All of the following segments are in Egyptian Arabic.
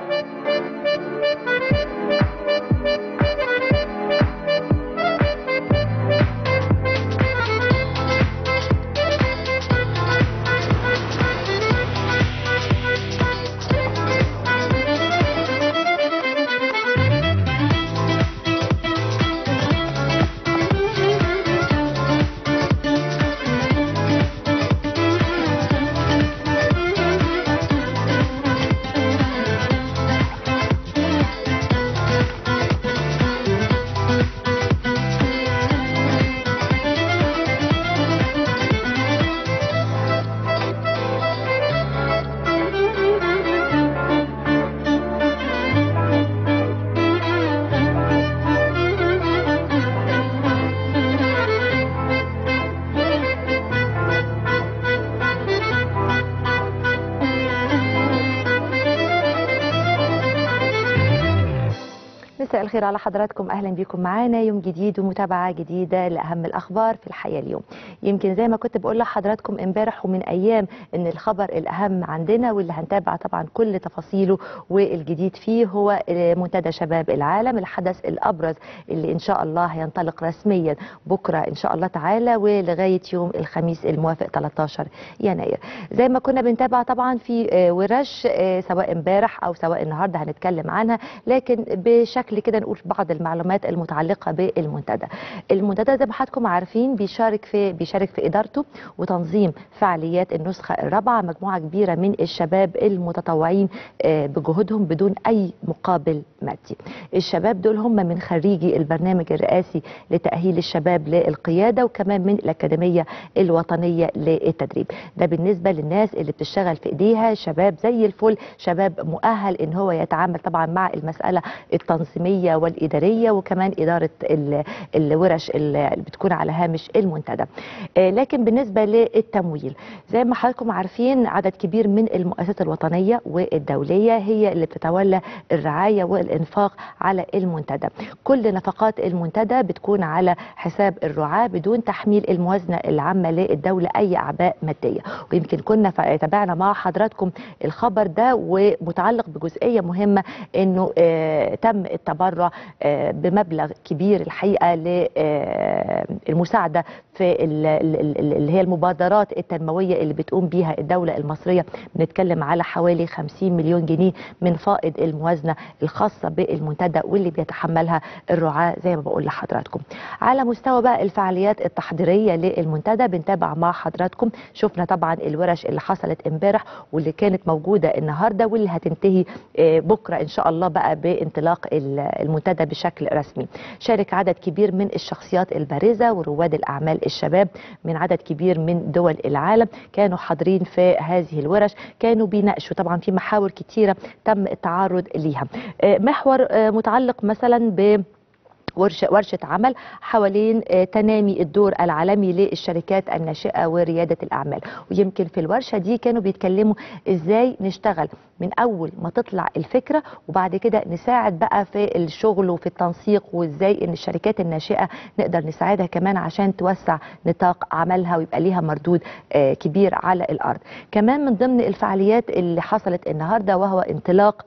مساء الخير على حضراتكم اهلا بكم معانا يوم جديد ومتابعه جديده لاهم الاخبار في الحياه اليوم يمكن زي ما كنت بقول لحضراتكم امبارح ومن ايام ان الخبر الاهم عندنا واللي هنتابع طبعا كل تفاصيله والجديد فيه هو منتدى شباب العالم الحدث الابرز اللي ان شاء الله هينطلق رسميا بكره ان شاء الله تعالى ولغايه يوم الخميس الموافق 13 يناير زي ما كنا بنتابع طبعا في ورش سواء امبارح او سواء النهارده هنتكلم عنها لكن بشكل كده نقول بعض المعلومات المتعلقه بالمنتدى المنتدى زي ما حضراتكم عارفين بيشارك في بيشارك في ادارته وتنظيم فعاليات النسخه الرابعه مجموعه كبيره من الشباب المتطوعين بجهودهم بدون اي مقابل مادي الشباب دول هم من خريجي البرنامج الرئاسي لتاهيل الشباب للقياده وكمان من الاكاديميه الوطنيه للتدريب ده بالنسبه للناس اللي بتشتغل في ايديها شباب زي الفل شباب مؤهل ان هو يتعامل طبعا مع المساله التنظيميه والاداريه وكمان اداره الورش اللي بتكون على هامش المنتدى لكن بالنسبه للتمويل زي ما حضراتكم عارفين عدد كبير من المؤسسات الوطنيه والدوليه هي اللي بتتولى الرعايه والانفاق على المنتدى كل نفقات المنتدى بتكون على حساب الرعاه بدون تحميل الموازنه العامه للدوله اي اعباء ماديه ويمكن كنا تابعنا مع حضراتكم الخبر ده ومتعلق بجزئيه مهمه انه آه تم التبرع آه بمبلغ كبير الحقيقه للمساعده في اللي هي المبادرات التنمويه اللي بتقوم بيها الدوله المصريه بنتكلم على حوالي 50 مليون جنيه من فائض الموازنه الخاصه بالمنتدى واللي بيتحملها الرعاه زي ما بقول لحضراتكم على مستوى بقى الفعاليات التحضيريه للمنتدى بنتابع مع حضراتكم شفنا طبعا الورش اللي حصلت امبارح واللي كانت موجوده النهارده واللي هتنتهي بكره ان شاء الله بقى بانطلاق المنتدى بشكل رسمي شارك عدد كبير من الشخصيات البارزه ورواد الاعمال الشباب من عدد كبير من دول العالم كانوا حاضرين في هذه الورش كانوا بيناقشوا طبعا في محاور كتيره تم التعرض ليها محور متعلق مثلا ب ورشة, ورشة عمل حوالين تنامي الدور العالمي للشركات الناشئة وريادة الأعمال ويمكن في الورشة دي كانوا بيتكلموا إزاي نشتغل من أول ما تطلع الفكرة وبعد كده نساعد بقى في الشغل وفي التنسيق وإزاي إن الشركات الناشئة نقدر نساعدها كمان عشان توسع نطاق عملها ويبقى ليها مردود كبير على الأرض كمان من ضمن الفعاليات اللي حصلت النهاردة وهو انطلاق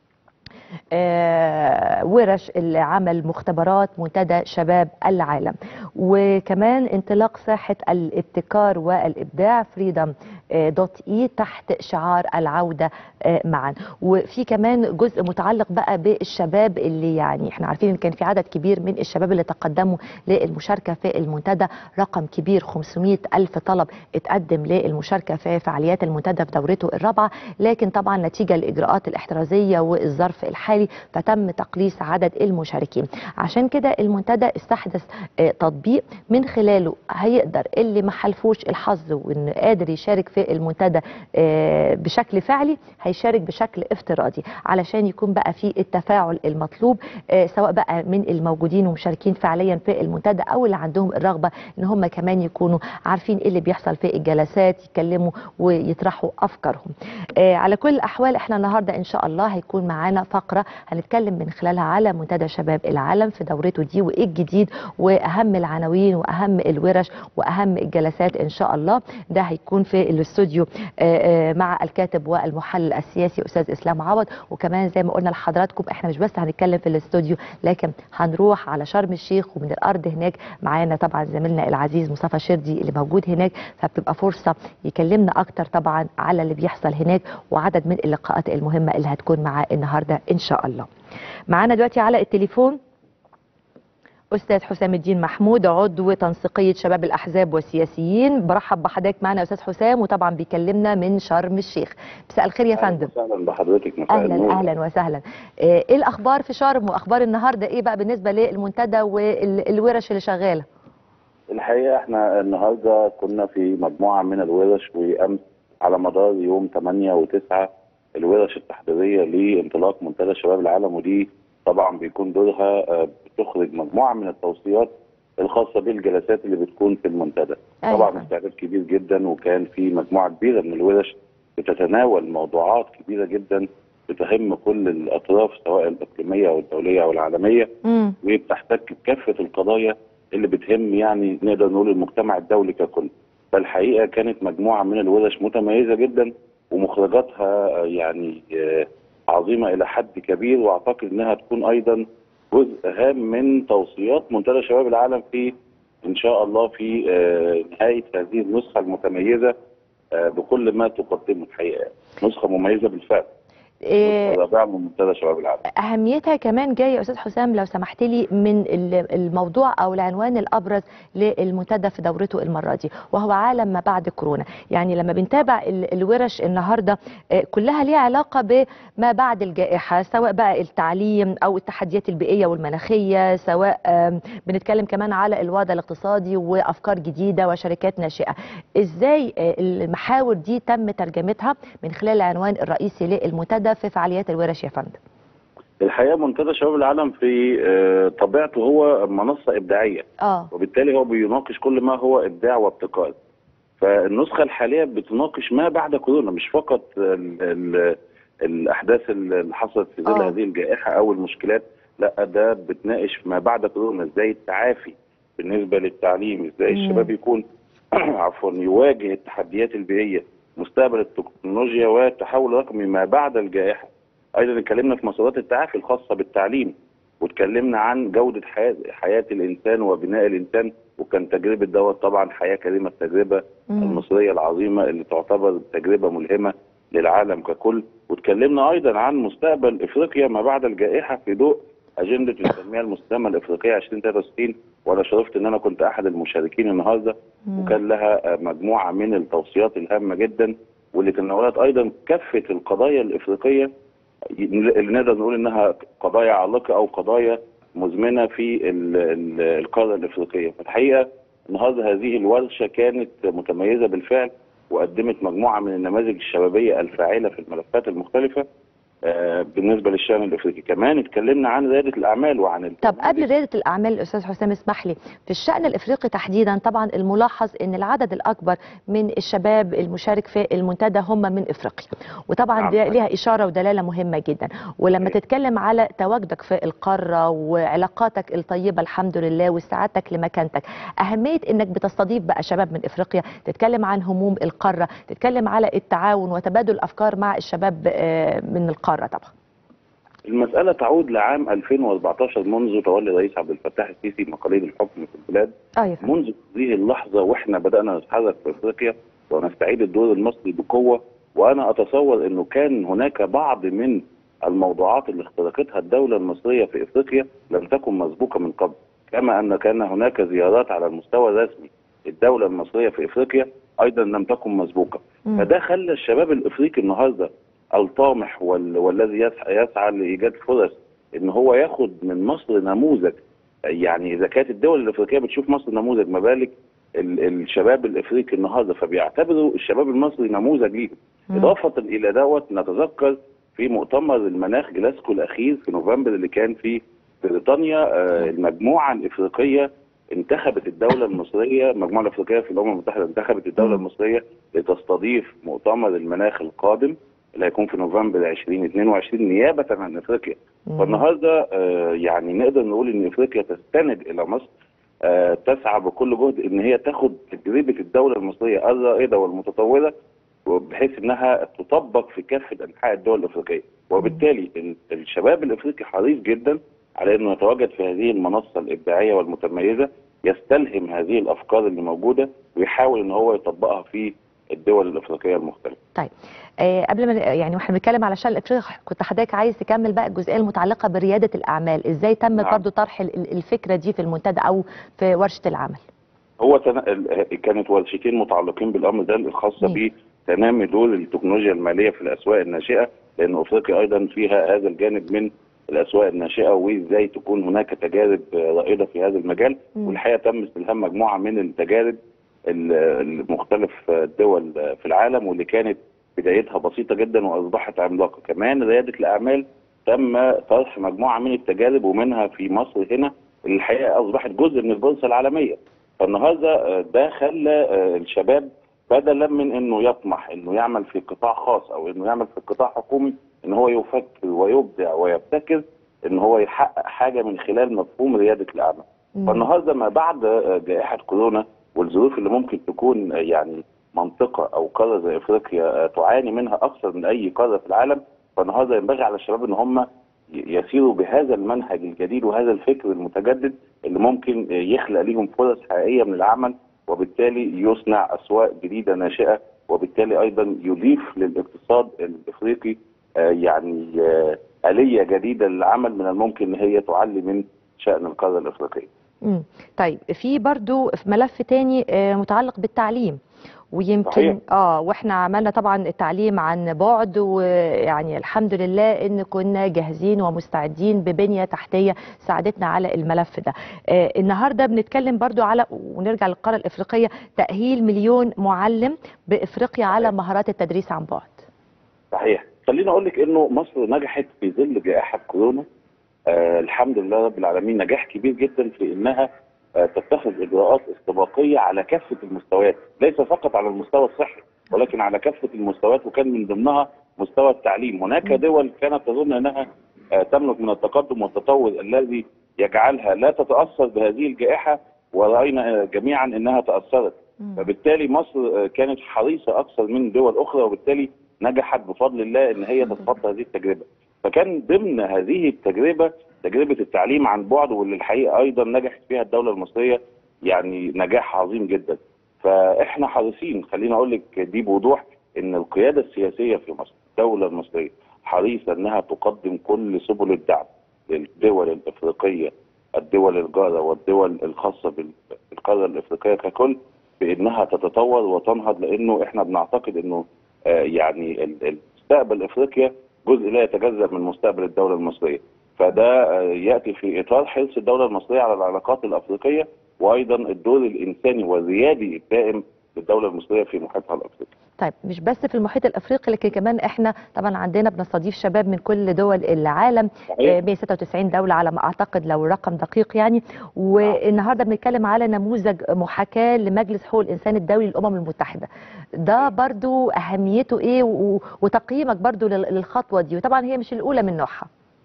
آه ورش العمل مختبرات منتدى شباب العالم وكمان انطلاق ساحة الابتكار والإبداع فريدم آه دوت اي تحت شعار العودة آه معا وفي كمان جزء متعلق بقى بالشباب اللي يعني احنا عارفين ان كان في عدد كبير من الشباب اللي تقدموا للمشاركة في المنتدى رقم كبير 500 ألف طلب اتقدم للمشاركة في فعاليات المنتدى في دورته الرابعة لكن طبعا نتيجة الإجراءات الاحترازية والظرف الحالي فتم تقليص عدد المشاركين عشان كده المنتدى استحدث تطبيق من خلاله هيقدر اللي ما حلفوش الحظ وانه قادر يشارك في المنتدى بشكل فعلي هيشارك بشكل افتراضي علشان يكون بقى في التفاعل المطلوب سواء بقى من الموجودين ومشاركين فعليا في المنتدى او اللي عندهم الرغبه ان هم كمان يكونوا عارفين ايه اللي بيحصل في الجلسات يتكلموا ويطرحوا افكارهم على كل الاحوال احنا النهارده ان شاء الله هيكون معانا فقره هنتكلم من خلالها على منتدى شباب العالم في دورته دي وايه الجديد واهم العناوين واهم الورش واهم الجلسات ان شاء الله ده هيكون في الاستوديو آه، آه، مع الكاتب والمحلل السياسي استاذ اسلام عوض وكمان زي ما قلنا لحضراتكم احنا مش بس هنتكلم في الاستوديو لكن هنروح على شرم الشيخ ومن الارض هناك معانا طبعا زميلنا العزيز مصطفى شردي اللي موجود هناك فبتبقى فرصه يكلمنا اكتر طبعا على اللي بيحصل هناك وعدد من اللقاءات المهمه اللي هتكون معاه النهارده ان شاء الله. معانا دلوقتي على التليفون استاذ حسام الدين محمود عضو تنسيقيه شباب الاحزاب والسياسيين برحب بحضرتك معنا يا استاذ حسام وطبعا بيكلمنا من شرم الشيخ مساء الخير يا فندم اهلا بحضرتك مساء اهلا النور. اهلا وسهلا آه، ايه الاخبار في شرم واخبار النهارده ايه بقى بالنسبه للمنتدى والورش اللي شغاله الحقيقه احنا النهارده كنا في مجموعه من الورش وامس على مدار يوم 8 و9 الورش التحضيريه لانطلاق منتدى شباب العالم ودي طبعا بيكون دورها آه، بتخرج مجموعه من التوصيات الخاصه بالجلسات اللي بتكون في المنتدى. أيوة. طبعا استعداد كبير جدا وكان في مجموعه كبيره من الورش بتتناول موضوعات كبيره جدا بتهم كل الاطراف سواء الاقليميه او الدوليه او العالميه امم وبتحتك بكافه القضايا اللي بتهم يعني نقدر نقول المجتمع الدولي ككل. فالحقيقه كانت مجموعه من الورش متميزه جدا ومخرجاتها آه، يعني آه، عظيمه الى حد كبير واعتقد انها تكون ايضا جزء هام من توصيات منتدى شباب العالم في ان شاء الله في آه، نهايه هذه النسخه المتميزه آه، بكل ما تقدمه الحقيقه نسخه مميزه بالفعل إيه نسخه رائعه من منتدى شباب العالم اهميتها كمان جايه يا استاذ حسام لو سمحت لي من ال- الموضوع او العنوان الابرز للمنتدى في دورته المره دي وهو عالم ما بعد كورونا يعني لما بنتابع ال- الورش النهارده آه، كلها ليها علاقه بما بعد الجائحه سواء بقى التعليم او التحديات البيئيه والمناخيه سواء آم، بنتكلم كمان على الوضع الاقتصادي وافكار جديده وشركات ناشئه ازاي آه، المحاور دي تم ترجمتها من خلال العنوان الرئيسي للمنتدى في فعاليات الورش يا فندم الحقيقه منتدى شباب العالم في آه، طبيعته هو منصه ابداعيه اه وبالتالي هو بيناقش كل ما هو ابداع وابتكار فالنسخه الحاليه بتناقش ما بعد كورونا مش فقط ال ال الاحداث اللي حصلت في ظل آه. هذه الجائحه او المشكلات لا ده بتناقش ما بعد كورونا ازاي التعافي بالنسبه للتعليم ازاي مم. الشباب يكون عفوا يواجه التحديات البيئيه مستقبل التكنولوجيا والتحول الرقمي ما بعد الجائحه ايضا اتكلمنا في مسارات التعافي الخاصه بالتعليم واتكلمنا عن جوده حياه حياه الانسان وبناء الانسان وكان تجربه دوت طبعا حياه كريمه التجربه مم. المصريه العظيمه اللي تعتبر تجربه ملهمه للعالم ككل واتكلمنا ايضا عن مستقبل افريقيا ما بعد الجائحه في ضوء اجنده التنميه المستدامه الافريقيه 2063 وانا شرفت ان انا كنت احد المشاركين النهارده مم. وكان لها مجموعه من التوصيات الهامه جدا واللي تناولت ايضا كافه القضايا الافريقيه اللي نقدر نقول انها قضايا عالقه او قضايا مزمنه في ال- ال- القاره الافريقيه فالحقيقه النهارده هذه الورشه كانت متميزه بالفعل وقدمت مجموعه من النماذج الشبابيه الفاعله في الملفات المختلفه آه، بالنسبه للشان الافريقي كمان اتكلمنا عن رياده الاعمال وعن طب قبل رياده الاعمال الاستاذ حسام اسمح لي في الشان الافريقي تحديدا طبعا الملاحظ ان العدد الاكبر من الشباب المشارك في المنتدى هم من افريقيا وطبعا نعم. دي ليها اشاره ودلاله مهمه جدا ولما صحيح. تتكلم على تواجدك في القاره وعلاقاتك الطيبه الحمد لله واستعادتك لمكانتك اهميه انك بتستضيف بقى شباب من افريقيا تتكلم عن هموم القاره تتكلم على التعاون وتبادل الافكار مع الشباب آه، من القاره طبعا المساله تعود لعام 2014 منذ تولي الرئيس عبد الفتاح السيسي مقاليد الحكم في البلاد اه يا فندم. منذ هذه اللحظه واحنا بدانا نتحرك في افريقيا ونستعيد الدور المصري بقوه وانا اتصور انه كان هناك بعض من الموضوعات اللي اخترقتها الدوله المصريه في افريقيا لم تكن مسبوقه من قبل كما ان كان هناك زيارات على المستوى الرسمي الدوله المصريه في افريقيا ايضا لم تكن مسبوقه مم. فده خلى الشباب الافريقي النهارده الطامح وال... والذي يسعى, يسعى لايجاد فرص ان هو ياخد من مصر نموذج يعني اذا كانت الدول الافريقيه بتشوف مصر نموذج ما بالك ال... الشباب الافريقي النهارده فبيعتبروا الشباب المصري نموذج ليهم مم. اضافه الى دوت نتذكر في مؤتمر المناخ جلاسكو الاخير في نوفمبر اللي كان في بريطانيا آه، المجموعه الافريقيه انتخبت الدوله المصريه المجموعه الافريقيه في الامم المتحده انتخبت الدوله مم. المصريه لتستضيف مؤتمر المناخ القادم اللي هيكون في نوفمبر 2022 نيابه عن افريقيا مم. فالنهارده آه، يعني نقدر نقول ان افريقيا تستند الى مصر آه، تسعى بكل جهد ان هي تاخد تجربه الدوله المصريه الرائده والمتطوره بحيث انها تطبق في كافه انحاء الدول الافريقيه وبالتالي ال- الشباب الافريقي حريص جدا على انه يتواجد في هذه المنصه الابداعيه والمتميزه يستلهم هذه الافكار اللي موجوده ويحاول ان هو يطبقها في الدول الافريقيه المختلفه آه، قبل ما يعني واحنا بنتكلم على الشأن الافريقي كنت حضرتك عايز تكمل بقى الجزئيه المتعلقه برياده الاعمال ازاي تم نعم. برضو طرح ال- ال- الفكره دي في المنتدى او في ورشه العمل هو تنا... ال- كانت ورشتين متعلقين بالامر ده الخاصه مم. بتنامي دور التكنولوجيا الماليه في الاسواق الناشئه لان افريقيا ايضا فيها هذا الجانب من الاسواق الناشئه وازاي تكون هناك تجارب آه، رائده في هذا المجال مم. والحقيقه تم استلهام مجموعه من التجارب ال- المختلف الدول في العالم واللي كانت بدايتها بسيطه جدا واصبحت عملاقه كمان رياده الاعمال تم طرح مجموعه من التجارب ومنها في مصر هنا اللي الحقيقه اصبحت جزء من البورصه العالميه فالنهارده آه، ده خلى آه، الشباب بدلا من انه يطمح انه يعمل في قطاع خاص او انه يعمل في قطاع حكومي ان هو يفكر ويبدع ويبتكر ان هو يحقق حاجه من خلال مفهوم رياده الاعمال مم. فالنهارده ما بعد آه، جائحه كورونا والظروف اللي ممكن تكون آه، يعني منطقه او قاره زي افريقيا آه، تعاني منها اكثر من اي قاره في العالم فالنهارده ينبغي على الشباب ان هم ي- يسيروا بهذا المنهج الجديد وهذا الفكر المتجدد اللي ممكن آه، يخلق ليهم فرص حقيقيه من العمل وبالتالي يصنع اسواق جديده ناشئه وبالتالي ايضا يضيف للاقتصاد الافريقي آه، يعني آه، اليه جديده للعمل من الممكن ان هي تعلي من شان القاره الافريقيه. مم. طيب في برضو في ملف تاني آه، متعلق بالتعليم ويمكن صحيح. اه واحنا عملنا طبعا التعليم عن بعد ويعني الحمد لله ان كنا جاهزين ومستعدين ببنيه تحتيه ساعدتنا على الملف ده آه النهارده بنتكلم برضو على ونرجع للقاره الافريقيه تاهيل مليون معلم بافريقيا على مهارات التدريس عن بعد صحيح خليني اقول لك انه مصر نجحت في ظل جائحه كورونا آه الحمد لله رب العالمين نجاح كبير جدا في انها آه تتخذ اجراءات استباقيه على كافه المستويات ليس فقط على المستوى الصحي ولكن على كافه المستويات وكان من ضمنها مستوى التعليم هناك م. دول كانت تظن انها آه تملك من التقدم والتطور الذي يجعلها لا تتاثر بهذه الجائحه وراينا آه، جميعا انها تاثرت مم. فبالتالي مصر آه، كانت حريصه اكثر من دول اخرى وبالتالي نجحت بفضل الله ان هي تتخطى هذه التجربه فكان ضمن هذه التجربه تجربه التعليم عن بعد واللي الحقيقه ايضا نجحت فيها الدوله المصريه يعني نجاح عظيم جدا فاحنا حريصين خليني اقول لك دي بوضوح ان القياده السياسيه في مصر الدوله المصريه حريصه انها تقدم كل سبل الدعم للدول الافريقيه الدول الجاره والدول الخاصه بال- بالقاره الافريقيه ككل بانها تتطور وتنهض لانه احنا بنعتقد انه آه، يعني ال- ال- مستقبل افريقيا جزء لا يتجزا من مستقبل الدوله المصريه فده آه، ياتي في اطار حرص الدوله المصريه على العلاقات الافريقيه وايضا الدور الانساني والريادي الدائم للدوله المصريه في محيطها الافريقي طيب مش بس في المحيط الافريقي لكن كمان احنا طبعا عندنا بنستضيف شباب من كل دول العالم صحيح. آه، 196 دوله على ما اعتقد لو الرقم دقيق يعني والنهارده بنتكلم على نموذج محاكاه لمجلس حقوق الانسان الدولي للامم المتحده ده برضو اهميته ايه و- وتقييمك برضو لل- للخطوه دي وطبعا هي مش الاولى من نوعها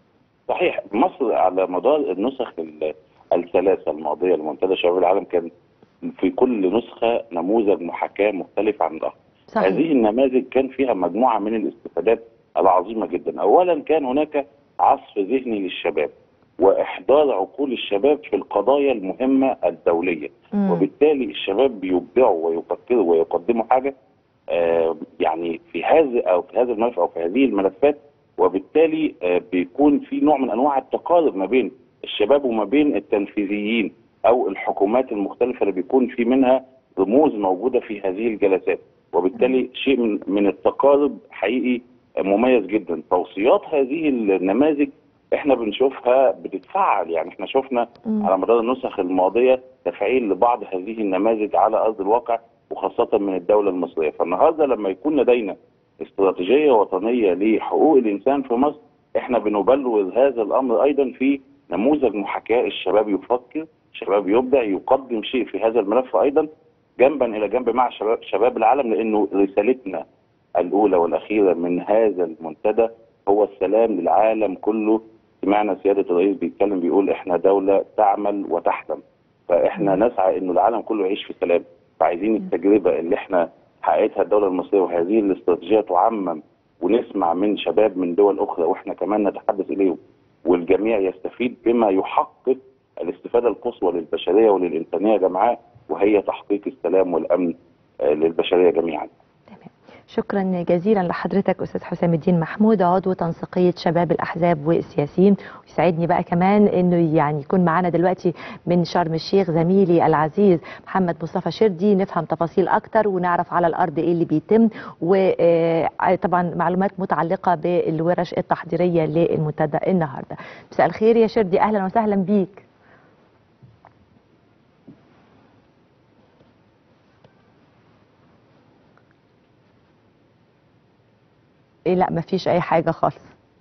صحيح مصر على مدار النسخ ال- الثلاثه الماضيه لمنتدى شباب العالم كان في كل نسخه نموذج محاكاه مختلف عن الاخر صحيح هذه النماذج كان فيها مجموعه من الاستفادات العظيمه جدا اولا كان هناك عصف ذهني للشباب واحضار عقول الشباب في القضايا المهمه الدوليه مم. وبالتالي الشباب بيبدعوا ويفكروا ويقدموا حاجه آه، يعني في هذا او في هذا الملف او في هذه الملفات وبالتالي آه، بيكون في نوع من انواع التقارب ما بين الشباب وما بين التنفيذيين او الحكومات المختلفه اللي بيكون في منها رموز موجوده في هذه الجلسات وبالتالي شيء من من التقارب حقيقي مميز جدا توصيات هذه النماذج احنا بنشوفها بتتفعل يعني احنا شفنا مم. على مدار النسخ الماضيه تفعيل لبعض هذه النماذج على ارض الواقع وخاصه من الدوله المصريه فالنهارده لما يكون لدينا استراتيجيه وطنيه لحقوق الانسان في مصر احنا بنبلور هذا الامر ايضا في نموذج محاكاه الشباب يفكر الشباب يبدع يقدم شيء في هذا الملف ايضا جنبا الى جنب مع شباب شباب العالم لانه رسالتنا الاولى والاخيره من هذا المنتدى هو السلام للعالم كله سمعنا سياده الرئيس بيتكلم بيقول احنا دوله تعمل وتحلم فاحنا نسعى انه العالم كله يعيش في سلام فعايزين التجربه اللي احنا حققتها الدوله المصريه وهذه الاستراتيجيه تعمم ونسمع من شباب من دول اخرى واحنا كمان نتحدث اليهم والجميع يستفيد بما يحقق الاستفاده القصوى للبشريه وللانسانيه جمعاء وهي تحقيق السلام والامن آه، للبشريه جميعا. شكرا جزيلا لحضرتك استاذ حسام الدين محمود عضو تنسيقيه شباب الاحزاب والسياسيين ويسعدني بقى كمان انه يعني يكون معانا دلوقتي من شرم الشيخ زميلي العزيز محمد مصطفى شردي نفهم تفاصيل اكتر ونعرف على الارض ايه اللي بيتم وطبعا معلومات متعلقه بالورش التحضيريه للمنتدى النهارده مساء الخير يا شردي اهلا وسهلا بيك ايه لا مفيش اي حاجه خالص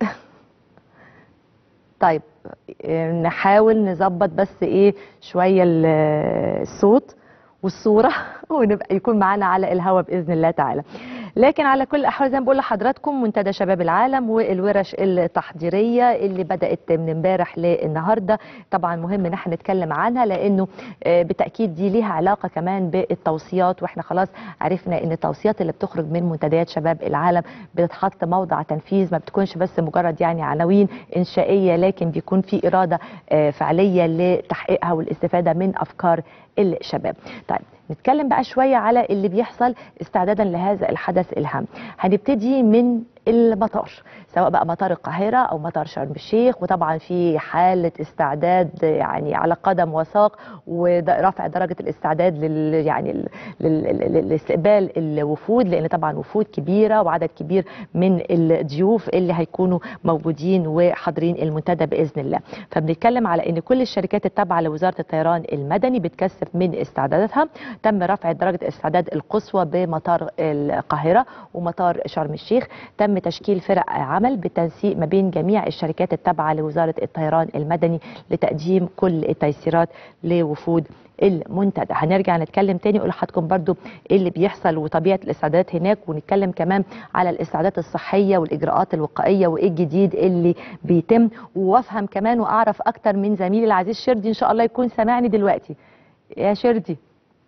طيب إيه، نحاول نظبط بس ايه شويه ال- الصوت والصوره ونبقى يكون معانا على الهوا باذن الله تعالى لكن على كل الاحوال زي ما بقول لحضراتكم منتدى شباب العالم والورش التحضيريه اللي بدات من امبارح للنهارده طبعا مهم ان احنا نتكلم عنها لانه آه، بالتاكيد دي ليها علاقه كمان بالتوصيات واحنا خلاص عرفنا ان التوصيات اللي بتخرج من منتديات شباب العالم بتتحط موضع تنفيذ ما بتكونش بس مجرد يعني عناوين انشائيه لكن بيكون في اراده آه، فعليه لتحقيقها والاستفاده من افكار الشباب طيب نتكلم بقى شوية على اللي بيحصل استعدادا لهذا الحدث الهام هنبتدي من المطار سواء بقى مطار القاهرة أو مطار شرم الشيخ وطبعا في حالة استعداد يعني على قدم وساق ورفع درجة الاستعداد لل يعني ال- لل- لل- لاستقبال الوفود لأن طبعا وفود كبيرة وعدد كبير من الضيوف اللي هيكونوا موجودين وحاضرين المنتدى بإذن الله فبنتكلم على أن كل الشركات التابعة لوزارة الطيران المدني بتكثف من استعداداتها تم رفع درجة الاستعداد القصوى بمطار القاهرة ومطار شرم الشيخ تم تشكيل فرق عمل بالتنسيق ما بين جميع الشركات التابعة لوزارة الطيران المدني لتقديم كل التيسيرات لوفود المنتدى هنرجع نتكلم تاني اقول لحضراتكم برضو ايه اللي بيحصل وطبيعه الاستعدادات هناك ونتكلم كمان على الاستعدادات الصحيه والاجراءات الوقائيه وايه الجديد اللي بيتم وافهم كمان واعرف اكتر من زميلي العزيز شردي ان شاء الله يكون سامعني دلوقتي يا شردي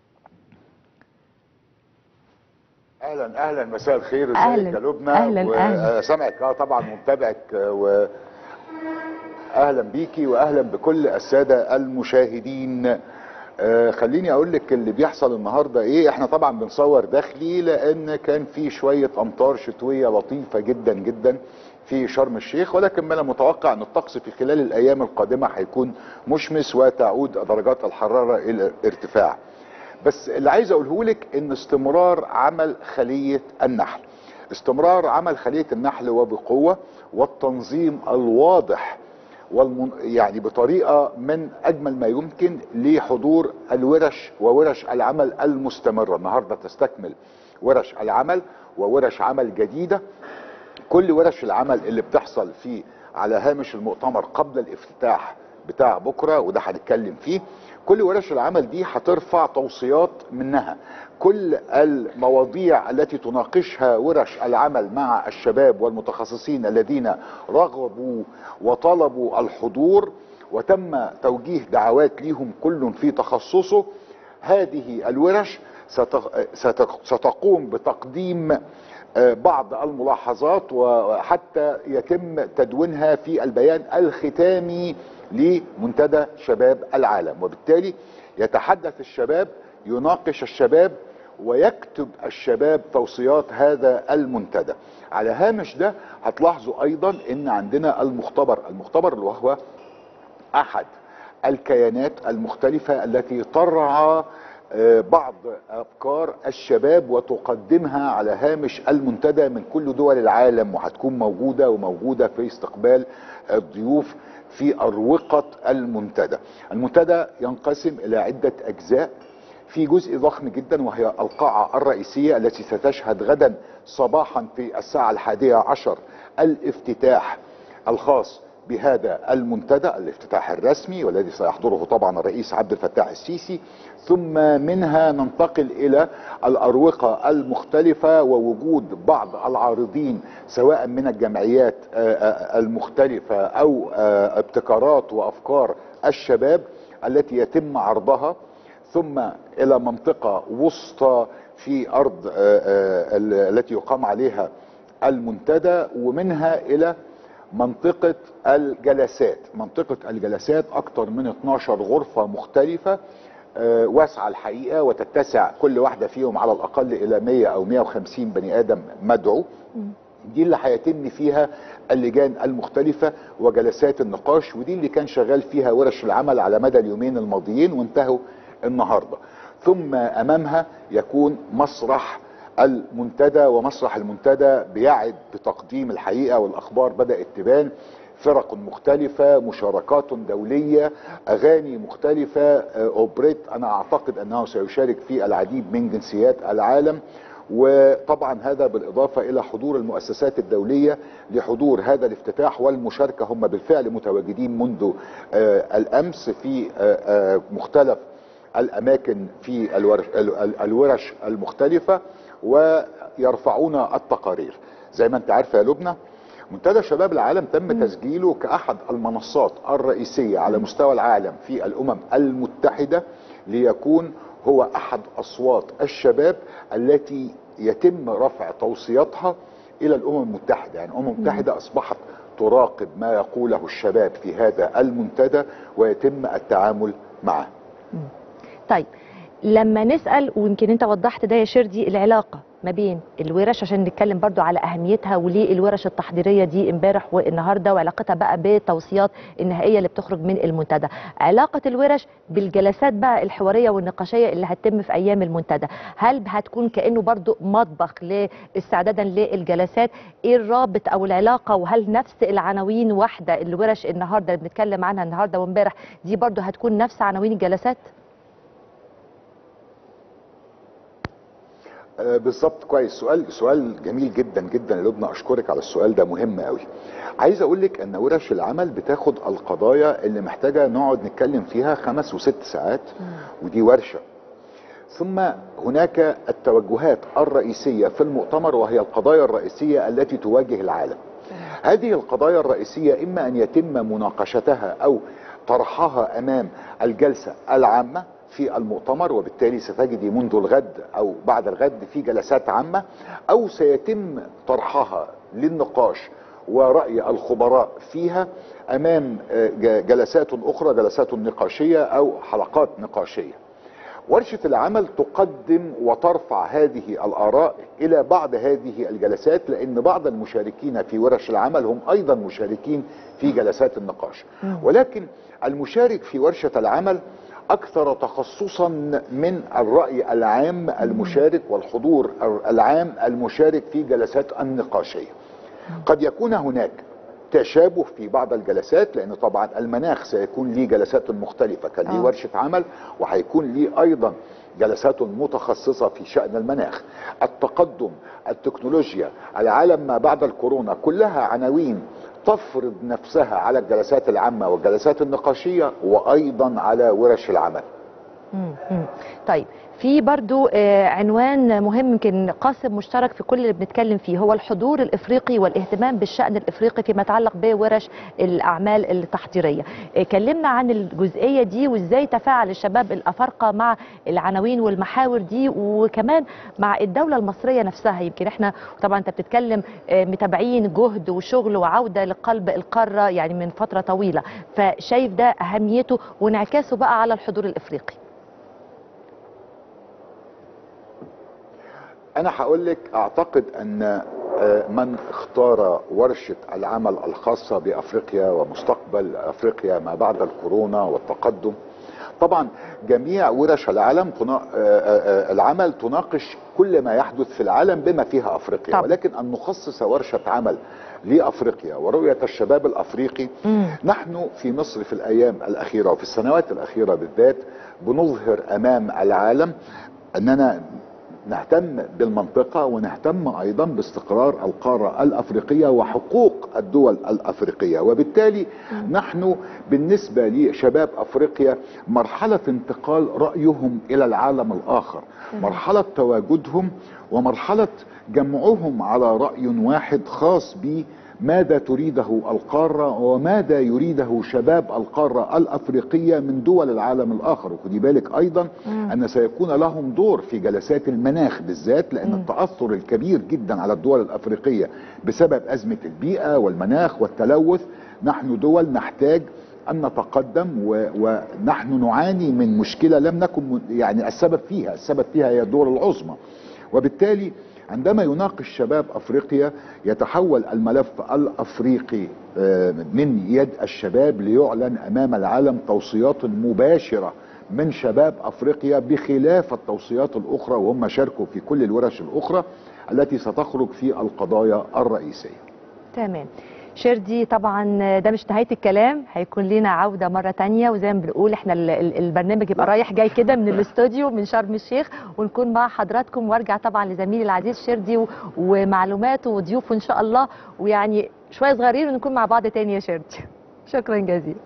اهلا اهلا مساء الخير أهلاً، ازيك يا لبنى أهلاً، أهلاً. سامعك اه طبعا ومتابعك آه، و اهلا بيكي واهلا بكل الساده المشاهدين آه خليني اقول لك اللي بيحصل النهارده ايه احنا طبعا بنصور داخلي لان كان في شويه امطار شتويه لطيفه جدا جدا في شرم الشيخ ولكن من المتوقع ان الطقس في خلال الايام القادمه هيكون مشمس وتعود درجات الحراره الى الارتفاع بس اللي عايز اقوله لك ان استمرار عمل خليه النحل استمرار عمل خليه النحل وبقوه والتنظيم الواضح والمن... يعني بطريقه من اجمل ما يمكن لحضور الورش وورش العمل المستمره النهارده تستكمل ورش العمل وورش عمل جديده كل ورش العمل اللي بتحصل في على هامش المؤتمر قبل الافتتاح بتاع بكره وده هنتكلم فيه كل ورش العمل دي هترفع توصيات منها كل المواضيع التي تناقشها ورش العمل مع الشباب والمتخصصين الذين رغبوا وطلبوا الحضور وتم توجيه دعوات ليهم كل في تخصصه هذه الورش ست- ست- ستقوم بتقديم آه، بعض الملاحظات وحتى يتم تدوينها في البيان الختامي لمنتدى شباب العالم وبالتالي يتحدث الشباب يناقش الشباب ويكتب الشباب توصيات هذا المنتدى على هامش ده هتلاحظوا ايضا ان عندنا المختبر المختبر اللي وهو احد الكيانات المختلفة التي ترعى آه، بعض افكار الشباب وتقدمها على هامش المنتدى من كل دول العالم وهتكون موجودة وموجودة في استقبال الضيوف في اروقة المنتدى المنتدى ينقسم الى عدة اجزاء في جزء ضخم جدا وهي القاعة الرئيسية التي ستشهد غدا صباحا في الساعة الحادية عشر الافتتاح الخاص بهذا المنتدى الافتتاح الرسمي والذي سيحضره طبعا الرئيس عبد الفتاح السيسي ثم منها ننتقل الى الاروقه المختلفه ووجود بعض العارضين سواء من الجمعيات آه، آه، المختلفه او آه، ابتكارات وافكار الشباب التي يتم عرضها ثم الى منطقه وسطى في ارض آه، آه، ال- التي يقام عليها المنتدى ومنها الى منطقة الجلسات منطقة الجلسات أكثر من 12 غرفة مختلفة آه، واسعة الحقيقة وتتسع كل واحدة فيهم على الأقل إلى 100 أو 150 بني آدم مدعو دي اللي هيتم فيها اللجان المختلفة وجلسات النقاش ودي اللي كان شغال فيها ورش العمل على مدى اليومين الماضيين وانتهوا النهاردة ثم أمامها يكون مسرح المنتدى ومسرح المنتدى بيعد بتقديم الحقيقة والأخبار بدأت تبان فرق مختلفة مشاركات دولية أغاني مختلفة آه، أوبريت أنا أعتقد أنه سيشارك في العديد من جنسيات العالم وطبعا هذا بالإضافة إلى حضور المؤسسات الدولية لحضور هذا الافتتاح والمشاركة هم بالفعل متواجدين منذ آه، الأمس في آه، آه، مختلف الأماكن في الورش, ال- ال- الورش المختلفة ويرفعون التقارير زي ما انت عارفة يا لبنى منتدى شباب العالم تم تسجيله كأحد المنصات الرئيسية على مستوى العالم في الأمم المتحدة ليكون هو أحد أصوات الشباب التي يتم رفع توصياتها إلى الأمم المتحدة يعني الأمم المتحدة أصبحت تراقب ما يقوله الشباب في هذا المنتدى ويتم التعامل معه طيب لما نسأل ويمكن انت وضحت ده يا شردي العلاقة ما بين الورش عشان نتكلم برضو على أهميتها وليه الورش التحضيرية دي امبارح والنهاردة وعلاقتها بقى بالتوصيات النهائية اللي بتخرج من المنتدى علاقة الورش بالجلسات بقى الحوارية والنقاشية اللي هتتم في أيام المنتدى هل هتكون كأنه برضو مطبخ لاستعدادا للجلسات ايه الرابط أو العلاقة وهل نفس العناوين واحدة الورش النهاردة اللي بنتكلم عنها النهاردة وامبارح دي برضو هتكون نفس عناوين الجلسات؟ آه، بالظبط كويس سؤال سؤال جميل جدا جدا يا لبنى اشكرك على السؤال ده مهم قوي عايز اقول لك ان ورش العمل بتاخد القضايا اللي محتاجه نقعد نتكلم فيها خمس وست ساعات ودي ورشه ثم هناك التوجهات الرئيسيه في المؤتمر وهي القضايا الرئيسيه التي تواجه العالم هذه القضايا الرئيسيه اما ان يتم مناقشتها او طرحها امام الجلسه العامه في المؤتمر وبالتالي ستجدي منذ الغد او بعد الغد في جلسات عامه او سيتم طرحها للنقاش ورأي الخبراء فيها امام آه، ج- جلسات اخرى جلسات نقاشيه او حلقات نقاشيه ورشة العمل تقدم وترفع هذه الآراء إلى بعض هذه الجلسات لأن بعض المشاركين في ورش العمل هم أيضا مشاركين في جلسات النقاش ولكن المشارك في ورشة العمل أكثر تخصصا من الرأي العام المشارك والحضور العام المشارك في جلسات النقاشية قد يكون هناك تشابه في بعض الجلسات لان طبعا المناخ سيكون ليه جلسات مختلفه كان ليه آه. ورشه عمل وهيكون ليه ايضا جلسات متخصصه في شان المناخ التقدم التكنولوجيا العالم ما بعد الكورونا كلها عناوين تفرض نفسها على الجلسات العامه والجلسات النقاشيه وايضا على ورش العمل مم. مم. طيب في برضو آه، عنوان مهم يمكن قاسم مشترك في كل اللي بنتكلم فيه هو الحضور الافريقي والاهتمام بالشان الافريقي فيما يتعلق بورش الاعمال التحضيريه آه، كلمنا عن الجزئيه دي وازاي تفاعل الشباب الافارقه مع العناوين والمحاور دي وكمان مع الدوله المصريه نفسها يمكن احنا طبعا انت بتتكلم آه، متابعين جهد وشغل وعوده لقلب القاره يعني من فتره طويله فشايف ده اهميته وانعكاسه بقى على الحضور الافريقي انا هقول لك اعتقد ان آه، من اختار ورشة العمل الخاصة بافريقيا ومستقبل افريقيا ما بعد الكورونا والتقدم طبعا جميع ورش العالم تنا... آه، آه، آه، العمل تناقش كل ما يحدث في العالم بما فيها افريقيا طبعا. ولكن ان نخصص ورشة عمل لافريقيا ورؤية الشباب الافريقي مم. نحن في مصر في الايام الاخيره وفي السنوات الاخيره بالذات بنظهر امام العالم اننا نهتم بالمنطقه ونهتم ايضا باستقرار القاره الافريقيه وحقوق الدول الافريقيه وبالتالي نحن بالنسبه لشباب افريقيا مرحله انتقال رايهم الى العالم الاخر مرحله تواجدهم ومرحله جمعهم على راي واحد خاص ب ماذا تريده القارة وماذا يريده شباب القارة الأفريقية من دول العالم الآخر وخدي بالك أيضا أن سيكون لهم دور في جلسات المناخ بالذات لأن التأثر الكبير جدا على الدول الأفريقية بسبب أزمة البيئة والمناخ والتلوث نحن دول نحتاج أن نتقدم و... ونحن نعاني من مشكلة لم نكن م- يعني السبب فيها السبب فيها هي الدول العظمى وبالتالي عندما يناقش شباب افريقيا يتحول الملف الافريقي آه، من يد الشباب ليعلن امام العالم توصيات مباشره من شباب افريقيا بخلاف التوصيات الاخرى وهم شاركوا في كل الورش الاخرى التي ستخرج في القضايا الرئيسيه. تمام شردي طبعا ده مش نهايه الكلام هيكون لنا عوده مره تانية وزي ما بنقول احنا ال- ال- البرنامج يبقى رايح جاي كده من الاستوديو من شرم الشيخ ونكون مع حضراتكم وارجع طبعا لزميلي العزيز شردي و- ومعلوماته وضيوفه ان شاء الله ويعني شويه صغيرين ونكون مع بعض تاني يا شردي شكرا جزيلا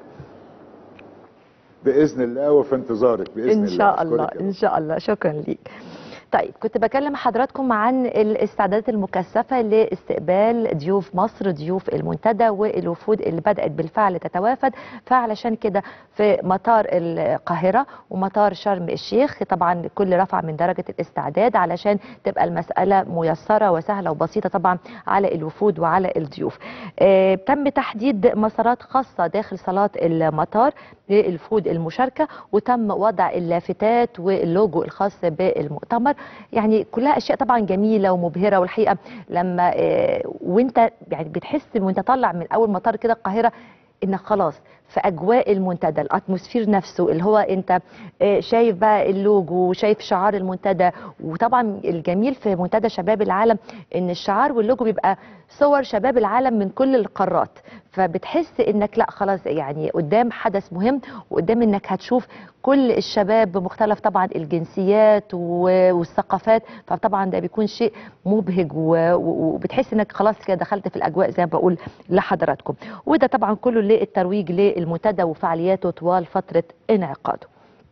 باذن الله وفي انتظارك باذن ان الله شاء الله أشكرك يا ان شاء الله شكرا ليك طيب كنت بكلم حضراتكم عن الاستعدادات المكثفة لاستقبال ضيوف مصر ضيوف المنتدى والوفود اللي بدأت بالفعل تتوافد فعلشان كده في مطار القاهرة ومطار شرم الشيخ طبعا كل رفع من درجة الاستعداد علشان تبقى المسألة ميسرة وسهلة وبسيطة طبعا على الوفود وعلى الضيوف آه، تم تحديد مسارات خاصة داخل صالات المطار للوفود المشاركة وتم وضع اللافتات واللوجو الخاص بالمؤتمر يعني كلها اشياء طبعا جميله ومبهره والحقيقه لما آه، وانت يعني بتحس وانت طالع من اول مطار كده القاهره انك خلاص في اجواء المنتدى الاتموسفير نفسه اللي هو انت آه، شايف بقى اللوجو وشايف شعار المنتدى وطبعا الجميل في منتدى شباب العالم ان الشعار واللوجو بيبقى صور شباب العالم من كل القارات فبتحس انك لا خلاص يعني قدام حدث مهم وقدام انك هتشوف كل الشباب بمختلف طبعا الجنسيات و- والثقافات فطبعا ده بيكون شيء مبهج و- و- وبتحس انك خلاص كده دخلت في الاجواء زي ما بقول لحضراتكم وده طبعا كله للترويج للمنتدى وفعالياته طوال فتره انعقاده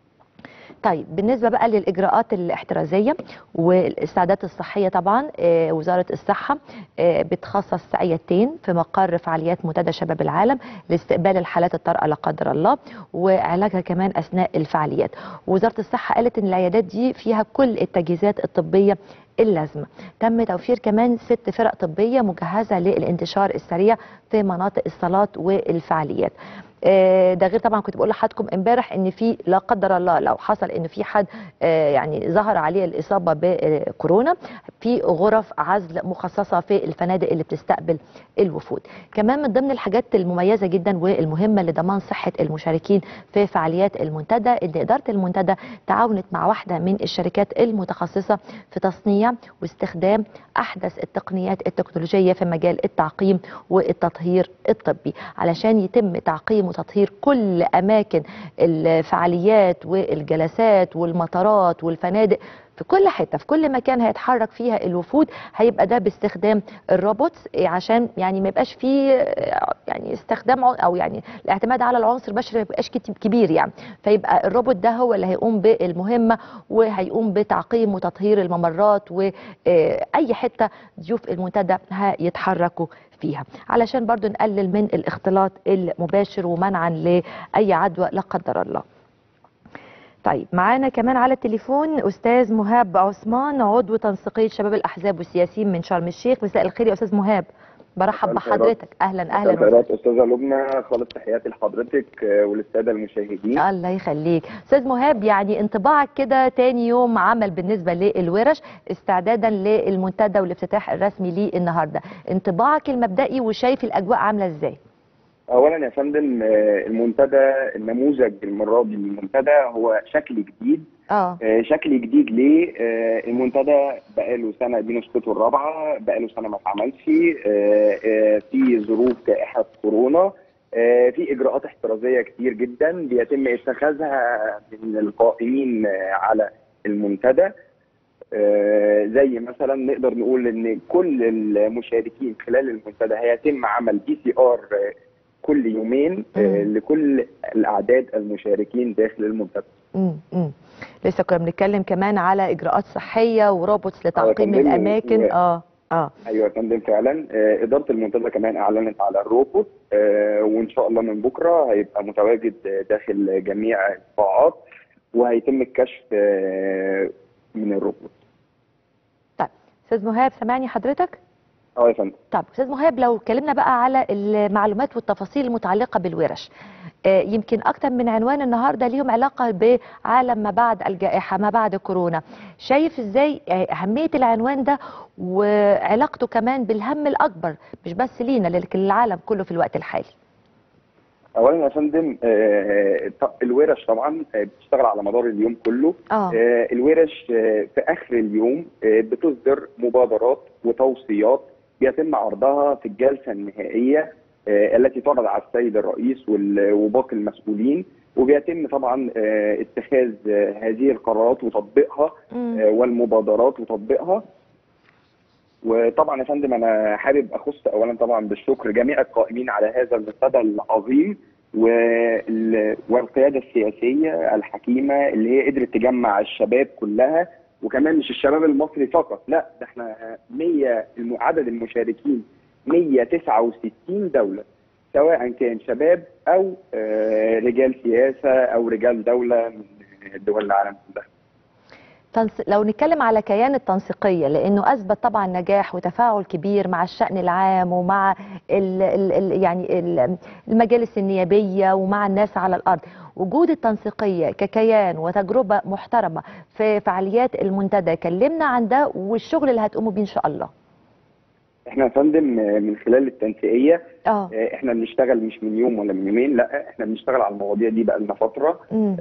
طيب بالنسبه بقى للاجراءات الاحترازيه والاستعدادات الصحيه طبعا آه، وزاره الصحه آه، بتخصص عيادتين في مقر فعاليات منتدى شباب العالم لاستقبال الحالات الطارئه لا قدر الله وعلاجها كمان اثناء الفعاليات وزاره الصحه قالت ان العيادات دي فيها كل التجهيزات الطبيه اللازمه تم توفير كمان ست فرق طبيه مجهزه للانتشار السريع في مناطق الصالات والفعاليات آه، ده غير طبعا كنت بقول لحضراتكم امبارح ان في لا قدر الله لو حصل ان في حد آه، يعني ظهر عليه الاصابه بكورونا في غرف عزل مخصصه في الفنادق اللي بتستقبل الوفود كمان من ضمن الحاجات المميزه جدا والمهمه لضمان صحه المشاركين في فعاليات المنتدى ان اداره المنتدى تعاونت مع واحده من الشركات المتخصصه في تصنيع واستخدام احدث التقنيات التكنولوجيه في مجال التعقيم والتطهير الطبي علشان يتم تعقيم وتطهير كل اماكن الفعاليات والجلسات والمطارات والفنادق في كل حته في كل مكان هيتحرك فيها الوفود هيبقى ده باستخدام الروبوتس إيه عشان يعني ما يبقاش فيه آه، يعني استخدام عن- او يعني الاعتماد على العنصر البشري ما يبقاش كت- كبير يعني فيبقى الروبوت ده هو اللي هيقوم بالمهمه وهيقوم بتعقيم وتطهير الممرات واي حته ضيوف المنتدى هيتحركوا فيها علشان برضو نقلل من الاختلاط المباشر ومنعا لاي عدوى لا قدر الله طيب معانا كمان على التليفون استاذ مهاب عثمان عضو تنسيقيه شباب الاحزاب والسياسيين من شرم الشيخ مساء الخير يا استاذ مهاب برحب مساء الخيرات. بحضرتك اهلا اهلا وسهلا خيرات استاذه لبنى خالص تحياتي لحضرتك آه، وللساده المشاهدين الله يخليك استاذ مهاب يعني انطباعك كده تاني يوم عمل بالنسبه للورش استعدادا للمنتدى والافتتاح الرسمي ليه النهارده انطباعك المبدئي وشايف الاجواء عامله ازاي اولا يا فندم آه، المنتدى النموذج المره دي للمنتدى هو شكل جديد اه آه، شكل جديد ليه آه، المنتدى بقاله سنه دي نسخته الرابعه بقاله سنه ما اتعملش آه، آه، في ظروف جائحه كورونا آه، في اجراءات احترازيه كتير جدا بيتم اتخاذها من القائمين آه، على المنتدى آه، زي مثلا نقدر نقول ان كل المشاركين خلال المنتدى هيتم عمل بي سي ار كل يومين آه، مم. لكل الاعداد المشاركين داخل المنتدى امم امم لسه كنا بنتكلم كمان على اجراءات صحيه وروبوتس لتعقيم فندم، الاماكن و- اه اه ايوه يا فندم فعلا آه، اداره المنتدى كمان اعلنت على الروبوت آه، وان شاء الله من بكره هيبقى متواجد آه، داخل جميع القاعات وهيتم الكشف آه، من الروبوت طيب استاذ مهاب سامعني حضرتك اه يا فندم طب استاذ مهاب لو اتكلمنا بقى على المعلومات والتفاصيل المتعلقه بالورش آه، يمكن اكتر من عنوان النهارده ليهم علاقه بعالم ما بعد الجائحه ما بعد كورونا شايف ازاي آه، اهميه العنوان ده وعلاقته كمان بالهم الاكبر مش بس لينا لكن للعالم كله في الوقت الحالي اولا يا فندم آه، ط- الورش طبعا آه، بتشتغل على مدار اليوم كله اه آه، الورش آه، في اخر اليوم آه، بتصدر مبادرات وتوصيات بيتم عرضها في الجلسه النهائيه آه، التي تعرض على السيد الرئيس وال- وباقي المسؤولين وبيتم طبعا آه، اتخاذ آه، هذه القرارات وتطبيقها مم. آه، والمبادرات وتطبيقها وطبعا يا فندم انا حابب اخص اولا طبعا بالشكر جميع القائمين على هذا المنتدى العظيم وال- والقياده السياسيه الحكيمه اللي هي قدرت تجمع الشباب كلها وكمان مش الشباب المصري فقط لا ده احنا 100 الم- عدد المشاركين 169 دوله سواء كان شباب او آه، رجال سياسه او رجال دوله من دول العالم كلها تنس... لو نتكلم على كيان التنسيقيه لانه اثبت طبعا نجاح وتفاعل كبير مع الشان العام ومع ال... ال... ال... يعني ال- المجالس النيابيه ومع الناس على الارض وجود التنسيقيه ككيان وتجربه محترمه في فعاليات المنتدى كلمنا عن ده والشغل اللي هتقوموا بيه ان شاء الله احنا يا فندم آه، من خلال التنسيقيه اه آه، احنا بنشتغل مش من يوم ولا من يومين لا احنا بنشتغل على المواضيع دي بقى لنا فتره امم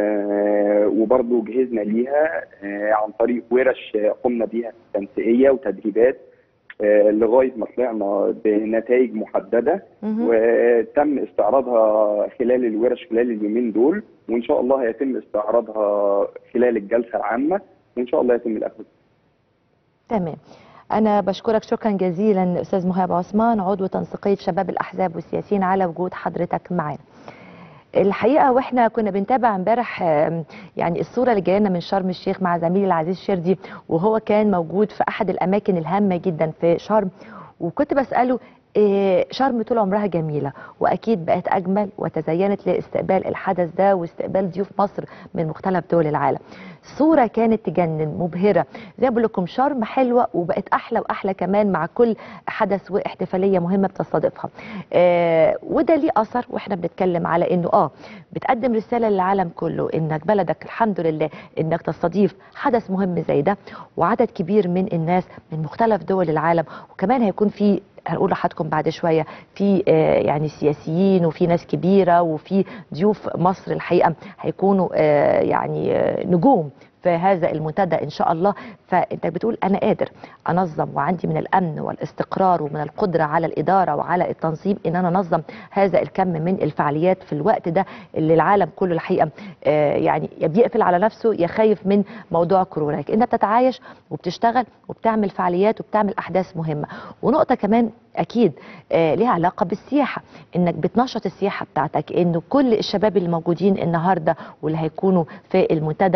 آه، وبرضه جهزنا ليها آه، عن طريق ورش آه، قمنا بيها في التنسيقيه وتدريبات آه، لغايه ما طلعنا بنتائج محدده مهم. وتم استعراضها خلال الورش خلال اليومين دول وان شاء الله هيتم استعراضها خلال الجلسه العامه وان شاء الله يتم الاخذ تمام أنا بشكرك شكرا جزيلا أستاذ مهاب عثمان عضو تنسيقية شباب الأحزاب والسياسيين على وجود حضرتك معانا. الحقيقة واحنا كنا بنتابع امبارح آم، يعني الصورة اللي جاية لنا من شرم الشيخ مع زميلي العزيز شردي وهو كان موجود في أحد الأماكن الهامة جدا في شرم وكنت بسأله إيه، شرم طول عمرها جميلة وأكيد بقت أجمل وتزينت لاستقبال الحدث ده واستقبال ضيوف مصر من مختلف دول العالم صورة كانت تجنن مبهرة زي ما بقول لكم شرم حلوة وبقت أحلى وأحلى كمان مع كل حدث واحتفالية مهمة بتستضيفها آه وده ليه أثر وإحنا بنتكلم على إنه آه بتقدم رسالة للعالم كله إنك بلدك الحمد لله إنك تستضيف حدث مهم زي ده وعدد كبير من الناس من مختلف دول العالم وكمان هيكون في هنقول لحضراتكم بعد شويه في آه، يعني سياسيين وفي ناس كبيره وفي ضيوف مصر الحقيقه هيكونوا آه، يعني آه، نجوم في هذا المنتدى ان شاء الله فانت بتقول انا قادر انظم وعندي من الامن والاستقرار ومن القدره على الاداره وعلى التنظيم ان انا انظم هذا الكم من الفعاليات في الوقت ده اللي العالم كله الحقيقه آه، يعني يا بيقفل على نفسه يا خايف من موضوع كورونا لكن انت بتتعايش وبتشتغل وبتعمل فعاليات وبتعمل احداث مهمه ونقطه كمان اكيد آه، ليها علاقه بالسياحه انك بتنشط السياحه بتاعتك انه كل الشباب اللي موجودين النهارده واللي هيكونوا في المنتدى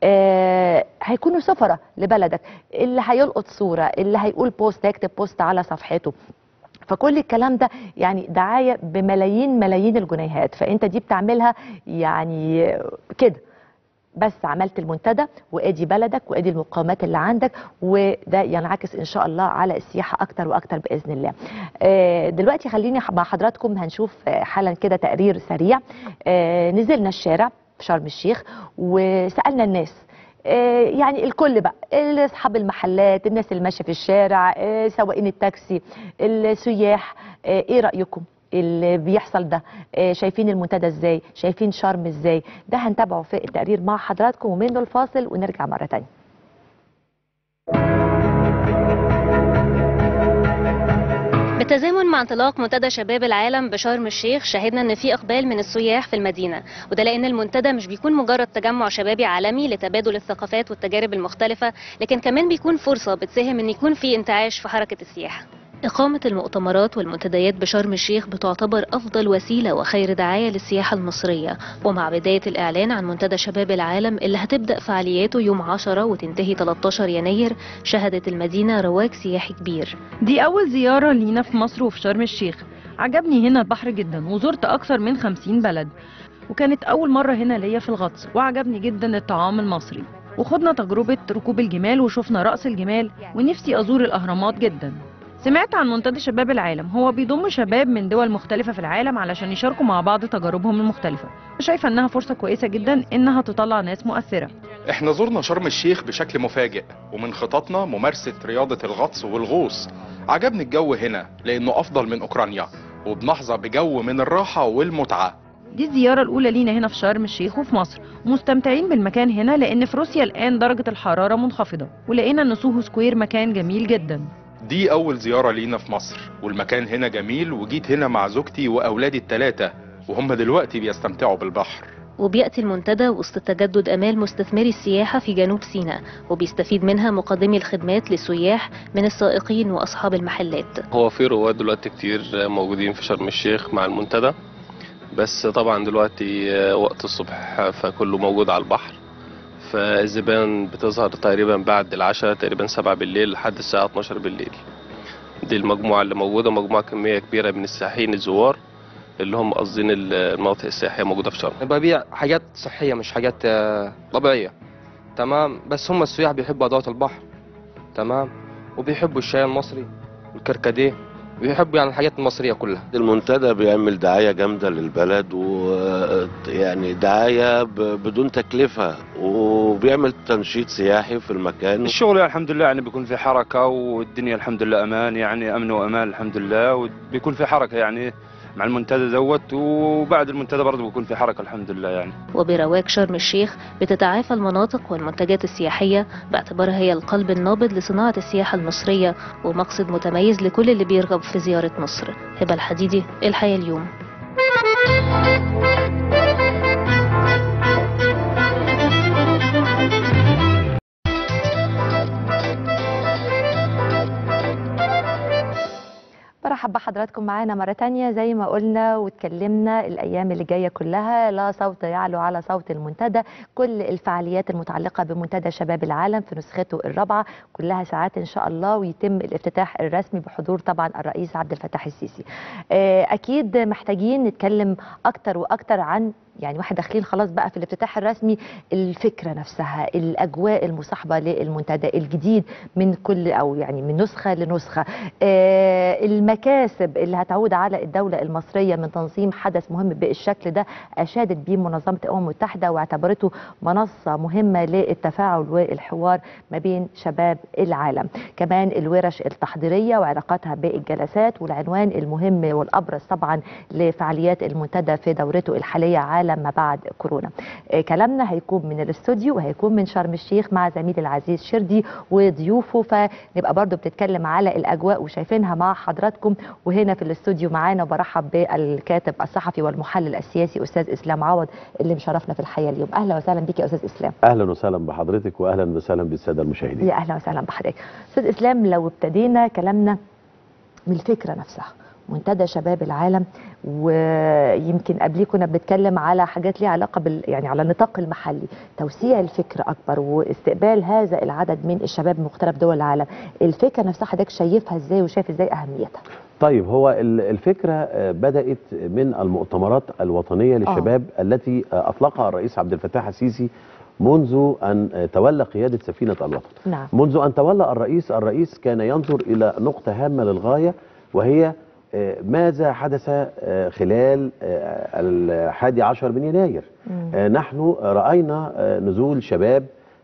آه، هيكونوا سفره لبلدك اللي هيلقط صوره اللي هيقول بوست هيكتب بوست على صفحته فكل الكلام ده يعني دعايه بملايين ملايين الجنيهات فانت دي بتعملها يعني كده بس عملت المنتدى وادي بلدك وادي المقاومات اللي عندك وده ينعكس ان شاء الله على السياحه اكتر واكتر باذن الله. آه، دلوقتي خليني مع حضراتكم هنشوف آه، حالا كده تقرير سريع آه، نزلنا الشارع في شرم الشيخ وسالنا الناس آه، يعني الكل بقى اصحاب المحلات الناس اللي ماشيه في الشارع آه، سواقين التاكسي السياح آه، ايه رايكم اللي بيحصل ده آه، شايفين المنتدى ازاي شايفين شرم ازاي ده هنتابعه في التقرير مع حضراتكم ومنه الفاصل ونرجع مره تانية بالتزامن مع انطلاق منتدى شباب العالم بشرم الشيخ شهدنا ان في اقبال من السياح في المدينه وده لان المنتدى مش بيكون مجرد تجمع شبابي عالمي لتبادل الثقافات والتجارب المختلفه لكن كمان بيكون فرصه بتساهم ان يكون في انتعاش في حركه السياحه إقامة المؤتمرات والمنتديات بشرم الشيخ بتعتبر أفضل وسيلة وخير دعاية للسياحة المصرية ومع بداية الإعلان عن منتدى شباب العالم اللي هتبدأ فعالياته يوم 10 وتنتهي 13 يناير شهدت المدينة رواج سياحي كبير دي أول زيارة لينا في مصر وفي شرم الشيخ عجبني هنا البحر جدا وزرت أكثر من 50 بلد وكانت أول مرة هنا ليا في الغطس وعجبني جدا الطعام المصري وخدنا تجربة ركوب الجمال وشفنا رأس الجمال ونفسي أزور الأهرامات جدا سمعت عن منتدى شباب العالم هو بيضم شباب من دول مختلفة في العالم علشان يشاركوا مع بعض تجاربهم المختلفة شايفة إنها فرصة كويسة جدا إنها تطلع ناس مؤثرة احنا زرنا شرم الشيخ بشكل مفاجئ ومن خططنا ممارسة رياضة الغطس والغوص عجبني الجو هنا لانه افضل من اوكرانيا وبنحظى بجو من الراحة والمتعة دي الزيارة الأولى لينا هنا في شرم الشيخ وفي مصر ومستمتعين بالمكان هنا لأن في روسيا الآن درجة الحرارة منخفضة ولقينا إن سوهو سكوير مكان جميل جدا دي اول زيارة لينا في مصر والمكان هنا جميل وجيت هنا مع زوجتي واولادي الثلاثة وهم دلوقتي بيستمتعوا بالبحر وبيأتي المنتدى وسط تجدد آمال مستثمري السياحة في جنوب سيناء وبيستفيد منها مقدمي الخدمات للسياح من السائقين وأصحاب المحلات هو في رواد دلوقتي كتير موجودين في شرم الشيخ مع المنتدى بس طبعا دلوقتي وقت الصبح فكله موجود على البحر فالزبائن بتظهر تقريبا بعد العشاء تقريبا سبعة بالليل لحد الساعة 12 بالليل دي المجموعة اللي موجودة مجموعة كمية كبيرة من السائحين الزوار اللي هم قاصدين المناطق السياحية موجودة في شرم ببيع حاجات صحية مش حاجات آه، طبيعية تمام بس هم السياح بيحبوا أدوات البحر تمام وبيحبوا الشاي المصري والكركديه بيحبوا يعني الحاجات المصرية كلها المنتدى بيعمل دعاية جامدة للبلد ويعني دعاية ب- بدون تكلفة وبيعمل تنشيط سياحي في المكان الشغل يعني الحمد لله يعني بيكون في حركة والدنيا الحمد لله أمان يعني أمن وأمان الحمد لله وبيكون في حركة يعني مع المنتدى دوت وبعد المنتدى برضه بيكون في حركة الحمد لله يعني وبرواج شرم الشيخ بتتعافى المناطق والمنتجات السياحية باعتبارها هي القلب النابض لصناعة السياحة المصرية ومقصد متميز لكل اللي بيرغب في زيارة مصر هبة الحديدي الحياة اليوم برحب بحضراتكم معانا مرة تانية زي ما قلنا واتكلمنا الأيام اللي جاية كلها لا صوت يعلو على صوت المنتدى كل الفعاليات المتعلقة بمنتدى شباب العالم في نسخته الرابعة كلها ساعات إن شاء الله ويتم الافتتاح الرسمي بحضور طبعا الرئيس عبد الفتاح السيسي آه، أكيد محتاجين نتكلم أكتر وأكتر عن يعني واحنا داخلين خلاص بقى في الافتتاح الرسمي الفكره نفسها الاجواء المصاحبه للمنتدى الجديد من كل او يعني من نسخه لنسخه آه، المكاسب اللي هتعود على الدوله المصريه من تنظيم حدث مهم بالشكل ده اشادت به منظمه الامم المتحده واعتبرته منصه مهمه للتفاعل والحوار ما بين شباب العالم كمان الورش التحضيريه وعلاقاتها بالجلسات والعنوان المهم والابرز طبعا لفعاليات المنتدى في دورته الحاليه عالم ما بعد كورونا آه، كلامنا هيكون من الاستوديو وهيكون من شرم الشيخ مع زميلي العزيز شردي وضيوفه فنبقى برضو بنتكلم على الاجواء وشايفينها مع حضراتكم وهنا في الاستوديو معانا وبرحب بالكاتب الصحفي والمحلل السياسي استاذ اسلام عوض اللي مشرفنا في الحياه اليوم اهلا وسهلا بك يا استاذ اسلام اهلا وسهلا بحضرتك واهلا وسهلا بالساده المشاهدين يا اهلا وسهلا بحضرتك استاذ اسلام لو ابتدينا كلامنا من الفكره نفسها منتدى شباب العالم ويمكن قبليه كنا بنتكلم على حاجات ليها علاقه بال يعني على النطاق المحلي توسيع الفكر اكبر واستقبال هذا العدد من الشباب من مختلف دول العالم الفكره نفسها حضرتك شايفها ازاي وشايف ازاي اهميتها طيب هو ال- الفكره آه، بدات من المؤتمرات الوطنيه للشباب التي آه، اطلقها الرئيس عبد الفتاح السيسي منذ ان آه، تولى قياده سفينه الوطن نعم منذ ان تولى الرئيس الرئيس كان ينظر الى نقطه هامه للغايه وهي آه، ماذا حدث آه، خلال آه، الحادي عشر من يناير آه، نحن رأينا آه، نزول شباب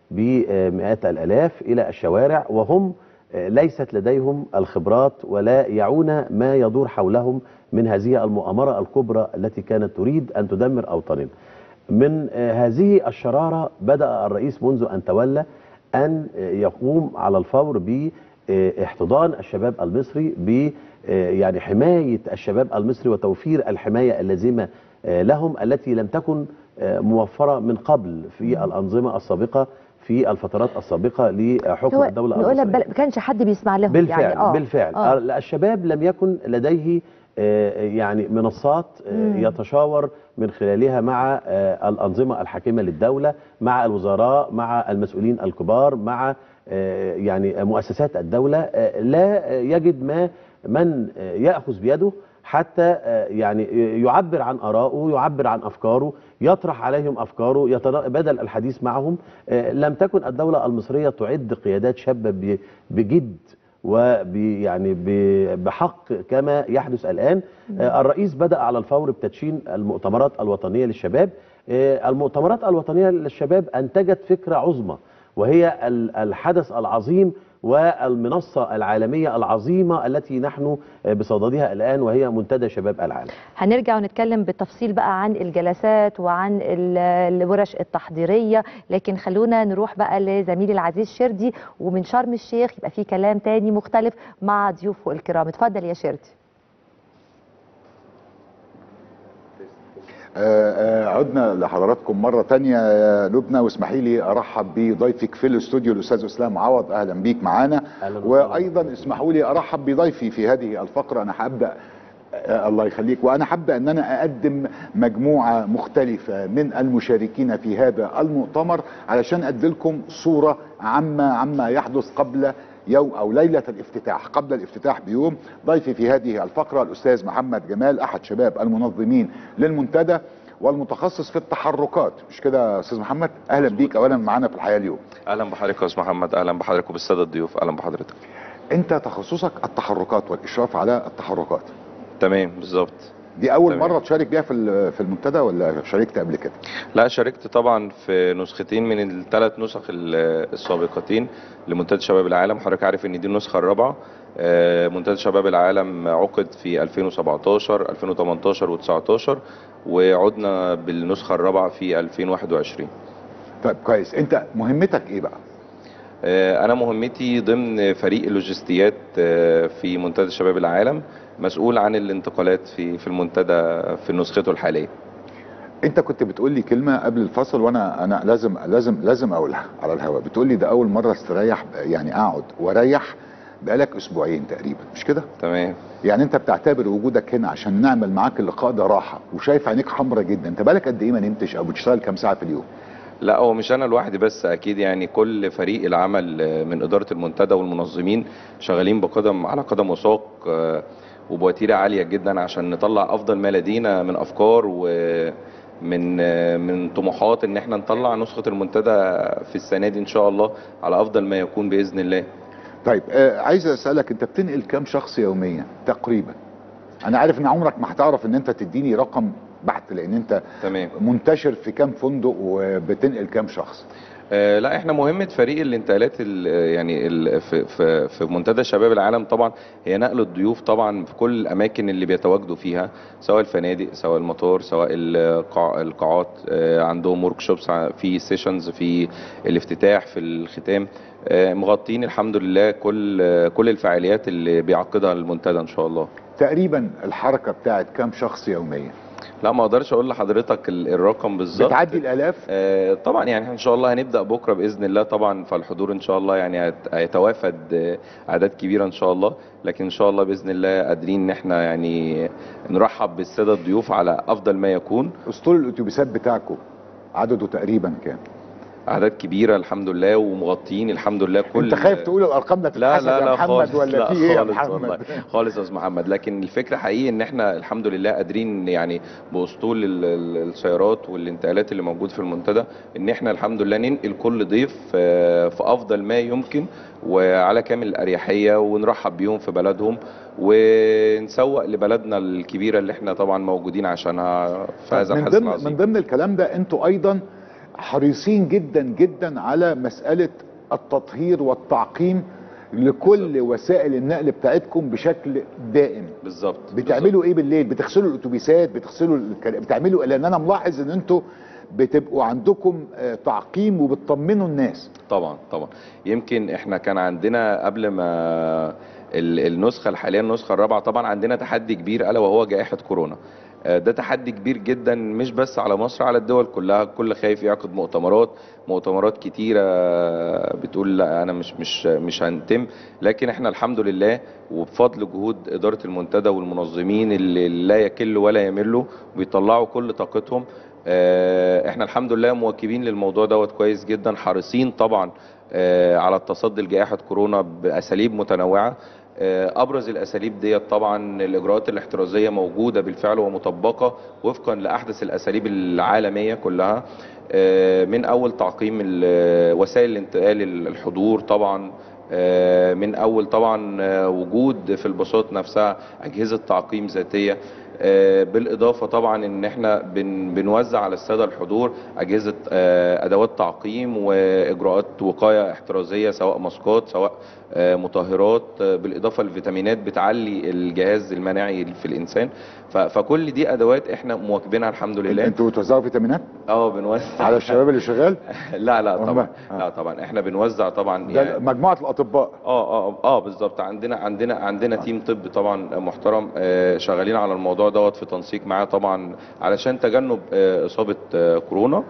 بمئات الآلاف إلى الشوارع وهم آه، ليست لديهم الخبرات ولا يعون ما يدور حولهم من هذه المؤامرة الكبرى التي كانت تريد أن تدمر أوطاننا من آه، هذه الشرارة بدأ الرئيس منذ أن تولى أن آه، يقوم على الفور باحتضان الشباب المصري ب آه، يعني حماية الشباب المصري وتوفير الحماية اللازمة آه، لهم التي لم تكن آه، موفرة من قبل في الأنظمة السابقة في الفترات السابقه لحكم هو الدوله نقولها المصريه بل... ما كانش حد بيسمع لهم بالفعل يعني اه بالفعل آه. آه. الشباب لم يكن لديه آه، يعني منصات آه، مم. يتشاور من خلالها مع آه، الأنظمة الحاكمة للدولة مع الوزراء مع المسؤولين الكبار مع آه، يعني مؤسسات الدولة آه، لا يجد ما من آه، يأخذ بيده حتى آه، يعني يعبر عن آرائه يعبر عن أفكاره يطرح عليهم أفكاره يتبادل الحديث معهم آه، لم تكن الدولة المصرية تعد قيادات شابة ب- بجد وب يعني ب- بحق كما يحدث الآن آه، الرئيس بدأ على الفور بتدشين المؤتمرات الوطنية للشباب آه، المؤتمرات الوطنية للشباب أنتجت فكرة عظمى وهي ال- الحدث العظيم والمنصة العالمية العظيمة التي نحن آه، بصددها الآن وهي منتدى شباب العالم هنرجع ونتكلم بالتفصيل بقى عن الجلسات وعن ال- الورش التحضيرية لكن خلونا نروح بقى لزميلي العزيز شردي ومن شرم الشيخ يبقى في كلام تاني مختلف مع ضيوفه الكرام اتفضل يا شردي آه، آه، عدنا لحضراتكم مرة تانية يا لبنى واسمحي لي أرحب بضيفك في الاستوديو الأستاذ أسلام عوض أهلا بيك معانا أهلا وسهلا. وأيضا اسمحوا لي أرحب بضيفي في هذه الفقرة أنا هبدأ آه، الله يخليك وأنا حابة أن أنا أقدم مجموعة مختلفة من المشاركين في هذا المؤتمر علشان أدي لكم صورة عامة عما يحدث قبل يوم او ليله الافتتاح قبل الافتتاح بيوم ضيفي في هذه الفقره الاستاذ محمد جمال احد شباب المنظمين للمنتدى والمتخصص في التحركات مش كده يا استاذ محمد اهلا بيك اولا معانا في الحياه اليوم اهلا بحضرتك يا استاذ محمد اهلا بحضرتك وبالساده الضيوف اهلا بحضرتك انت تخصصك التحركات والاشراف على التحركات تمام بالظبط دي اول تمام. مره تشارك بيها في ال- في المنتدى ولا شاركت قبل كده لا شاركت طبعا في نسختين من الثلاث نسخ ال- السابقتين لمنتدى شباب العالم حضرتك عارف ان دي النسخه الرابعه آه، منتدى شباب العالم عقد في 2017 2018 و19 وعدنا بالنسخه الرابعه في 2021 طيب كويس انت مهمتك ايه بقى آه، انا مهمتي ضمن فريق اللوجستيات آه، في منتدى شباب العالم مسؤول عن الانتقالات في في المنتدى في نسخته الحاليه انت كنت بتقول لي كلمه قبل الفصل وانا انا لازم لازم لازم اقولها على الهواء بتقول لي ده اول مره استريح يعني اقعد واريح بقالك اسبوعين تقريبا مش كده تمام يعني انت بتعتبر وجودك هنا عشان نعمل معاك اللقاء ده راحه وشايف عينيك حمرة جدا انت بقالك قد ايه ما نمتش او بتشتغل كام ساعه في اليوم لا هو مش انا لوحدي بس اكيد يعني كل فريق العمل آه، من اداره المنتدى والمنظمين شغالين بقدم على قدم وساق آه، وبوتيره عاليه جدا عشان نطلع افضل ما لدينا من افكار ومن آه، من طموحات ان احنا نطلع نسخه المنتدى في السنه دي ان شاء الله على افضل ما يكون باذن الله طيب آه عايز اسالك انت بتنقل كام شخص يوميا تقريبا انا عارف ان عمرك ما هتعرف ان انت تديني رقم بحت لان انت تمام منتشر في كام فندق وبتنقل كام شخص آه، لا احنا مهمه فريق الانتقالات ال- يعني ال- في في في منتدى شباب العالم طبعا هي نقل الضيوف طبعا في كل الاماكن اللي بيتواجدوا فيها سواء الفنادق سواء المطار سواء القاع القاعات آه، عندهم ورك شوبس في سيشنز في الافتتاح في الختام آه، مغطين الحمد لله كل آه، كل الفعاليات اللي بيعقدها المنتدى ان شاء الله تقريبا الحركه بتاعت كام شخص يوميا لا ما اقدرش اقول لحضرتك ال- الرقم بالظبط بتعدي الالاف آه، طبعا يعني ان شاء الله هنبدا بكره باذن الله طبعا فالحضور ان شاء الله يعني هيت- هيتوافد آه، اعداد كبيره ان شاء الله لكن ان شاء الله باذن الله قادرين ان احنا يعني نرحب بالساده الضيوف على افضل ما يكون اسطول الاتوبيسات بتاعكم عدده تقريبا كام اعداد كبيره الحمد لله ومغطيين الحمد لله كل انت خايف تقول الارقام ده لا تتحسب لا يا لا محمد خالص ولا لا في ايه يا خالص محمد والله خالص يا استاذ محمد لكن الفكره حقيقي ان احنا الحمد لله قادرين يعني باسطول ال- ال- السيارات والانتقالات اللي موجود في المنتدى ان احنا الحمد لله ننقل كل ضيف آه، في افضل ما يمكن وعلى كامل الاريحيه ونرحب بيهم في بلدهم ونسوق لبلدنا الكبيره اللي احنا طبعا موجودين عشانها في هذا من الحدث ضمن العظيم من ضمن الكلام ده انتوا ايضا حريصين جدا جدا على مساله التطهير والتعقيم لكل وسائل النقل بتاعتكم بشكل دائم بالظبط بتعملوا ايه بالليل بتغسلوا الاتوبيسات بتغسلوا الكلا- بتعملوا لان انا ملاحظ ان انتوا بتبقوا عندكم آه، تعقيم وبتطمنوا الناس طبعا طبعا يمكن احنا كان عندنا قبل ما ال- النسخه الحاليه النسخه الرابعه طبعا عندنا تحدي كبير الا وهو جائحه كورونا آه، ده تحدي كبير جدا مش بس على مصر على الدول كلها الكل خايف يعقد مؤتمرات مؤتمرات كتيرة بتقول لا أنا مش مش مش هنتم لكن احنا الحمد لله وبفضل جهود إدارة المنتدى والمنظمين اللي لا يكلوا ولا يملوا وبيطلعوا كل طاقتهم آه، احنا الحمد لله مواكبين للموضوع دوت كويس جدا حريصين طبعا آه، على التصدي لجائحة كورونا بأساليب متنوعة آه، ابرز الاساليب ديت طبعا الاجراءات الاحترازيه موجوده بالفعل ومطبقه وفقا لاحدث الاساليب العالميه كلها آه، من اول تعقيم ال- وسائل الانتقال الحضور طبعا آه، من اول طبعا آه، وجود في الباصات نفسها اجهزه تعقيم ذاتيه آه، بالاضافه طبعا ان احنا بن بنوزع على الساده الحضور اجهزه آه، ادوات تعقيم واجراءات وقايه احترازيه سواء ماسكات سواء آه، مطهرات آه، بالاضافه لفيتامينات بتعلي الجهاز المناعي في الانسان ف- فكل دي ادوات احنا مواكبينها الحمد لله انتوا بتوزعوا فيتامينات اه بنوزع على الشباب اللي شغال لا لا والله. طبعا لا طبعا احنا بنوزع طبعا ده مجموعه الاطباء اه اه اه بالظبط عندنا عندنا عندنا تيم طب طبعا محترم آه، شغالين على الموضوع دوت في تنسيق معاه طبعا علشان تجنب آه، اصابه آه، كورونا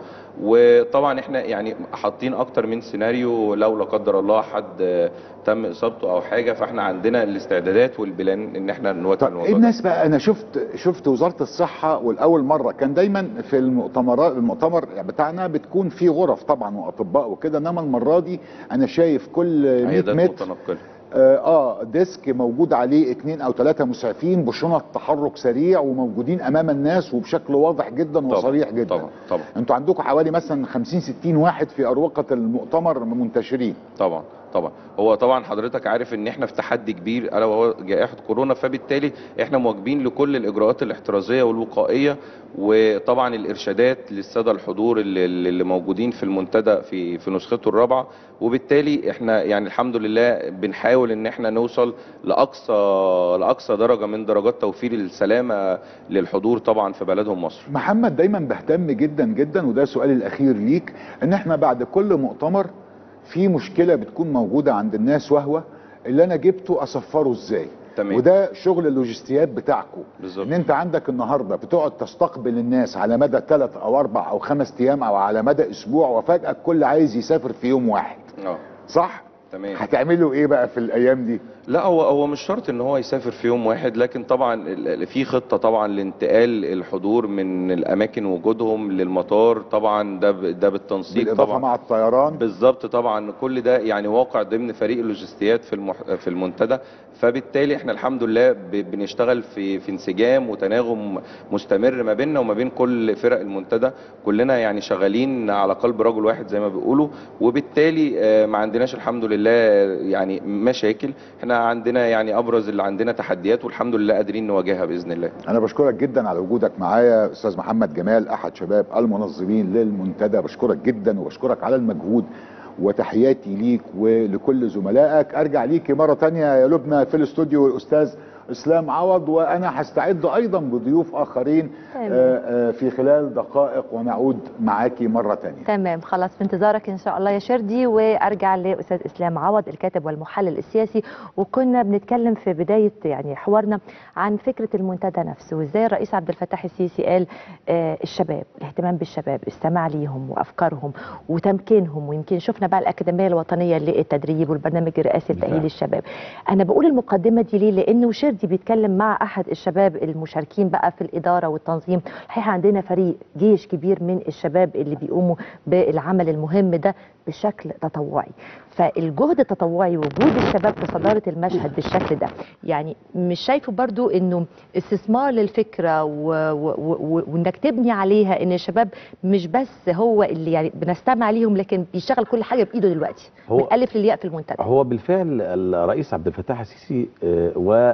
وطبعا احنا يعني حاطين اكتر من سيناريو لو لا قدر الله حد آه، تم اصابته او حاجه فاحنا عندنا الاستعدادات والبلان ان احنا نواجه الموضوع ايه ده. الناس بقى انا شفت شفت وزاره الصحه والاول مره كان دايما في المؤتمرات المؤتمر بتاعنا بتكون في غرف طبعا واطباء وكده انما المره دي انا شايف كل 100 عيادات متر متنقله اه, اه ديسك موجود عليه اتنين او ثلاثه مسعفين بشنط تحرك سريع وموجودين امام الناس وبشكل واضح جدا وصريح جدا طبعا طبعا انتوا عندكم حوالي مثلا 50 60 واحد في اروقه المؤتمر منتشرين طبعا طبعا هو طبعا حضرتك عارف ان احنا في تحدي كبير الا وهو جائحه كورونا فبالتالي احنا مواجبين لكل الاجراءات الاحترازيه والوقائيه وطبعا الارشادات للساده الحضور اللي, اللي موجودين في المنتدى في في نسخته الرابعه وبالتالي احنا يعني الحمد لله بنحاول ان احنا نوصل لاقصى لاقصى درجه من درجات توفير السلامه للحضور طبعا في بلدهم مصر محمد دايما بهتم جدا جدا وده سؤالي الاخير ليك ان احنا بعد كل مؤتمر في مشكله بتكون موجوده عند الناس وهو اللي انا جبته اصفره ازاي تمام. وده شغل اللوجستيات بتاعكم بالظبط ان انت عندك النهارده بتقعد تستقبل الناس على مدى ثلاث او اربع او خمس ايام او على مدى اسبوع وفجاه الكل عايز يسافر في يوم واحد اه صح تمام هتعملوا ايه بقى في الايام دي لا هو هو مش شرط ان هو يسافر في يوم واحد لكن طبعا ال- ال- في خطه طبعا لانتقال الحضور من الاماكن وجودهم للمطار طبعا ده ب- ده بالتنسيق بالاضافه طبعا مع الطيران بالظبط طبعا كل ده يعني واقع ضمن فريق اللوجستيات في المح... في المنتدى فبالتالي احنا الحمد لله ب... بنشتغل في في انسجام وتناغم مستمر ما بيننا وما بين كل فرق المنتدى كلنا يعني شغالين على قلب رجل واحد زي ما بيقولوا وبالتالي آه، ما عندناش الحمد لله يعني مشاكل احنا عندنا يعني ابرز اللي عندنا تحديات والحمد لله قادرين نواجهها باذن الله انا بشكرك جدا على وجودك معايا استاذ محمد جمال احد شباب المنظمين للمنتدى بشكرك جدا وبشكرك على المجهود وتحياتي ليك ولكل زملائك ارجع ليكي مره تانية يا لبنى في الاستوديو الاستاذ اسلام عوض وانا هستعد ايضا بضيوف اخرين تمام. آه، آه، في خلال دقائق ونعود معاكي مره تانية تمام خلاص في انتظارك ان شاء الله يا شردي وارجع لاستاذ اسلام عوض الكاتب والمحلل السياسي وكنا بنتكلم في بدايه يعني حوارنا عن فكره المنتدى نفسه وازاي الرئيس عبد الفتاح السيسي قال آه الشباب الاهتمام بالشباب السماع ليهم وافكارهم وتمكينهم ويمكن شفنا بقى الاكاديميه الوطنيه للتدريب والبرنامج الرئاسي لتاهيل الشباب انا بقول المقدمه دي ليه لانه شردي بيتكلم مع احد الشباب المشاركين بقى في الاداره والتنظيم الحقيقه عندنا فريق جيش كبير من الشباب اللي بيقوموا بالعمل المهم ده بشكل تطوعي فالجهد التطوعي وجود الشباب في صداره المشهد بالشكل ده يعني مش شايفه برضو انه استثمار للفكره و... و... و... وانك تبني عليها ان الشباب مش بس هو اللي يعني بنستمع ليهم لكن بيشتغل كل حاجه بايده دلوقتي هو- من الالف للياء في المنتدى هو بالفعل الرئيس عبد الفتاح السيسي آه،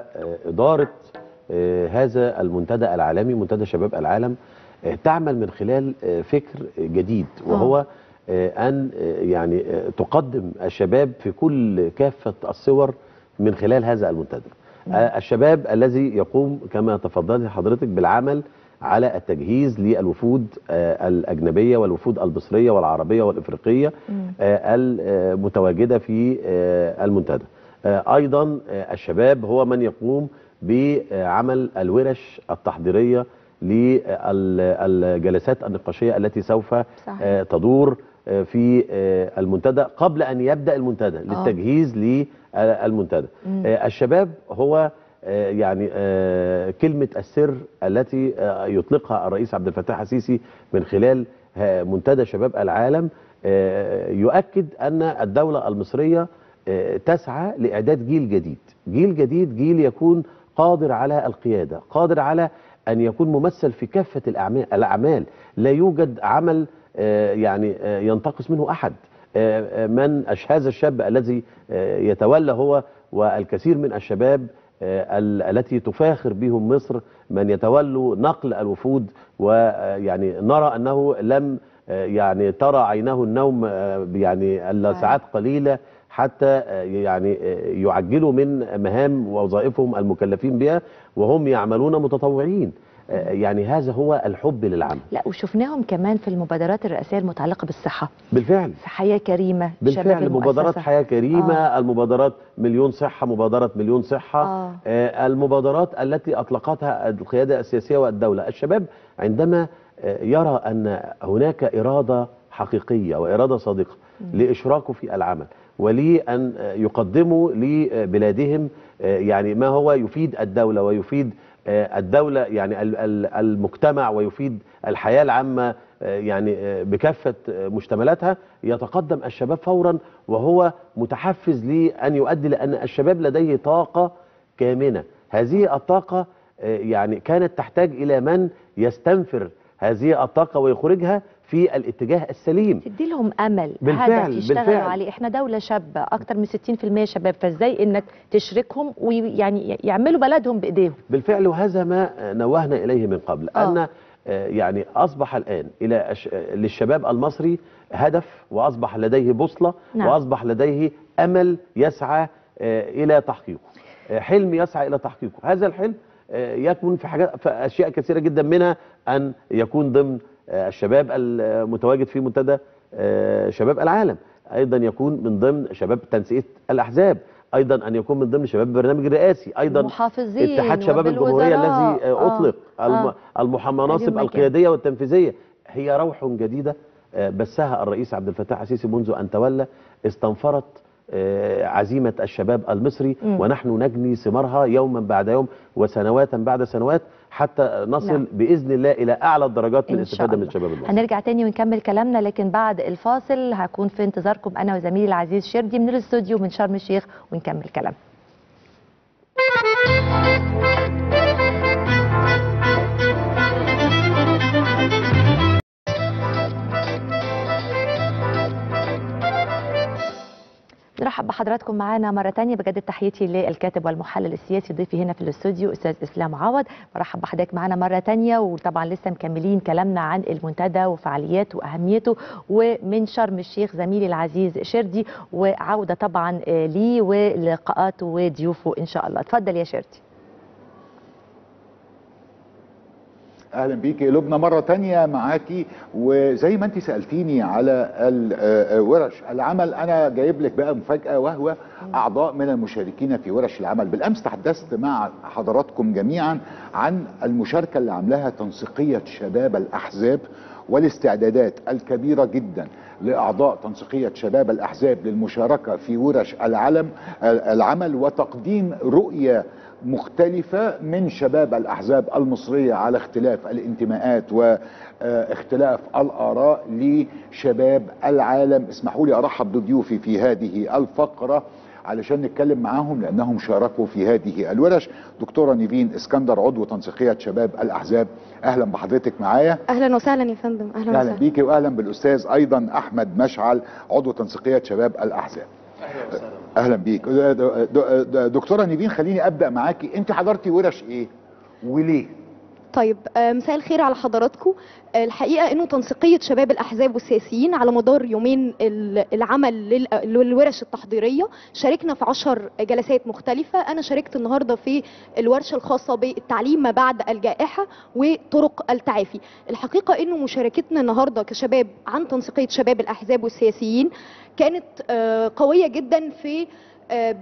وإدارة آه، هذا المنتدى العالمي منتدى شباب العالم آه، تعمل من خلال آه، فكر جديد وهو آه، أن آه، يعني آه، تقدم الشباب في كل كافة الصور من خلال هذا المنتدى آه، الشباب الذي يقوم كما تفضلت حضرتك بالعمل على التجهيز للوفود آه، الأجنبية والوفود المصرية والعربية والإفريقية آه، المتواجدة في آه، المنتدى آه، أيضا آه، الشباب هو من يقوم بعمل الورش التحضيرية للجلسات النقاشيه التي سوف صحيح. آه، تدور آه، في آه، المنتدى قبل ان يبدا المنتدى للتجهيز للمنتدى مم. آه، الشباب هو آه، يعني آه، كلمة السر التي آه، يطلقها الرئيس عبد الفتاح السيسي من خلال آه، منتدى شباب العالم آه، يؤكد أن الدولة المصرية آه، تسعى لإعداد جيل جديد جيل جديد جيل يكون قادر على القيادة قادر على أن يكون ممثل في كافة الأعمال, الأعمال. لا يوجد عمل آه، يعني آه، ينتقص منه أحد آه، آه، من أش- هذا الشاب الذي آه، يتولى هو والكثير من الشباب آه، ال- التي تفاخر بهم مصر من يتولوا نقل الوفود ويعني نرى أنه لم آه، يعني ترى عينه النوم آه، يعني إلا ساعات قليلة حتى آه، يعني آه، يعجلوا من مهام ووظائفهم المكلفين بها وهم يعملون متطوعين آه، يعني هذا هو الحب للعمل لا وشفناهم كمان في المبادرات الرئاسيه المتعلقه بالصحه بالفعل في حياه كريمه شباب بالفعل مبادرات المؤسسة. حياة كريمة آه. آه. المبادرات مليون صحة مبادرة مليون صحة آه. آه. المبادرات التي أطلقتها القيادة السياسية والدولة الشباب عندما آه، يرى أن هناك إرادة حقيقية وإرادة صادقة لإشراكه في العمل ولأن آه، يقدموا لبلادهم آه، يعني ما هو يفيد الدولة ويفيد آه، الدولة يعني ال- ال- المجتمع ويفيد الحياة العامة آه، يعني آه، بكافة آه، مشتملاتها يتقدم الشباب فورا وهو متحفز لأن يؤدي لأن الشباب لديه طاقة كامنة هذه الطاقة آه، يعني كانت تحتاج إلى من يستنفر هذه الطاقة ويخرجها في الاتجاه السليم تدي لهم امل بالفعل، هدف يشتغلوا بالفعل. عليه احنا دوله شابه اكتر من 60% شباب فازاي انك تشركهم ويعني يعملوا بلدهم بايديهم بالفعل وهذا ما نوهنا إليه من قبل آه. أن آه، يعني أصبح الآن إلى أش- آه، للشباب المصري هدف وأصبح لديه بوصلة نعم. وأصبح لديه أمل يسعى آه، إلى تحقيقه آه، حلم يسعى إلى تحقيقه هذا الحلم آه، يكمن في حاجات في أشياء كثيرة جدا منها أن يكون ضمن آه، الشباب المتواجد في منتدى آه، شباب العالم أيضا يكون من ضمن شباب تنسيق الأحزاب ايضا ان يكون من ضمن شباب البرنامج الرئاسي ايضا محافظين اتحاد شباب الجمهوريه وبالوزراء. الذي آه، اطلق آه. الم- آه. المح- المناصب اليوم القياديه والتنفيذيه هي روح جديده آه، بثها الرئيس عبد الفتاح السيسي منذ ان تولى استنفرت آه، عزيمه الشباب المصري مم. ونحن نجني ثمارها يوما بعد يوم وسنوات بعد سنوات حتى نصل نعم. باذن الله الى اعلى الدرجات من إن شاء الاستفاده من الله. الشباب المصري هنرجع تاني ونكمل كلامنا لكن بعد الفاصل هكون في انتظاركم انا وزميلي العزيز شردي من الاستوديو من شرم الشيخ ونكمل كلام نرحب بحضراتكم معانا مرة تانية بجد تحياتي للكاتب والمحلل السياسي ضيفي هنا في الاستوديو أستاذ إسلام عوض برحب بحضرتك معانا مرة تانية وطبعا لسه مكملين كلامنا عن المنتدى وفعالياته وأهميته ومن شرم الشيخ زميلي العزيز شردي وعودة طبعا آه، ليه ولقاءاته وضيوفه إن شاء الله اتفضل يا شردي اهلا بيكي لبنى مره تانية معاكي وزي ما انت سالتيني على ال- آه، آه، ورش العمل انا جايب لك بقى مفاجاه وهو اعضاء من المشاركين في ورش العمل بالامس تحدثت مع حضراتكم جميعا عن المشاركه اللي عاملاها تنسيقيه شباب الاحزاب والاستعدادات الكبيره جدا لاعضاء تنسيقيه شباب الاحزاب للمشاركه في ورش العلم العمل وتقديم رؤيه مختلفة من شباب الأحزاب المصرية على اختلاف الانتماءات واختلاف الآراء لشباب العالم اسمحوا لي أرحب بضيوفي في هذه الفقرة علشان نتكلم معاهم لأنهم شاركوا في هذه الورش دكتورة نيفين اسكندر عضو تنسيقية شباب الأحزاب أهلا بحضرتك معايا اهلا وسهلا يا فندم اهلا, اهلا وسهلا بيكي واهلا بالاستاذ ايضا احمد مشعل عضو تنسيقيه شباب الاحزاب اهلا بيك د- د- د- دكتوره نيفين خليني ابدا معاكي انت حضرتي ورش ايه وليه طيب آه، مساء الخير على حضراتكم آه، الحقيقه انه تنسيقيه شباب الاحزاب والسياسيين على مدار يومين ال- العمل لل- للورش التحضيريه شاركنا في عشر جلسات مختلفه انا شاركت النهارده في الورشه الخاصه بالتعليم ما بعد الجائحه وطرق التعافي الحقيقه انه مشاركتنا النهارده كشباب عن تنسيقيه شباب الاحزاب والسياسيين كانت آه، قويه جدا في آه،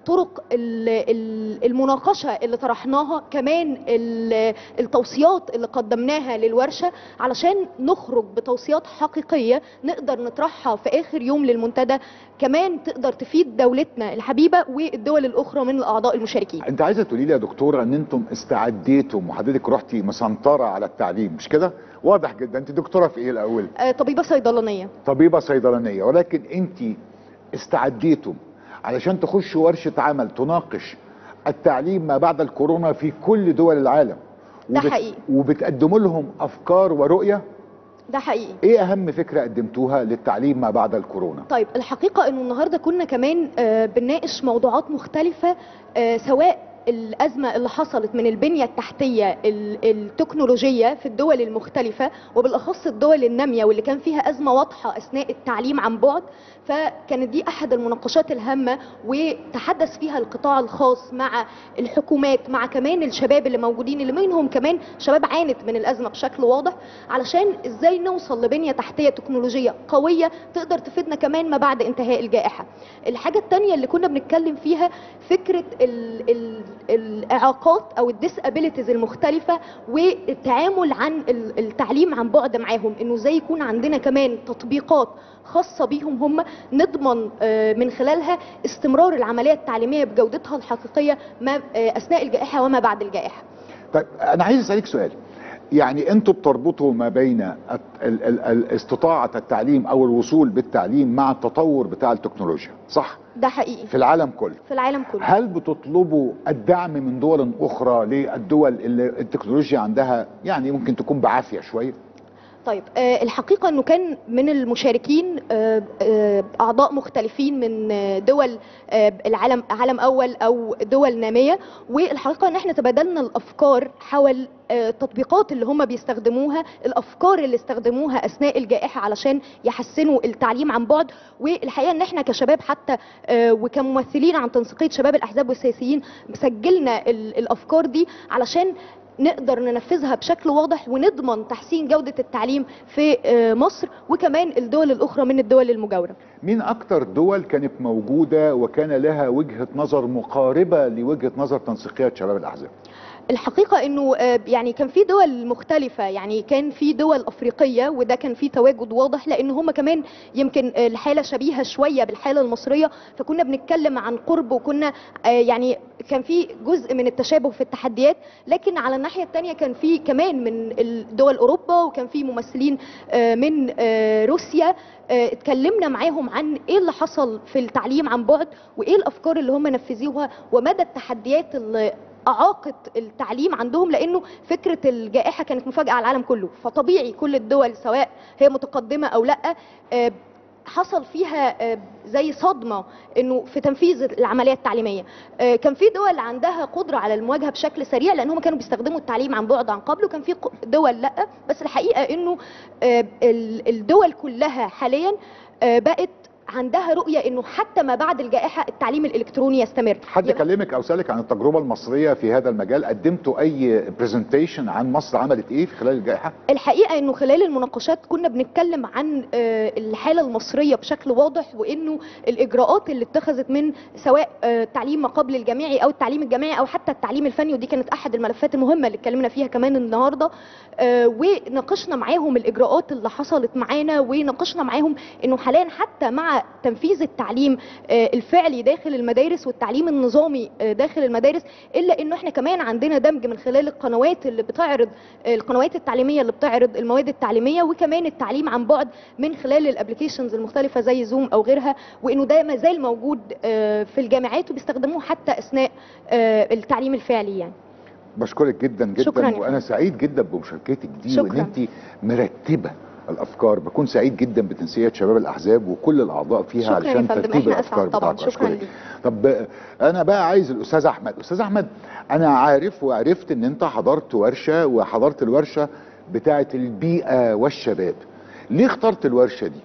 طرق ال- ال- المناقشه اللي طرحناها كمان ال- التوصيات اللي قدمناها للورشه علشان نخرج بتوصيات حقيقيه نقدر نطرحها في اخر يوم للمنتدى كمان تقدر تفيد دولتنا الحبيبه والدول الاخرى من الاعضاء المشاركين انت عايزه تقولي لي يا دكتوره ان انتم استعديتم وحضرتك رحتي مسنطره على التعليم مش كده واضح جدا انت دكتوره في ايه الاول آه، طبيبه صيدلانيه طبيبه صيدلانيه ولكن انت استعديتم علشان تخشوا ورشه عمل تناقش التعليم ما بعد الكورونا في كل دول العالم ده حقيقي. وبتقدموا لهم افكار ورؤيه ده حقيقي ايه اهم فكره قدمتوها للتعليم ما بعد الكورونا طيب الحقيقة انه النهاردة كنا كمان آه، بنناقش موضوعات مختلفة آه، سواء الأزمة اللي حصلت من البنية التحتية ال- التكنولوجية في الدول المختلفة وبالأخص الدول النامية واللي كان فيها أزمة واضحة أثناء التعليم عن بعد فكانت دي أحد المناقشات الهامة وتحدث فيها القطاع الخاص مع الحكومات مع كمان الشباب اللي موجودين اللي منهم كمان شباب عانت من الأزمة بشكل واضح علشان إزاي نوصل لبنية تحتية تكنولوجية قوية تقدر تفيدنا كمان ما بعد انتهاء الجائحة الحاجة التانية اللي كنا بنتكلم فيها فكرة ال ال الإعاقات أو الديسابيليتيز المختلفة والتعامل عن ال- التعليم عن بعد معاهم إنه ازاي يكون عندنا كمان تطبيقات خاصة بيهم هم نضمن آه، من خلالها استمرار العملية التعليمية بجودتها الحقيقية ما آه، أثناء الجائحة وما بعد الجائحة طيب انا عايز اسالك سؤال يعني انتوا بتربطوا ما بين الت- ال- ال- ال- استطاعه التعليم او الوصول بالتعليم مع التطور بتاع التكنولوجيا صح ده حقيقي في العالم كله في العالم كله هل بتطلبوا الدعم من دول اخرى للدول اللي التكنولوجيا عندها يعني ممكن تكون بعافيه شويه طيب آه، الحقيقة أنه كان من المشاركين آه، آه، أعضاء مختلفين من آه، دول آه، العالم عالم أول أو دول نامية والحقيقة أن احنا تبادلنا الأفكار حول آه، التطبيقات اللي هم بيستخدموها الأفكار اللي استخدموها أثناء الجائحة علشان يحسنوا التعليم عن بعد والحقيقة أن احنا كشباب حتى آه، وكممثلين عن تنسيقية شباب الأحزاب والسياسيين سجلنا ال- الأفكار دي علشان نقدر ننفذها بشكل واضح ونضمن تحسين جودة التعليم في آه، مصر وكمان الدول الأخرى من الدول المجاورة مين اكتر دول كانت موجوده وكان لها وجهه نظر مقاربه لوجهه نظر تنسيقيه شباب الاحزاب الحقيقة انه آه، يعني كان في دول مختلفة يعني كان في دول افريقية وده كان في تواجد واضح لان هم كمان يمكن آه، الحالة شبيهة شوية بالحالة المصرية فكنا بنتكلم عن قرب وكنا آه، يعني كان في جزء من التشابه في التحديات لكن على الناحية التانية كان في كمان من دول اوروبا وكان في ممثلين آه، من آه، روسيا آه، اتكلمنا معاهم عن ايه اللي حصل في التعليم عن بعد وايه الافكار اللي هم نفذوها ومدى التحديات اللي اعاقت التعليم عندهم لانه فكره الجائحه كانت مفاجاه على العالم كله فطبيعي كل الدول سواء هي متقدمه او لا آه، حصل فيها آه، زي صدمه انه في تنفيذ العمليه التعليميه آه، كان في دول عندها قدره على المواجهه بشكل سريع لان هم كانوا بيستخدموا التعليم عن بعد عن قبل وكان في ق- دول لا بس الحقيقه انه آه، ال- الدول كلها حاليا آه، بقت عندها رؤيه انه حتى ما بعد الجائحه التعليم الالكتروني يستمر حد كلمك او سالك عن التجربه المصريه في هذا المجال قدمتوا اي برزنتيشن عن مصر عملت ايه في خلال الجائحه الحقيقه انه خلال المناقشات كنا بنتكلم عن آه، الحاله المصريه بشكل واضح وانه الاجراءات اللي اتخذت من سواء آه، التعليم ما قبل الجامعي او التعليم الجامعي او حتى التعليم الفني ودي كانت احد الملفات المهمه اللي اتكلمنا فيها كمان النهارده آه، وناقشنا معاهم الاجراءات اللي حصلت معانا وناقشنا معاهم انه حاليا حتى مع تنفيذ التعليم آه، الفعلي داخل المدارس والتعليم النظامي آه، داخل المدارس الا انه احنا كمان عندنا دمج من خلال القنوات اللي بتعرض آه، القنوات التعليميه اللي بتعرض المواد التعليميه وكمان التعليم عن بعد من خلال الابلكيشنز المختلفه زي زوم او غيرها وانه ده ما زال موجود آه، في الجامعات وبيستخدموه حتى اثناء آه، التعليم الفعلي يعني بشكرك جدا جدا شكراً يا وانا سعيد جدا بمشاركتك دي شكراً. وان انت مرتبه الافكار بكون سعيد جدا بتنسيق شباب الاحزاب وكل الاعضاء فيها شكراً يا علشان فندم، ترتيب إحنا الافكار أسعد طبعاً. بتاعتك شكراً أشكرك. ليك. طب آه، انا بقى عايز الاستاذ احمد استاذ احمد انا عارف وعرفت ان انت حضرت ورشه وحضرت الورشه بتاعه البيئه والشباب ليه اخترت الورشه دي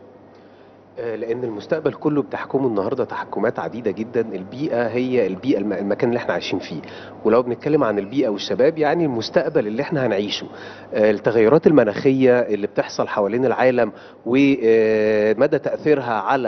آه، لان المستقبل كله بتحكمه النهارده تحكمات عديده جدا البيئه هي البيئه الم- المكان اللي احنا عايشين فيه ولو بنتكلم عن البيئه والشباب يعني المستقبل اللي احنا هنعيشه آه، التغيرات المناخيه اللي بتحصل حوالين العالم ومدى تاثيرها على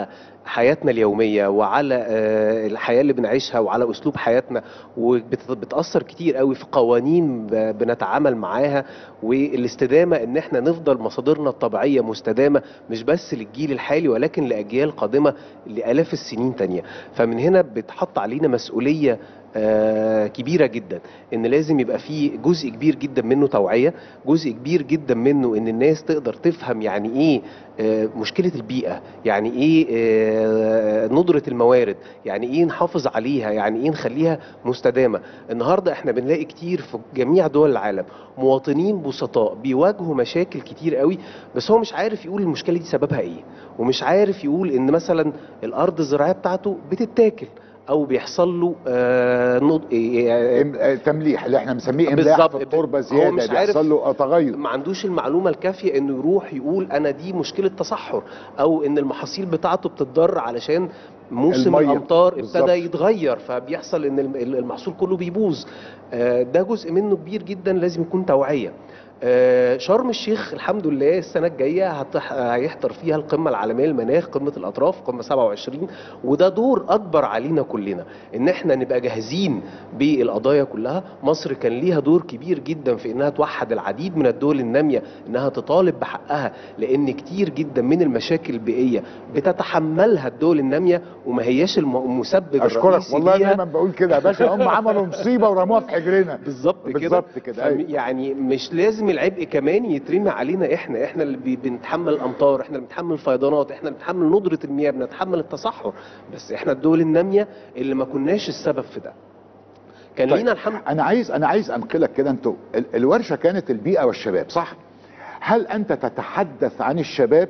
حياتنا اليوميه وعلى آه، الحياه اللي بنعيشها وعلى اسلوب حياتنا وبتاثر كتير قوي في قوانين ب- بنتعامل معاها والاستدامه ان احنا نفضل مصادرنا الطبيعيه مستدامه مش بس للجيل الحالي ولكن لاجيال قادمه لالاف السنين تانية فمن هنا بتحط علينا مسؤوليه آه، كبيره جدا ان لازم يبقى فيه جزء كبير جدا منه توعيه جزء كبير جدا منه ان الناس تقدر تفهم يعني ايه آه، مشكله البيئه يعني ايه آه، ندره الموارد يعني ايه نحافظ عليها يعني ايه نخليها مستدامه النهارده احنا بنلاقي كتير في جميع دول العالم مواطنين بسطاء بيواجهوا مشاكل كتير قوي بس هو مش عارف يقول المشكله دي سببها ايه ومش عارف يقول ان مثلا الارض الزراعيه بتاعته بتتاكل او بيحصل له آه نض... آه تمليح اللي احنا بنسميه املاح في التربه هو زياده مش عارف بيحصل له تغير ما عندوش المعلومه الكافيه انه يروح يقول انا دي مشكله تصحر او ان المحاصيل بتاعته بتتضر علشان موسم المية. الامطار بالظبط. ابتدى يتغير فبيحصل ان الم- المحصول كله بيبوظ آه، ده جزء منه كبير جدا لازم يكون توعيه آه، شرم الشيخ الحمد لله السنه الجايه هتح- هيحضر فيها القمه العالميه للمناخ قمه الاطراف قمه 27 وده دور اكبر علينا كلنا ان احنا نبقى جاهزين بالقضايا كلها مصر كان ليها دور كبير جدا في انها توحد العديد من الدول الناميه انها تطالب بحقها لان كتير جدا من المشاكل البيئيه بتتحملها الدول الناميه وما هياش الم- المسبب اشكرك الرئيسي والله ليها دايما بقول كده يا باشا هم عملوا مصيبه ورموها في حجرنا بالظبط كده بالظبط كده فم- أيوة. يعني مش لازم العبء كمان يترمي علينا احنا احنا اللي بي- بنتحمل الامطار احنا اللي بنتحمل الفيضانات احنا اللي بنتحمل ندره المياه بنتحمل التصحر بس احنا الدول الناميه اللي ما كناش السبب في ده كان طيب، لينا الحمد انا عايز انا عايز انقلك كده انتوا ال- الورشه كانت البيئه والشباب صح هل انت تتحدث عن الشباب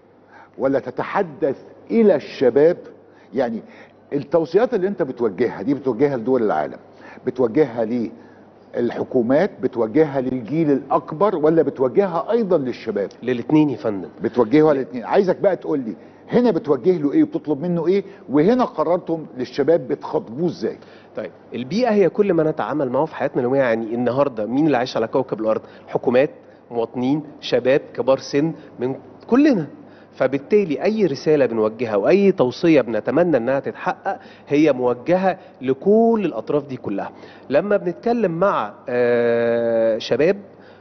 ولا تتحدث الى الشباب يعني التوصيات اللي انت بتوجهها دي بتوجهها لدول العالم بتوجهها للحكومات بتوجهها للجيل الاكبر ولا بتوجهها ايضا للشباب للاثنين يا فندم بتوجهها للاثنين عايزك بقى تقول لي هنا بتوجه له ايه وبتطلب منه ايه وهنا قررتم للشباب بتخاطبوه ازاي طيب البيئه هي كل ما نتعامل معه في حياتنا اليوميه يعني النهارده مين اللي عايش على كوكب الارض حكومات مواطنين شباب كبار سن من كلنا فبالتالي اي رساله بنوجهها واي توصيه بنتمنى انها تتحقق هي موجهه لكل الاطراف دي كلها لما بنتكلم مع آه، شباب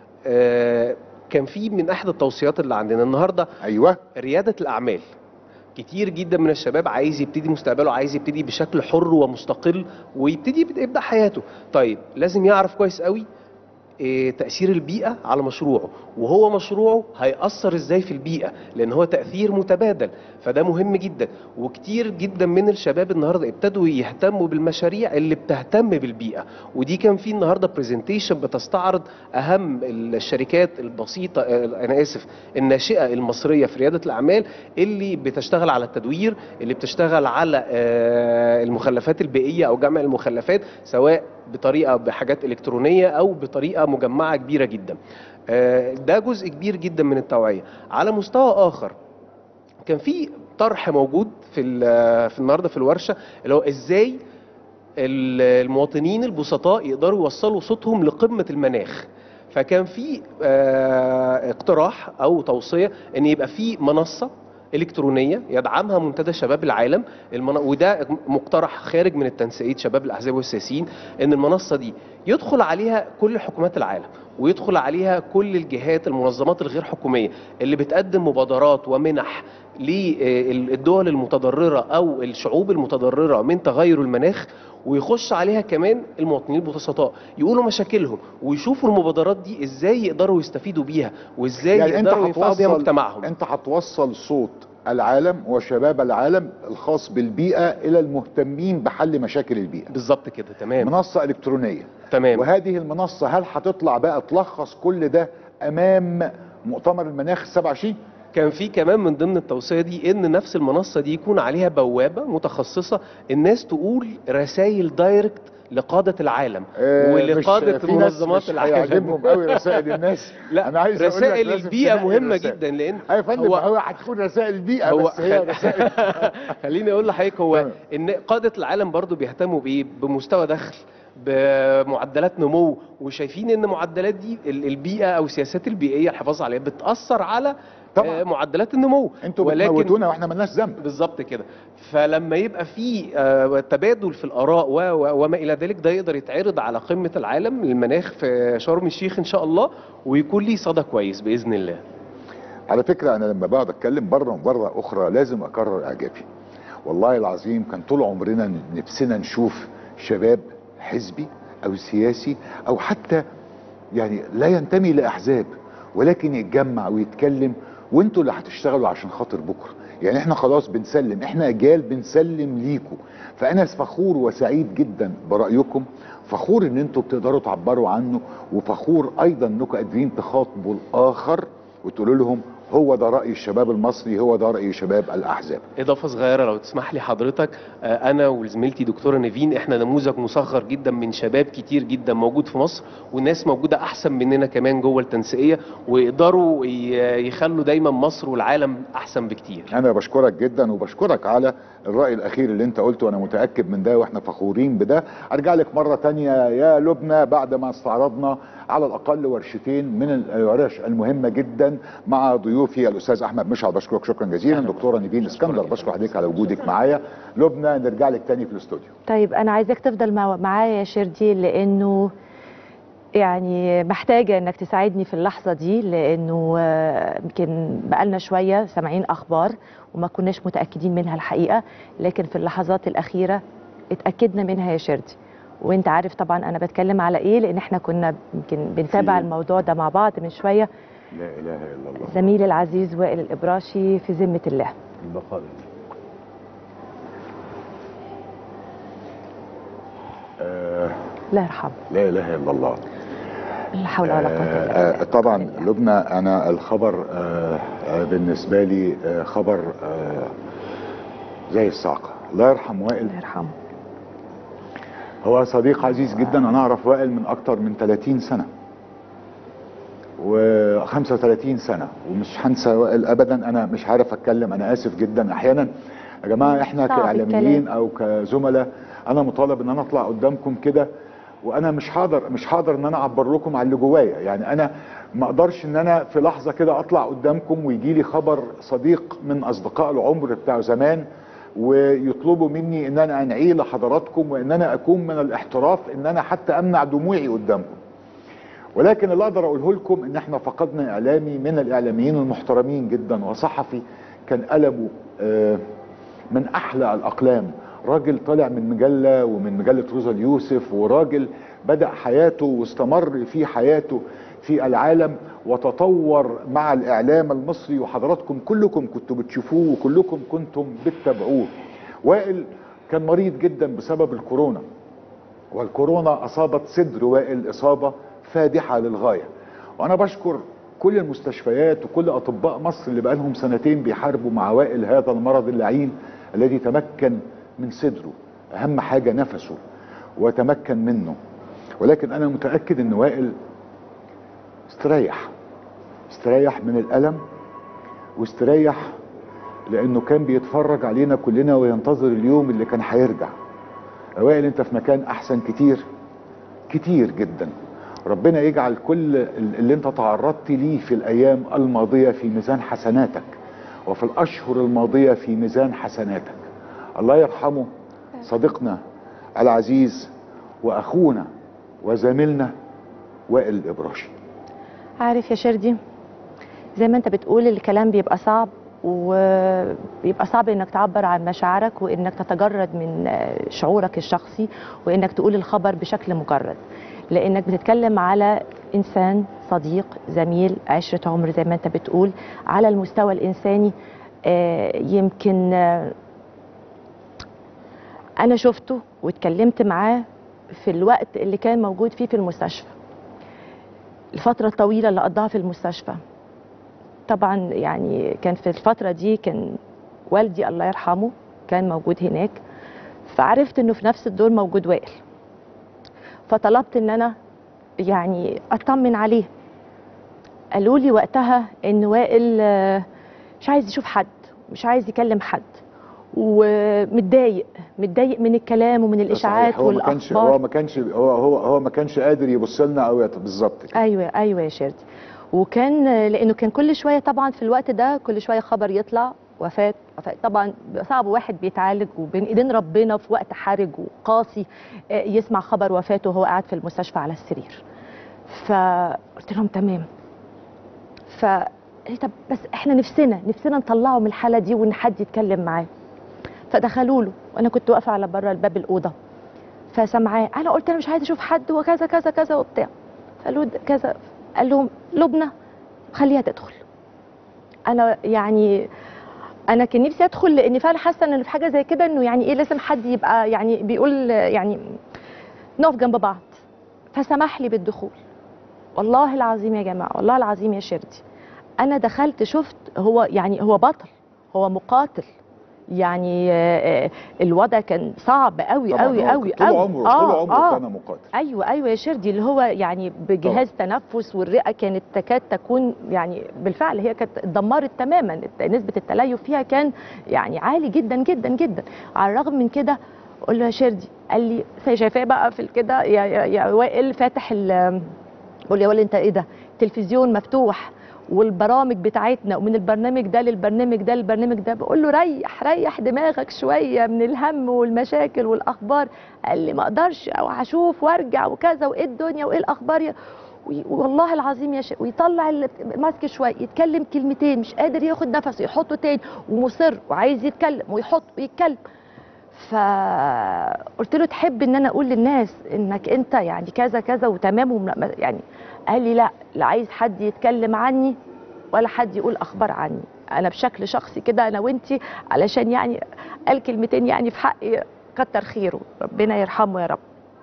آه، كان في من احد التوصيات اللي عندنا النهارده ايوه رياده الاعمال كتير جدا من الشباب عايز يبتدي مستقبله عايز يبتدي بشكل حر ومستقل ويبتدي يبدأ يبدا حياته طيب لازم يعرف كويس قوي إيه تأثير البيئة على مشروعه وهو مشروعه هيأثر ازاي في البيئة لأن هو تأثير متبادل فده مهم جدا وكتير جدا من الشباب النهاردة ابتدوا يهتموا بالمشاريع اللي بتهتم بالبيئة ودي كان في النهاردة برزنتيشن بتستعرض أهم الشركات البسيطة آه، أنا آسف الناشئة المصرية في ريادة الأعمال اللي بتشتغل على التدوير اللي بتشتغل على آه، المخلفات البيئية أو جمع المخلفات سواء بطريقه بحاجات الكترونيه او بطريقه مجمعه كبيره جدا آه، ده جزء كبير جدا من التوعيه على مستوى اخر كان في طرح موجود في ال- في النهارده في الورشه اللي هو ازاي ال- المواطنين البسطاء يقدروا يوصلوا صوتهم لقمه المناخ فكان في آه، اقتراح او توصيه ان يبقى في منصه الكترونيه يدعمها منتدى شباب العالم المن... وده مقترح خارج من التنسيقيه شباب الاحزاب والسياسيين ان المنصه دي يدخل عليها كل حكومات العالم ويدخل عليها كل الجهات المنظمات الغير حكوميه اللي بتقدم مبادرات ومنح للدول المتضرره او الشعوب المتضرره من تغير المناخ ويخش عليها كمان المواطنين البسطاء يقولوا مشاكلهم ويشوفوا المبادرات دي ازاي يقدروا يستفيدوا بيها وازاي يعني انت يقدروا ينفعوا بيها هتوصل مجتمعهم انت هتوصل صوت العالم وشباب العالم الخاص بالبيئه الى المهتمين بحل مشاكل البيئه بالظبط كده تمام منصه الكترونيه تمام وهذه المنصه هل هتطلع بقى تلخص كل ده امام مؤتمر المناخ 27 كان في كمان من ضمن التوصيه دي ان نفس المنصه دي يكون عليها بوابه متخصصه الناس تقول رسائل دايركت لقاده العالم آه، ولقاده مش- في ناس منظمات مش العالم هيعجبهم قوي رسائل الناس لا انا عايز أقول لك رسائل لازم البيئه تنقي مهمه الرسائل. جدا لان ايوه يا فندم هو- هو هتكون رسائل البيئه هو بس هي خل- رسائل خليني اقول لحضرتك هو ان قاده العالم برضو بيهتموا بايه بمستوى دخل بمعدلات نمو وشايفين ان معدلات دي ال- البيئه او السياسات البيئيه الحفاظ عليها بتاثر على طبعاً. آه، معدلات النمو انتوا بتموتونا واحنا مالناش ذنب بالظبط كده فلما يبقى في آه، تبادل في الاراء و- و- وما الى ذلك ده يقدر يتعرض على قمه العالم للمناخ في شرم الشيخ ان شاء الله ويكون ليه صدى كويس باذن الله على فكره انا لما بقعد اتكلم بره وبره اخرى لازم اكرر اعجابي والله العظيم كان طول عمرنا نفسنا نشوف شباب حزبي او سياسي او حتى يعني لا ينتمي لاحزاب ولكن يتجمع ويتكلم وانتوا اللي هتشتغلوا عشان خاطر بكره يعني احنا خلاص بنسلم احنا اجيال بنسلم ليكم فانا فخور وسعيد جدا برايكم فخور ان انتوا بتقدروا تعبروا عنه وفخور ايضا انكم قادرين تخاطبوا الاخر وتقولوا لهم هو ده راي الشباب المصري هو ده راي شباب الاحزاب اضافه صغيره لو تسمح لي حضرتك آه، انا وزميلتي دكتوره نيفين احنا نموذج مصغر جدا من شباب كتير جدا موجود في مصر والناس موجوده احسن مننا كمان جوه التنسيقيه ويقدروا ي- يخلوا دايما مصر والعالم احسن بكتير انا بشكرك جدا وبشكرك على الراي الاخير اللي انت قلته وانا متاكد من ده واحنا فخورين بده ارجع لك مره تانية يا لبنى بعد ما استعرضنا على الاقل ورشتين من الورش المهمه جدا مع ضيوفي الاستاذ احمد مشعل بشكرك شكرا جزيلا دكتوره نيفين اسكندر بشكر حضرتك على وجودك معايا لبنى نرجع لك تاني في الاستوديو طيب انا عايزاك تفضل مع- معايا يا شردي لانه يعني محتاجه انك تساعدني في اللحظه دي لانه آه، يمكن بقالنا شويه سامعين اخبار وما كناش متاكدين منها الحقيقه لكن في اللحظات الاخيره اتاكدنا منها يا شردي وانت عارف طبعا انا بتكلم على ايه لان احنا كنا يمكن بنتابع الموضوع ده مع بعض من شويه لا اله الا الله زميلي العزيز وائل الابراشي في ذمه الله البقاء آه الله يرحمه لا اله الا الله لا حول ولا قوه الا بالله آه، طبعا لبنى انا الخبر آه، آه، بالنسبه لي آه، خبر آه، زي الصاعقه الله يرحم وائل الله يرحمه هو صديق عزيز جدا انا اعرف وائل من اكتر من 30 سنه و 35 سنه ومش هنسى وائل ابدا انا مش عارف اتكلم انا اسف جدا احيانا يا جماعه احنا صعب كاعلاميين الكلام. او كزملاء انا مطالب ان انا اطلع قدامكم كده وانا مش هقدر مش هقدر ان انا اعبر لكم على اللي جوايا يعني انا ما اقدرش ان انا في لحظه كده اطلع قدامكم ويجي لي خبر صديق من اصدقاء العمر بتاع زمان ويطلبوا مني ان انا انعيه لحضراتكم وان انا اكون من الاحتراف ان انا حتى امنع دموعي قدامكم ولكن اللي اقدر اقوله لكم ان احنا فقدنا اعلامي من الاعلاميين المحترمين جدا وصحفي كان قلمه آه، من احلى الاقلام راجل طالع من مجله ومن مجله روزا اليوسف وراجل بدا حياته واستمر في حياته في العالم وتطور مع الاعلام المصري وحضراتكم كلكم كنتوا بتشوفوه وكلكم كنتم بتتابعوه وائل كان مريض جدا بسبب الكورونا والكورونا اصابت صدر وائل اصابه فادحه للغايه وانا بشكر كل المستشفيات وكل اطباء مصر اللي بقالهم سنتين بيحاربوا مع وائل هذا المرض اللعين الذي تمكن من صدره اهم حاجه نفسه وتمكن منه ولكن انا متاكد ان وائل استريح استريح من الالم واستريح لانه كان بيتفرج علينا كلنا وينتظر اليوم اللي كان هيرجع وائل انت في مكان احسن كتير كتير جدا ربنا يجعل كل اللي انت تعرضت ليه في الايام الماضيه في ميزان حسناتك وفي الاشهر الماضيه في ميزان حسناتك الله يرحمه صديقنا العزيز واخونا وزميلنا وائل الابراشي عارف يا شردي زي ما انت بتقول الكلام بيبقى صعب وبيبقى صعب انك تعبر عن مشاعرك وانك تتجرد من شعورك الشخصي وانك تقول الخبر بشكل مجرد لانك بتتكلم على انسان صديق زميل عشره عمر زي ما انت بتقول على المستوى الانساني آه، يمكن آه، انا شفته واتكلمت معاه في الوقت اللي كان موجود فيه في المستشفى الفتره الطويله اللي قضاها في المستشفى طبعا يعني كان في الفتره دي كان والدي الله يرحمه كان موجود هناك فعرفت انه في نفس الدور موجود وائل فطلبت ان انا يعني اطمن عليه قالوا لي وقتها ان وائل آه، مش عايز يشوف حد مش عايز يكلم حد ومتضايق متضايق من الكلام ومن الاشاعات هو ما كانش هو والاخبار ما كانش هو هو هو ما كانش قادر يبص لنا او يت- بالظبط كده ايوه ايوه يا شيرتي وكان آه، لانه كان كل شويه طبعا في الوقت ده كل شويه خبر يطلع وفاه وفاه طبعا صعب واحد بيتعالج وبين ايدين ربنا في وقت حرج وقاسي آه، يسمع خبر وفاته وهو قاعد في المستشفى على السرير فقلت لهم تمام ف إيه طب بس احنا نفسنا نفسنا نطلعه من الحاله دي وان حد يتكلم معاه فدخلوا له وانا كنت واقفه على بره الباب الاوضه فسمعاه انا قلت انا مش عايزه اشوف حد وكذا كذا كذا وبتاع قالوا د- كذا قال لهم لبنى خليها تدخل انا يعني انا كان نفسي ادخل لاني فعلا حاسه ان في حاجه زي كده انه يعني ايه لازم حد يبقى يعني بيقول يعني نقف جنب بعض فسمح لي بالدخول والله العظيم يا جماعه والله العظيم يا شردي انا دخلت شفت هو يعني هو بطل هو مقاتل يعني آه، آه، الوضع كان صعب قوي طبعاً قوي هو قوي طول قوي عمره طول عمره كان مقاتل ايوه ايوه يا شردي اللي هو يعني بجهاز تنفس والرئه كانت تكاد تكون يعني بالفعل هي كانت اتدمرت تماما نسبه التليف فيها كان يعني عالي جدا جدا جدا على الرغم من كده قول له يا شردي قال لي شايفاه بقى في كده يا, يا, يا وائل فاتح ال بقول لي يا وائل انت ايه ده التلفزيون مفتوح والبرامج بتاعتنا ومن البرنامج ده للبرنامج ده للبرنامج ده بقول له ريح ريح دماغك شويه من الهم والمشاكل والاخبار قال لي ما اقدرش او هشوف وارجع وكذا وايه الدنيا وايه الاخبار يا وي- والله العظيم يا شيخ ويطلع ال- الماسك شويه يتكلم كلمتين مش قادر ياخد نفسه يحطه تاني ومصر وعايز يتكلم ويحط ويتكلم فقلت له تحب ان انا اقول للناس انك انت يعني كذا كذا وتمام وم- يعني قال لي لا لا عايز حد يتكلم عني ولا حد يقول اخبار عني انا بشكل شخصي كده انا وانتي علشان يعني قال كلمتين يعني في حقي كتر خيره ربنا يرحمه يا رب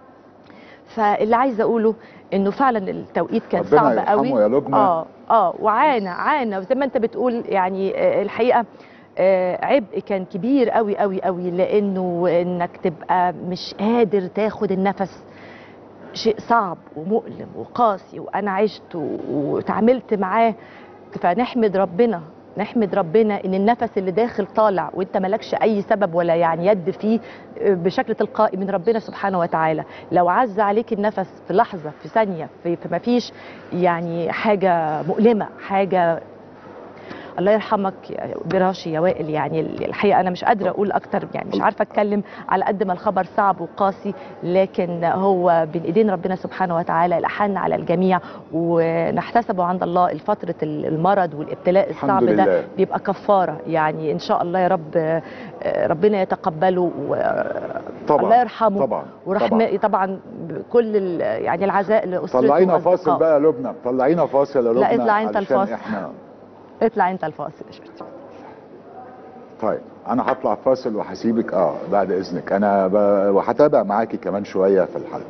فاللي عايزه اقوله انه فعلا التوقيت كان ربنا صعب يرحمه قوي يا لبنى. اه اه وعانى عانى وزي ما انت بتقول يعني آه، الحقيقه آه، عبء كان كبير قوي قوي قوي لانه انك تبقى مش قادر تاخد النفس شيء صعب ومؤلم وقاسي وانا عشت و- وتعاملت معاه فنحمد ربنا نحمد ربنا ان النفس اللي داخل طالع وانت مالكش اي سبب ولا يعني يد فيه بشكل تلقائي من ربنا سبحانه وتعالى لو عز عليك النفس في لحظه في ثانيه في فما فيش يعني حاجه مؤلمه حاجه الله يرحمك يا براشي يا وائل يعني الحقيقه انا مش قادره اقول اكتر يعني مش عارفه اتكلم على قد ما الخبر صعب وقاسي لكن هو بين ايدين ربنا سبحانه وتعالى الاحن على الجميع ونحتسبه عند الله فتره المرض والابتلاء الحمد الصعب لله. ده بيبقى كفاره يعني ان شاء الله يا رب آه، ربنا يتقبله و- طبعا الله يرحمه طبعا ورحمه طبعا بكل ال- يعني العزاء لاسرته طلعينا فاصل وأصدقائه. بقى يا لبنى طلعينا فاصل يا لبنى لا اطلع انت علشان الفاصل احنا اطلع انت الفاصل يا شرطي طيب انا هطلع فاصل وهسيبك اه بعد اذنك انا ب... وهتابع معاكي كمان شويه في الحلقه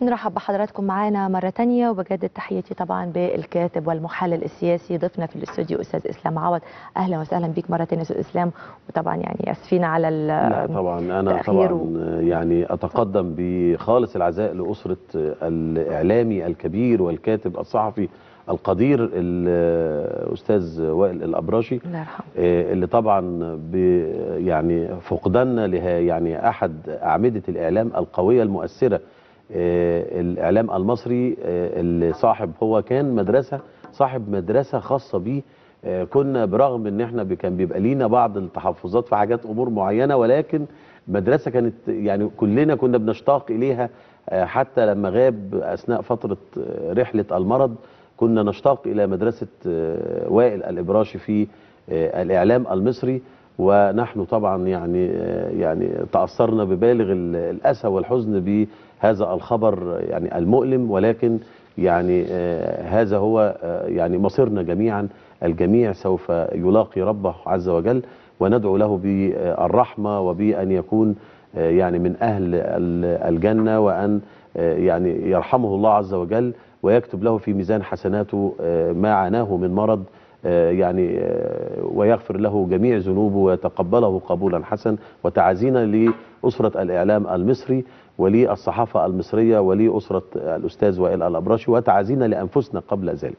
نرحب بحضراتكم معانا مرة تانية وبجدد تحياتي طبعا بالكاتب والمحلل السياسي ضيفنا في الاستوديو أستاذ إسلام عوض أهلا وسهلا بيك مرة تانية أستاذ إسلام وطبعا يعني أسفين على ال- لا طبعا انا التأخير طبعا يعني اتقدم بخالص العزاء لاسره الاعلامي الكبير والكاتب الصحفي القدير الاستاذ وائل الابراشي الله يرحمه آه، اللي طبعا ب يعني فقداننا لها يعني احد اعمده الاعلام القويه المؤثره آه، الاعلام المصري آه، اللي صاحب هو كان مدرسه صاحب مدرسه خاصه بيه آه، كنا برغم ان احنا بي- كان بيبقى لينا بعض التحفظات في حاجات امور معينه ولكن مدرسه كانت يعني كلنا كنا بنشتاق اليها آه، حتى لما غاب اثناء فتره آه، رحله المرض كنا نشتاق الى مدرسه آه، وائل الابراشي في آه، الاعلام المصري ونحن طبعا يعني آه، يعني تاثرنا ببالغ ال- الاسى والحزن بهذا الخبر يعني المؤلم ولكن يعني آه، هذا هو آه، يعني مصيرنا جميعا الجميع سوف يلاقي ربه عز وجل وندعو له بالرحمه وبان يكون آه، يعني من اهل ال- الجنه وان آه، يعني يرحمه الله عز وجل ويكتب له في ميزان حسناته آه، ما عاناه من مرض آه، يعني آه، ويغفر له جميع ذنوبه ويتقبله قبولا حسن وتعازينا لأسرة الإعلام المصري وللصحافة المصرية ولأسرة الأستاذ وائل الأبراشي وتعازينا لأنفسنا قبل ذلك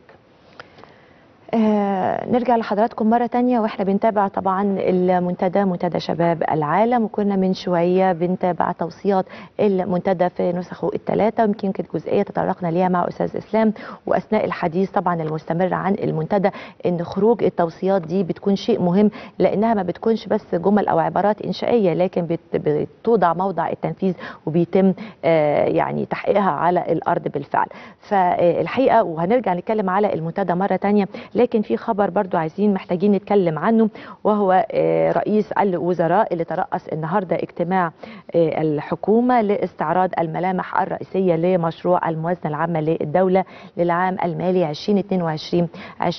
آه نرجع لحضراتكم مرة تانية واحنا بنتابع طبعا المنتدى منتدى شباب العالم وكنا من شوية بنتابع توصيات المنتدى في نسخه الثلاثة ويمكن كانت جزئية تطرقنا ليها مع أستاذ إسلام وأثناء الحديث طبعا المستمر عن المنتدى إن خروج التوصيات دي بتكون شيء مهم لأنها ما بتكونش بس جمل أو عبارات إنشائية لكن بت- بتوضع موضع التنفيذ وبيتم آه يعني تحقيقها على الأرض بالفعل فالحقيقة وهنرجع نتكلم على المنتدى مرة تانية لكن في خبر برضو عايزين محتاجين نتكلم عنه وهو آه، رئيس الوزراء اللي ترأس النهاردة اجتماع آه، الحكومة لاستعراض الملامح الرئيسية لمشروع الموازنة العامة للدولة للعام المالي 2022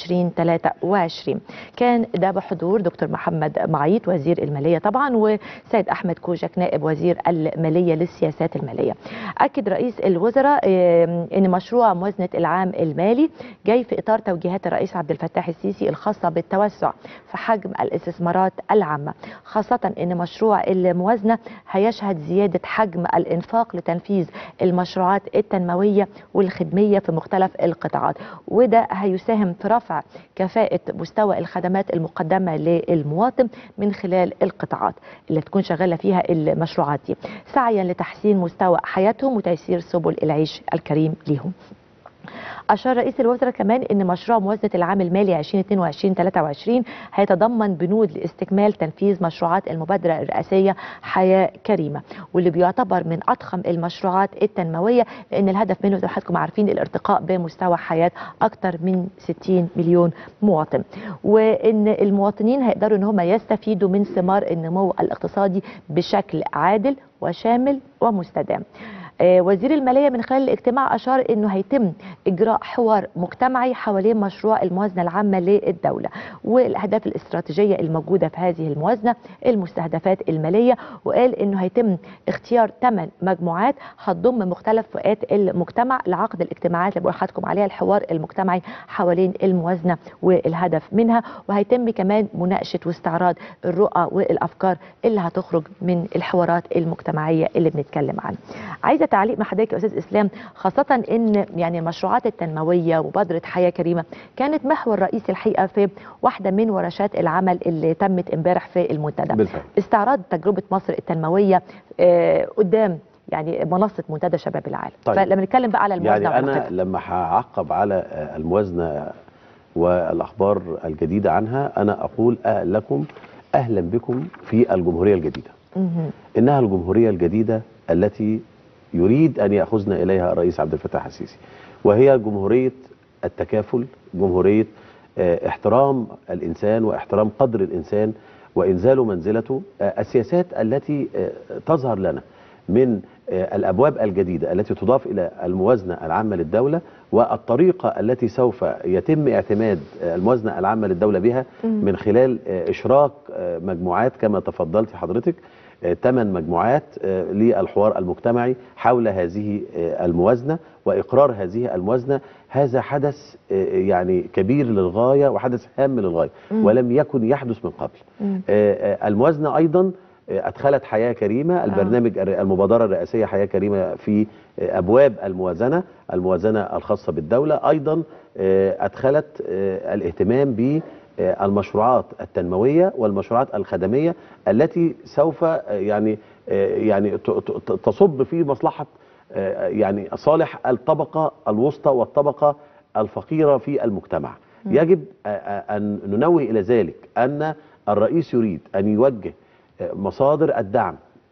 2023 كان ده بحضور دكتور محمد معيط وزير المالية طبعا وسيد أحمد كوجك نائب وزير المالية للسياسات المالية أكد رئيس الوزراء آه، أن مشروع موازنة العام المالي جاي في إطار توجيهات الرئيس عبد الفتاح السيسي الخاصة بالتوسع في حجم الاستثمارات العامة خاصة أن مشروع الموازنة هيشهد زيادة حجم الإنفاق لتنفيذ المشروعات التنموية والخدمية في مختلف القطاعات وده هيساهم في رفع كفاءة مستوى الخدمات المقدمة للمواطن من خلال القطاعات اللي تكون شغالة فيها المشروعات دي سعيا لتحسين مستوى حياتهم وتيسير سبل العيش الكريم ليهم أشار رئيس الوزراء كمان أن مشروع موازنة العام المالي 2022-2023 هيتضمن بنود لاستكمال تنفيذ مشروعات المبادرة الرئاسية حياة كريمة واللي بيعتبر من أضخم المشروعات التنموية لأن الهدف منه زي ما حضراتكم عارفين الارتقاء بمستوى حياة أكثر من 60 مليون مواطن وأن المواطنين هيقدروا أن هم يستفيدوا من ثمار النمو الاقتصادي بشكل عادل وشامل ومستدام آه، وزير المالية من خلال الاجتماع أشار أنه هيتم إجراء حوار مجتمعي حوالين مشروع الموازنة العامة للدولة والأهداف الاستراتيجية الموجودة في هذه الموازنة المستهدفات المالية وقال أنه هيتم اختيار ثمان مجموعات هتضم مختلف فئات المجتمع لعقد الاجتماعات اللي بقول لحضراتكم عليها الحوار المجتمعي حوالين الموازنة والهدف منها وهيتم كمان مناقشة واستعراض الرؤى والأفكار اللي هتخرج من الحوارات المجتمعية اللي بنتكلم عنها عايزة تعليق مع حضرتك يا أستاذ إسلام خاصة أن يعني المشروعات التنموية ومبادرة حياة كريمة كانت محور رئيسي الحقيقة في واحدة من ورشات العمل اللي تمت امبارح في المنتدى بالفعل. استعراض تجربة مصر التنموية آه، قدام يعني منصة منتدى شباب العالم طيب. فلما نتكلم بقى على الموازنة يعني والخطة. أنا لما هعقب على آه، الموازنة والأخبار الجديدة عنها أنا أقول أهلا لكم أهلا بكم في الجمهورية الجديدة مهم. إنها الجمهورية الجديدة التي يريد أن يأخذنا إليها الرئيس عبد الفتاح السيسي وهي جمهورية التكافل جمهورية آه، احترام الإنسان واحترام قدر الإنسان وإنزال منزلته آه، السياسات التي آه، تظهر لنا من آه، الأبواب الجديدة التي تضاف إلى الموازنة العامة للدولة والطريقة التي سوف يتم اعتماد آه، الموازنة العامة للدولة بها مم. من خلال آه، إشراك آه، مجموعات كما تفضلت حضرتك ثمان مجموعات آه، للحوار المجتمعي حول هذه آه، الموازنه واقرار هذه الموازنه هذا حدث آه، يعني كبير للغايه وحدث هام للغايه مم. ولم يكن يحدث من قبل مم. آه، آه، الموازنه ايضا آه، ادخلت حياه كريمه البرنامج الر- المبادره الرئاسيه حياه كريمه في آه، ابواب الموازنه الموازنه الخاصه بالدوله ايضا آه، ادخلت آه، الاهتمام بالمشروعات التنمويه والمشروعات الخدميه التي سوف آه، يعني آه، يعني ت- ت- تصب في مصلحه آه، يعني صالح الطبقه الوسطى والطبقه الفقيره في المجتمع مم. يجب آه، آه، ان ننوه الى ذلك ان الرئيس يريد ان يوجه آه، مصادر الدعم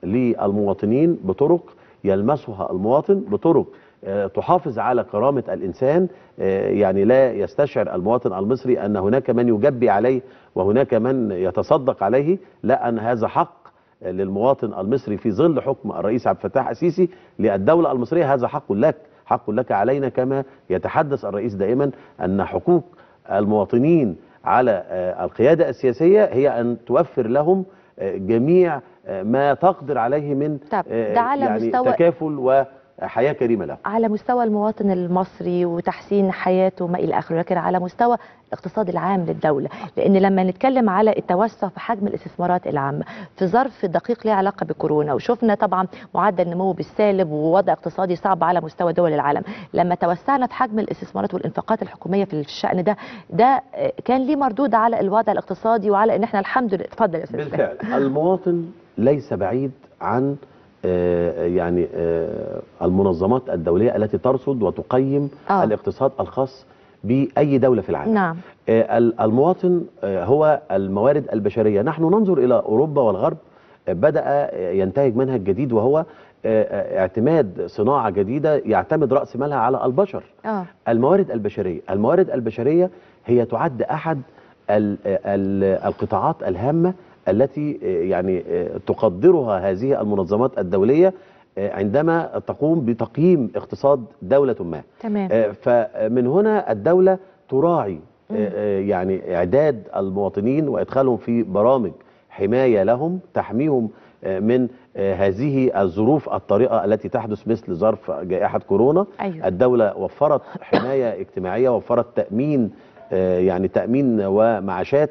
للمواطنين بطرق يلمسها المواطن بطرق آه، تحافظ على كرامة الإنسان آه، يعني لا يستشعر المواطن المصري أن هناك من يجبي عليه وهناك من يتصدق عليه لا أن هذا حق للمواطن المصري في ظل حكم الرئيس عبد الفتاح السيسي للدولة المصرية هذا حق لك حق لك علينا كما يتحدث الرئيس دائما أن حقوق المواطنين على آه، القيادة السياسية هي أن توفر لهم آه، جميع آه، ما تقدر عليه من طب آه، ده على يعني مستوى- تكافل وحياة كريمة له على مستوى المواطن المصري وتحسين حياته ما الى اخره لكن على مستوى الاقتصاد العام للدوله لان لما نتكلم على التوسع في حجم الاستثمارات العامه في ظرف دقيق له علاقه بكورونا وشفنا طبعا معدل نمو بالسالب ووضع اقتصادي صعب على مستوى دول العالم لما توسعنا في حجم الاستثمارات والانفاقات الحكوميه في الشان ده ده آه، كان ليه مردود على الوضع الاقتصادي وعلى ان احنا الحمد لله اتفضل يا استاذ بالفعل المواطن ليس بعيد عن آه، يعني آه، المنظمات الدولية التي ترصد وتقيم آه. الاقتصاد الخاص بأي دولة في العالم نعم آه، ال- المواطن آه، هو الموارد البشرية نحن ننظر إلى أوروبا والغرب آه، بدأ آه، ينتهج منهج جديد وهو آه، آه، اعتماد صناعة جديدة يعتمد رأس مالها على البشر اه الموارد البشرية الموارد البشرية هي تعد أحد ال ال القطاعات الهامة التي آه، يعني آه، تقدرها هذه المنظمات الدولية آه، عندما تقوم بتقييم اقتصاد دولة ما تمام آه، فمن هنا الدولة تراعي آه، آه، يعني إعداد المواطنين وإدخالهم في برامج حماية لهم تحميهم آه، من آه، هذه الظروف الطارئة التي تحدث مثل ظرف جائحة كورونا أيوة. الدولة وفرت حماية اجتماعية وفرت تأمين آه، يعني تأمين ومعاشات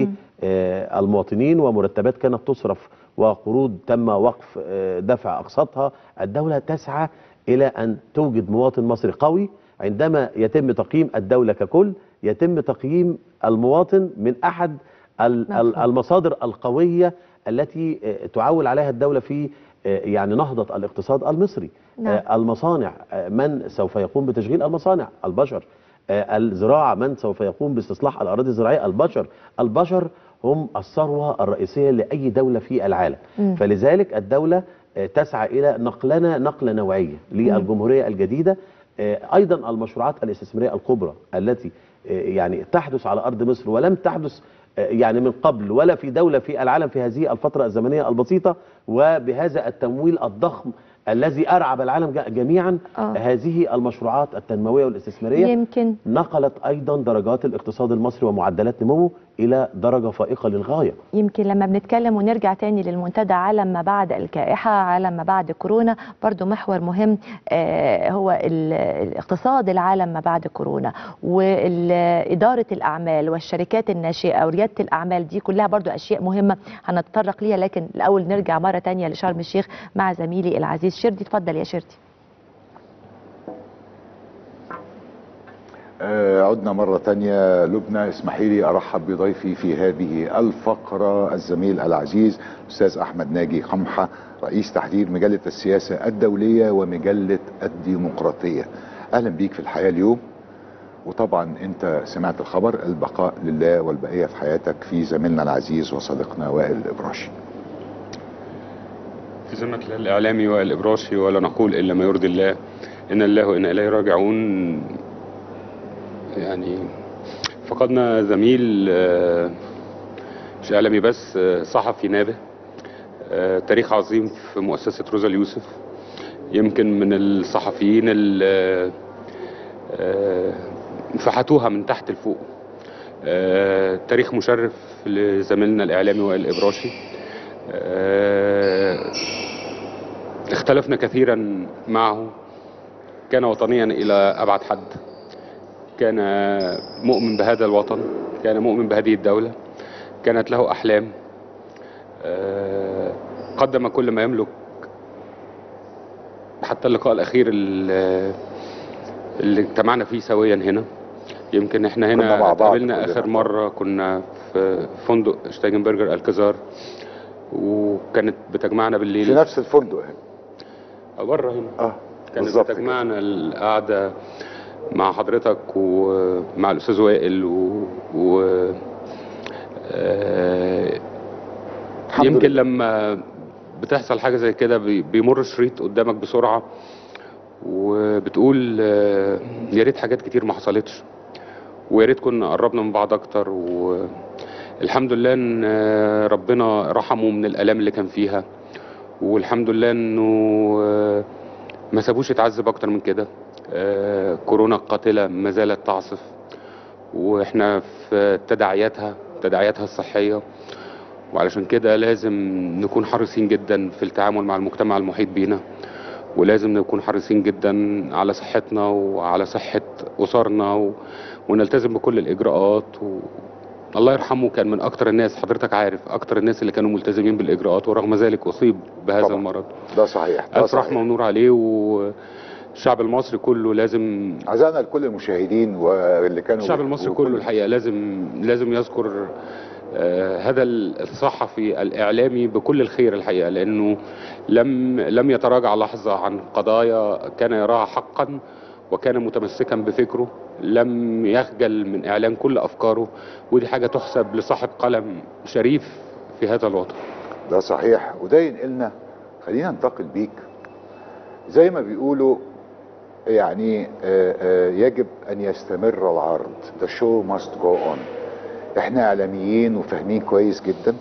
للمواطنين ومرتبات كانت تصرف وقروض تم وقف آه، دفع أقساطها الدولة تسعى إلى أن توجد مواطن مصري قوي عندما يتم تقييم الدولة ككل يتم تقييم المواطن من أحد ال- ال- مفهوم. المصادر القوية التي آه، تعول عليها الدولة في آه، يعني نهضة الاقتصاد المصري نعم. آه، المصانع آه، من سوف يقوم بتشغيل المصانع البشر آه، الزراعة من سوف يقوم باستصلاح الأراضي الزراعية البشر البشر هم الثروة الرئيسية لأي دولة في العالم مم. فلذلك الدولة آه، تسعى إلى نقلنا نقلة نوعية للجمهورية الجديدة آه، أيضا المشروعات الاستثمارية الكبرى التي آه، يعني تحدث على أرض مصر ولم تحدث آه، يعني من قبل ولا في دولة في العالم في هذه الفترة الزمنية البسيطة وبهذا التمويل الضخم الذي أرعب العالم ج- جميعا آه. هذه المشروعات التنموية والاستثمارية يمكن نقلت أيضا درجات الاقتصاد المصري ومعدلات نموه إلى درجة فائقة للغاية يمكن لما بنتكلم ونرجع تاني للمنتدى على ما بعد الكائحة على ما بعد كورونا برضو محور مهم آه، هو ال- الاقتصاد العالم ما بعد كورونا وإدارة الأعمال والشركات الناشئة وريادة الأعمال دي كلها برضو أشياء مهمة هنتطرق ليها لكن الأول نرجع مرة تانية لشرم الشيخ مع زميلي العزيز شردي اتفضل يا شردي آه، عدنا مرة تانية لبنى اسمحي لي أرحب بضيفي في هذه الفقرة الزميل العزيز أستاذ أحمد ناجي قمحة رئيس تحرير مجلة السياسة الدولية ومجلة الديمقراطية أهلا بيك في الحياة اليوم وطبعا أنت سمعت الخبر البقاء لله والبقية في حياتك في زميلنا العزيز وصديقنا وائل الإبراشي في ذمة الله الإعلامي والإبراشي ولا نقول إلا ما يرضي الله إن الله وإنا إليه راجعون يعني فقدنا زميل آه، مش إعلامي بس آه، صحفي نابه آه، تاريخ عظيم في مؤسسة روزا اليوسف يمكن من الصحفيين اللي آه، فحتوها من تحت لفوق آه، تاريخ مشرف لزميلنا الإعلامي وائل الإبراشي آه، اختلفنا كثيرا معه كان وطنيا إلى أبعد حد كان مؤمن بهذا الوطن كان مؤمن بهذه الدولة كانت له أحلام آه، قدم كل ما يملك حتى اللقاء الأخير اللي اللي اجتمعنا فيه سويا هنا يمكن احنا كنا مع هنا بعض قابلنا كلنا. آخر مرة كنا في فندق شتايجنبرجر الكازار وكانت بتجمعنا بالليل في نفس الفندق هنا بره هنا اه كانت بالظبط كده. بتجمعنا القعدة مع حضرتك ومع الأستاذ وائل و, و... آه... يمكن لما بتحصل حاجة زي كده بي- بيمر شريط قدامك بسرعة وبتقول آه، يا ريت حاجات كتير ما حصلتش ويا ريت كنا قربنا من بعض اكتر والحمد لله ان آه، ربنا رحمه من الالام اللي كان فيها والحمد لله انه آه، ما سابوش يتعذب اكتر من كده آه، كورونا القاتله ما زالت تعصف واحنا في تداعياتها تداعياتها الصحيه وعلشان كده لازم نكون حريصين جدا في التعامل مع المجتمع المحيط بينا ولازم نكون حريصين جدا على صحتنا وعلى صحة أسرنا و... ونلتزم بكل الإجراءات و... الله يرحمه كان من أكتر الناس حضرتك عارف أكتر الناس اللي كانوا ملتزمين بالإجراءات ورغم ذلك أصيب بهذا طبعا. المرض ده صحيح ده ألف صحيح. رحمة ونور عليه والشعب المصري كله لازم عزانا لكل المشاهدين واللي كانوا الشعب المصري وكل- كله الحقيقه لازم لازم يذكر آه، هذا الصحفي الاعلامي بكل الخير الحقيقه لانه لم لم يتراجع لحظه عن قضايا كان يراها حقا وكان متمسكا بفكره لم يخجل من اعلان كل افكاره ودي حاجه تحسب لصاحب قلم شريف في هذا الوطن ده صحيح وده ينقلنا خلينا ننتقل بيك زي ما بيقولوا يعني آه، آه، يجب ان يستمر العرض the show must go on احنا اعلاميين وفاهمين كويس جدا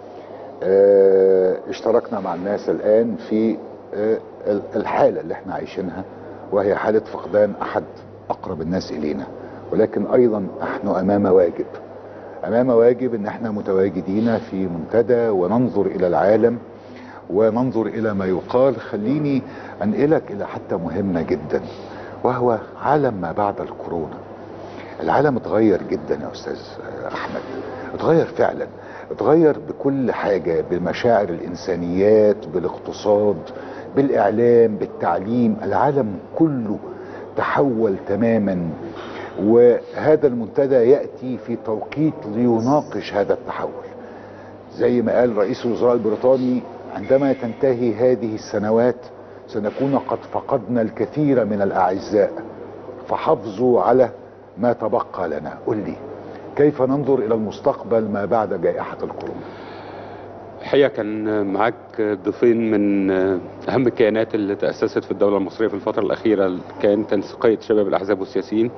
آه، اشتركنا مع الناس الان في آه، ال- الحاله اللي احنا عايشينها وهي حاله فقدان احد اقرب الناس الينا ولكن ايضا نحن امام واجب امام واجب ان احنا متواجدين في منتدى وننظر الى العالم وننظر الى ما يقال خليني انقلك الى حتى مهمه جدا وهو عالم ما بعد الكورونا العالم اتغير جدا يا استاذ احمد اتغير فعلا اتغير بكل حاجه بمشاعر الانسانيات بالاقتصاد بالاعلام بالتعليم العالم كله تحول تماما وهذا المنتدى ياتي في توقيت ليناقش هذا التحول زي ما قال رئيس الوزراء البريطاني عندما تنتهي هذه السنوات سنكون قد فقدنا الكثير من الاعزاء فحافظوا على ما تبقى لنا قل لي كيف ننظر الى المستقبل ما بعد جائحه الكورونا الحقيقه كان معاك ضيفين من اهم الكيانات اللي تاسست في الدوله المصريه في الفتره الاخيره كان تنسيقيه شباب الاحزاب والسياسيين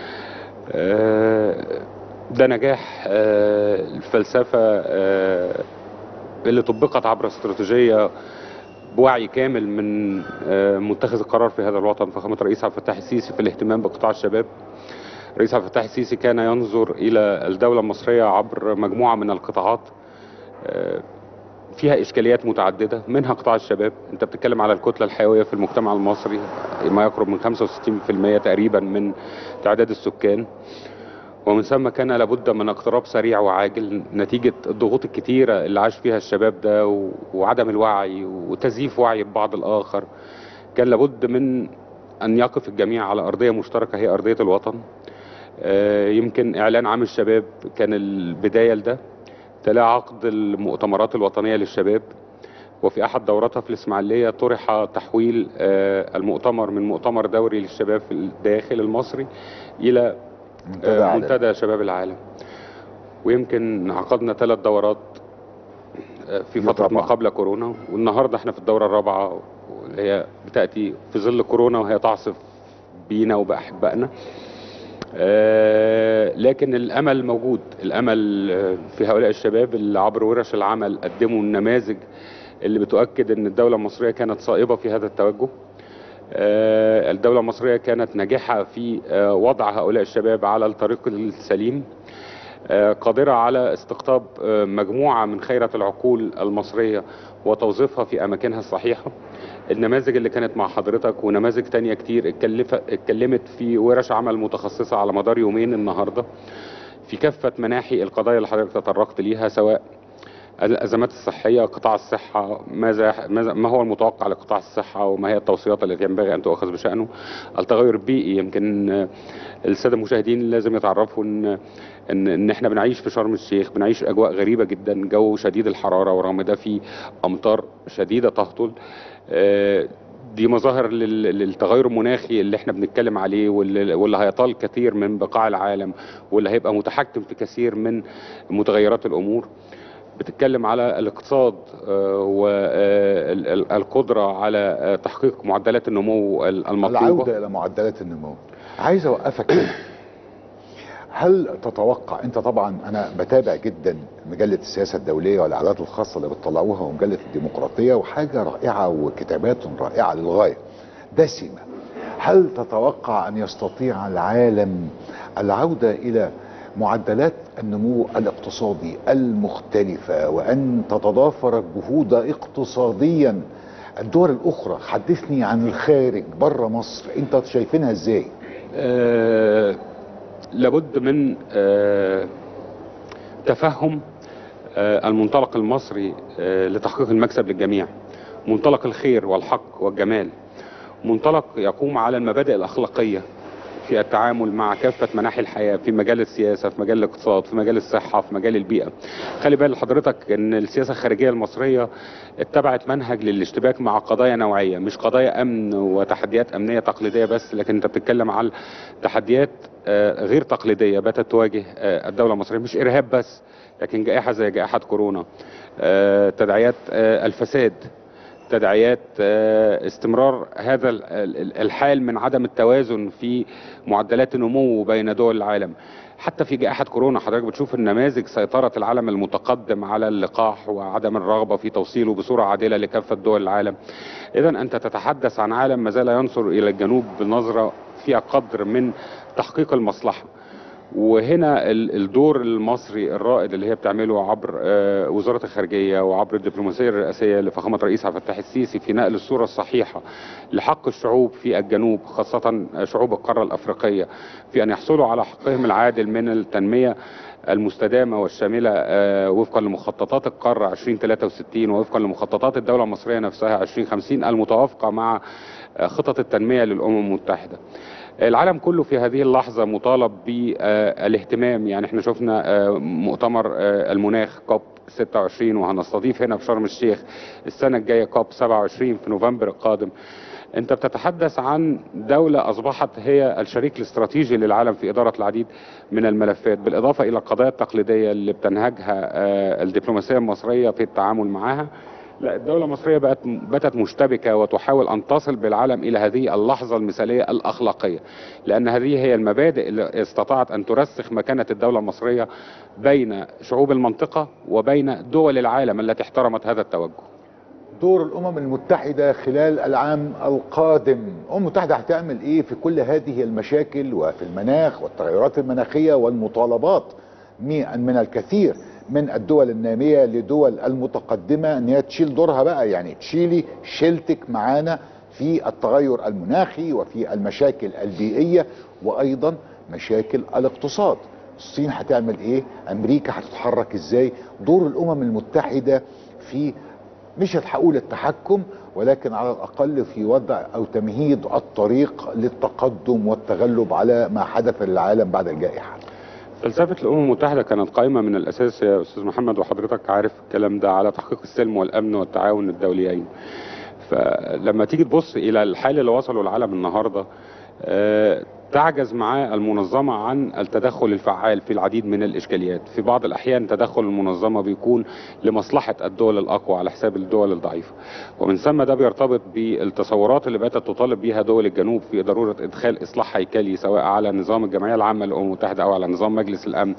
آه، ده نجاح آه، الفلسفه آه، اللي طبقت عبر استراتيجيه بوعي كامل من آه، متخذ القرار في هذا الوطن فخامه الرئيس عبد الفتاح السيسي في الاهتمام بقطاع الشباب الرئيس عبد الفتاح السيسي كان ينظر الى الدوله المصريه عبر مجموعه من القطاعات آه، فيها اشكاليات متعدده منها قطاع الشباب انت بتتكلم على الكتله الحيويه في المجتمع المصري ما يقرب من 65% تقريبا من تعداد السكان ومن ثم كان لابد من اقتراب سريع وعاجل نتيجه الضغوط الكتيره اللي عاش فيها الشباب ده و- وعدم الوعي وتزييف وعي البعض الاخر كان لابد من ان يقف الجميع على ارضيه مشتركه هي ارضيه الوطن آه، يمكن اعلان عام الشباب كان البدايه لده تلا عقد المؤتمرات الوطنيه للشباب وفي احد دوراتها في الاسماعيليه طرح تحويل آه، المؤتمر من مؤتمر دوري للشباب في الداخل المصري الى منتدى آه، عالمي. منتدى شباب العالم ويمكن عقدنا ثلاث دورات آه، في فتره ما قبل كورونا والنهارده احنا في الدوره الرابعه واللي هي بتاتي في ظل كورونا وهي تعصف بينا وباحبائنا آه، لكن الامل موجود الامل آه، في هؤلاء الشباب اللي عبر ورش العمل قدموا النماذج اللي بتؤكد ان الدوله المصريه كانت صائبه في هذا التوجه آه، الدوله المصريه كانت ناجحه في آه، وضع هؤلاء الشباب على الطريق السليم آه، قادرة على استقطاب آه، مجموعة من خيرة العقول المصرية وتوظيفها في أماكنها الصحيحة النماذج اللي كانت مع حضرتك ونماذج تانية كتير اتكلف- اتكلمت في ورش عمل متخصصة على مدار يومين النهاردة في كافة مناحي القضايا اللي حضرتك تطرقت ليها سواء الازمات الصحيه قطاع الصحه ماذا ماذا ما هو المتوقع لقطاع الصحه وما هي التوصيات التي ينبغي ان تؤخذ بشانه التغير البيئي يمكن آه، الساده المشاهدين لازم يتعرفوا ان ان ان احنا بنعيش في شرم الشيخ بنعيش اجواء غريبه جدا جو شديد الحراره ورغم ده في امطار شديده تهطل آه، دي مظاهر لل- للتغير المناخي اللي احنا بنتكلم عليه واللي واللي هيطال كثير من بقاع العالم واللي هيبقى متحكم في كثير من متغيرات الامور بتتكلم على الاقتصاد والقدرة على آه، تحقيق معدلات النمو ال- المطلوبة العودة إلى معدلات النمو عايز أوقفك هنا هل تتوقع أنت طبعا أنا بتابع جدا مجلة السياسة الدولية والإعلانات الخاصة اللي بتطلعوها ومجلة الديمقراطية وحاجة رائعة وكتابات رائعة للغاية دسمة هل تتوقع أن يستطيع العالم العودة إلى معدلات النمو الاقتصادي المختلفة وأن تتضافر الجهود اقتصاديا الدول الأخرى حدثني عن الخارج بره مصر أنت شايفينها إزاي آه، لابد من آه، تفهم آه، المنطلق المصري آه، لتحقيق المكسب للجميع منطلق الخير والحق والجمال منطلق يقوم على المبادئ الأخلاقية في التعامل مع كافة مناحي الحياة في مجال السياسة في مجال الاقتصاد في مجال الصحة في مجال البيئة خلي بال حضرتك ان السياسة الخارجية المصرية اتبعت منهج للاشتباك مع قضايا نوعية مش قضايا امن وتحديات امنية تقليدية بس لكن انت بتتكلم على تحديات آه، غير تقليدية باتت تواجه آه، الدولة المصرية مش ارهاب بس لكن جائحة زي جائحة كورونا آه، تداعيات آه، الفساد تداعيات آه، استمرار هذا ال- ال- الحال من عدم التوازن في معدلات النمو بين دول العالم حتى في جائحة كورونا حضرتك بتشوف النماذج سيطرة العالم المتقدم على اللقاح وعدم الرغبة في توصيله بصورة عادلة لكافة دول العالم إذا أنت تتحدث عن عالم ما زال ينظر إلى الجنوب بنظرة فيها قدر من تحقيق المصلحة وهنا ال- الدور المصري الرائد اللي هي بتعمله عبر آه، وزارة الخارجية وعبر الدبلوماسية الرئاسية لفخامة الرئيس عبد الفتاح السيسي في نقل الصورة الصحيحة لحق الشعوب في الجنوب خاصة شعوب القارة الأفريقية في أن يحصلوا على حقهم العادل من التنمية المستدامة والشاملة آه، وفقا لمخططات القارة 2063 ووفقا لمخططات الدولة المصرية نفسها 2050 المتوافقة مع آه، خطط التنمية للأمم المتحدة العالم كله في هذه اللحظة مطالب بالاهتمام يعني احنا شفنا آه، مؤتمر آه، المناخ كوب 26 وهنستضيف هنا في شرم الشيخ السنة الجاية كوب 27 في نوفمبر القادم انت بتتحدث عن دولة اصبحت هي الشريك الاستراتيجي للعالم في ادارة العديد من الملفات بالاضافة الى القضايا التقليدية اللي بتنهجها آه، الدبلوماسية المصرية في التعامل معها لا الدولة المصرية بقت باتت مشتبكة وتحاول أن تصل بالعالم إلى هذه اللحظة المثالية الأخلاقية لأن هذه هي المبادئ اللي استطاعت أن ترسخ مكانة الدولة المصرية بين شعوب المنطقة وبين دول العالم التي احترمت هذا التوجه دور الامم المتحده خلال العام القادم الامم المتحده هتعمل ايه في كل هذه المشاكل وفي المناخ والتغيرات المناخيه والمطالبات مي- من الكثير من الدول الناميه لدول المتقدمه ان هي تشيل دورها بقى يعني تشيلي شيلتك معانا في التغير المناخي وفي المشاكل البيئيه وايضا مشاكل الاقتصاد الصين هتعمل ايه امريكا هتتحرك ازاي دور الامم المتحده في مش هقول التحكم ولكن على الاقل في وضع او تمهيد الطريق للتقدم والتغلب على ما حدث للعالم بعد الجائحه فلسفة الأمم المتحدة كانت قائمة من الأساس يا أستاذ محمد وحضرتك عارف الكلام ده على تحقيق السلم والأمن والتعاون الدوليين فلما تيجي تبص إلى الحال اللي وصلوا العالم النهاردة آه، تعجز معاه المنظمة عن التدخل الفعال في العديد من الإشكاليات في بعض الأحيان تدخل المنظمة بيكون لمصلحة الدول الأقوى على حساب الدول الضعيفة ومن ثم ده بيرتبط بالتصورات اللي باتت تطالب بها دول الجنوب في ضرورة إدخال إصلاح هيكلي سواء على نظام الجمعية العامة للأمم المتحدة أو على نظام مجلس الأمن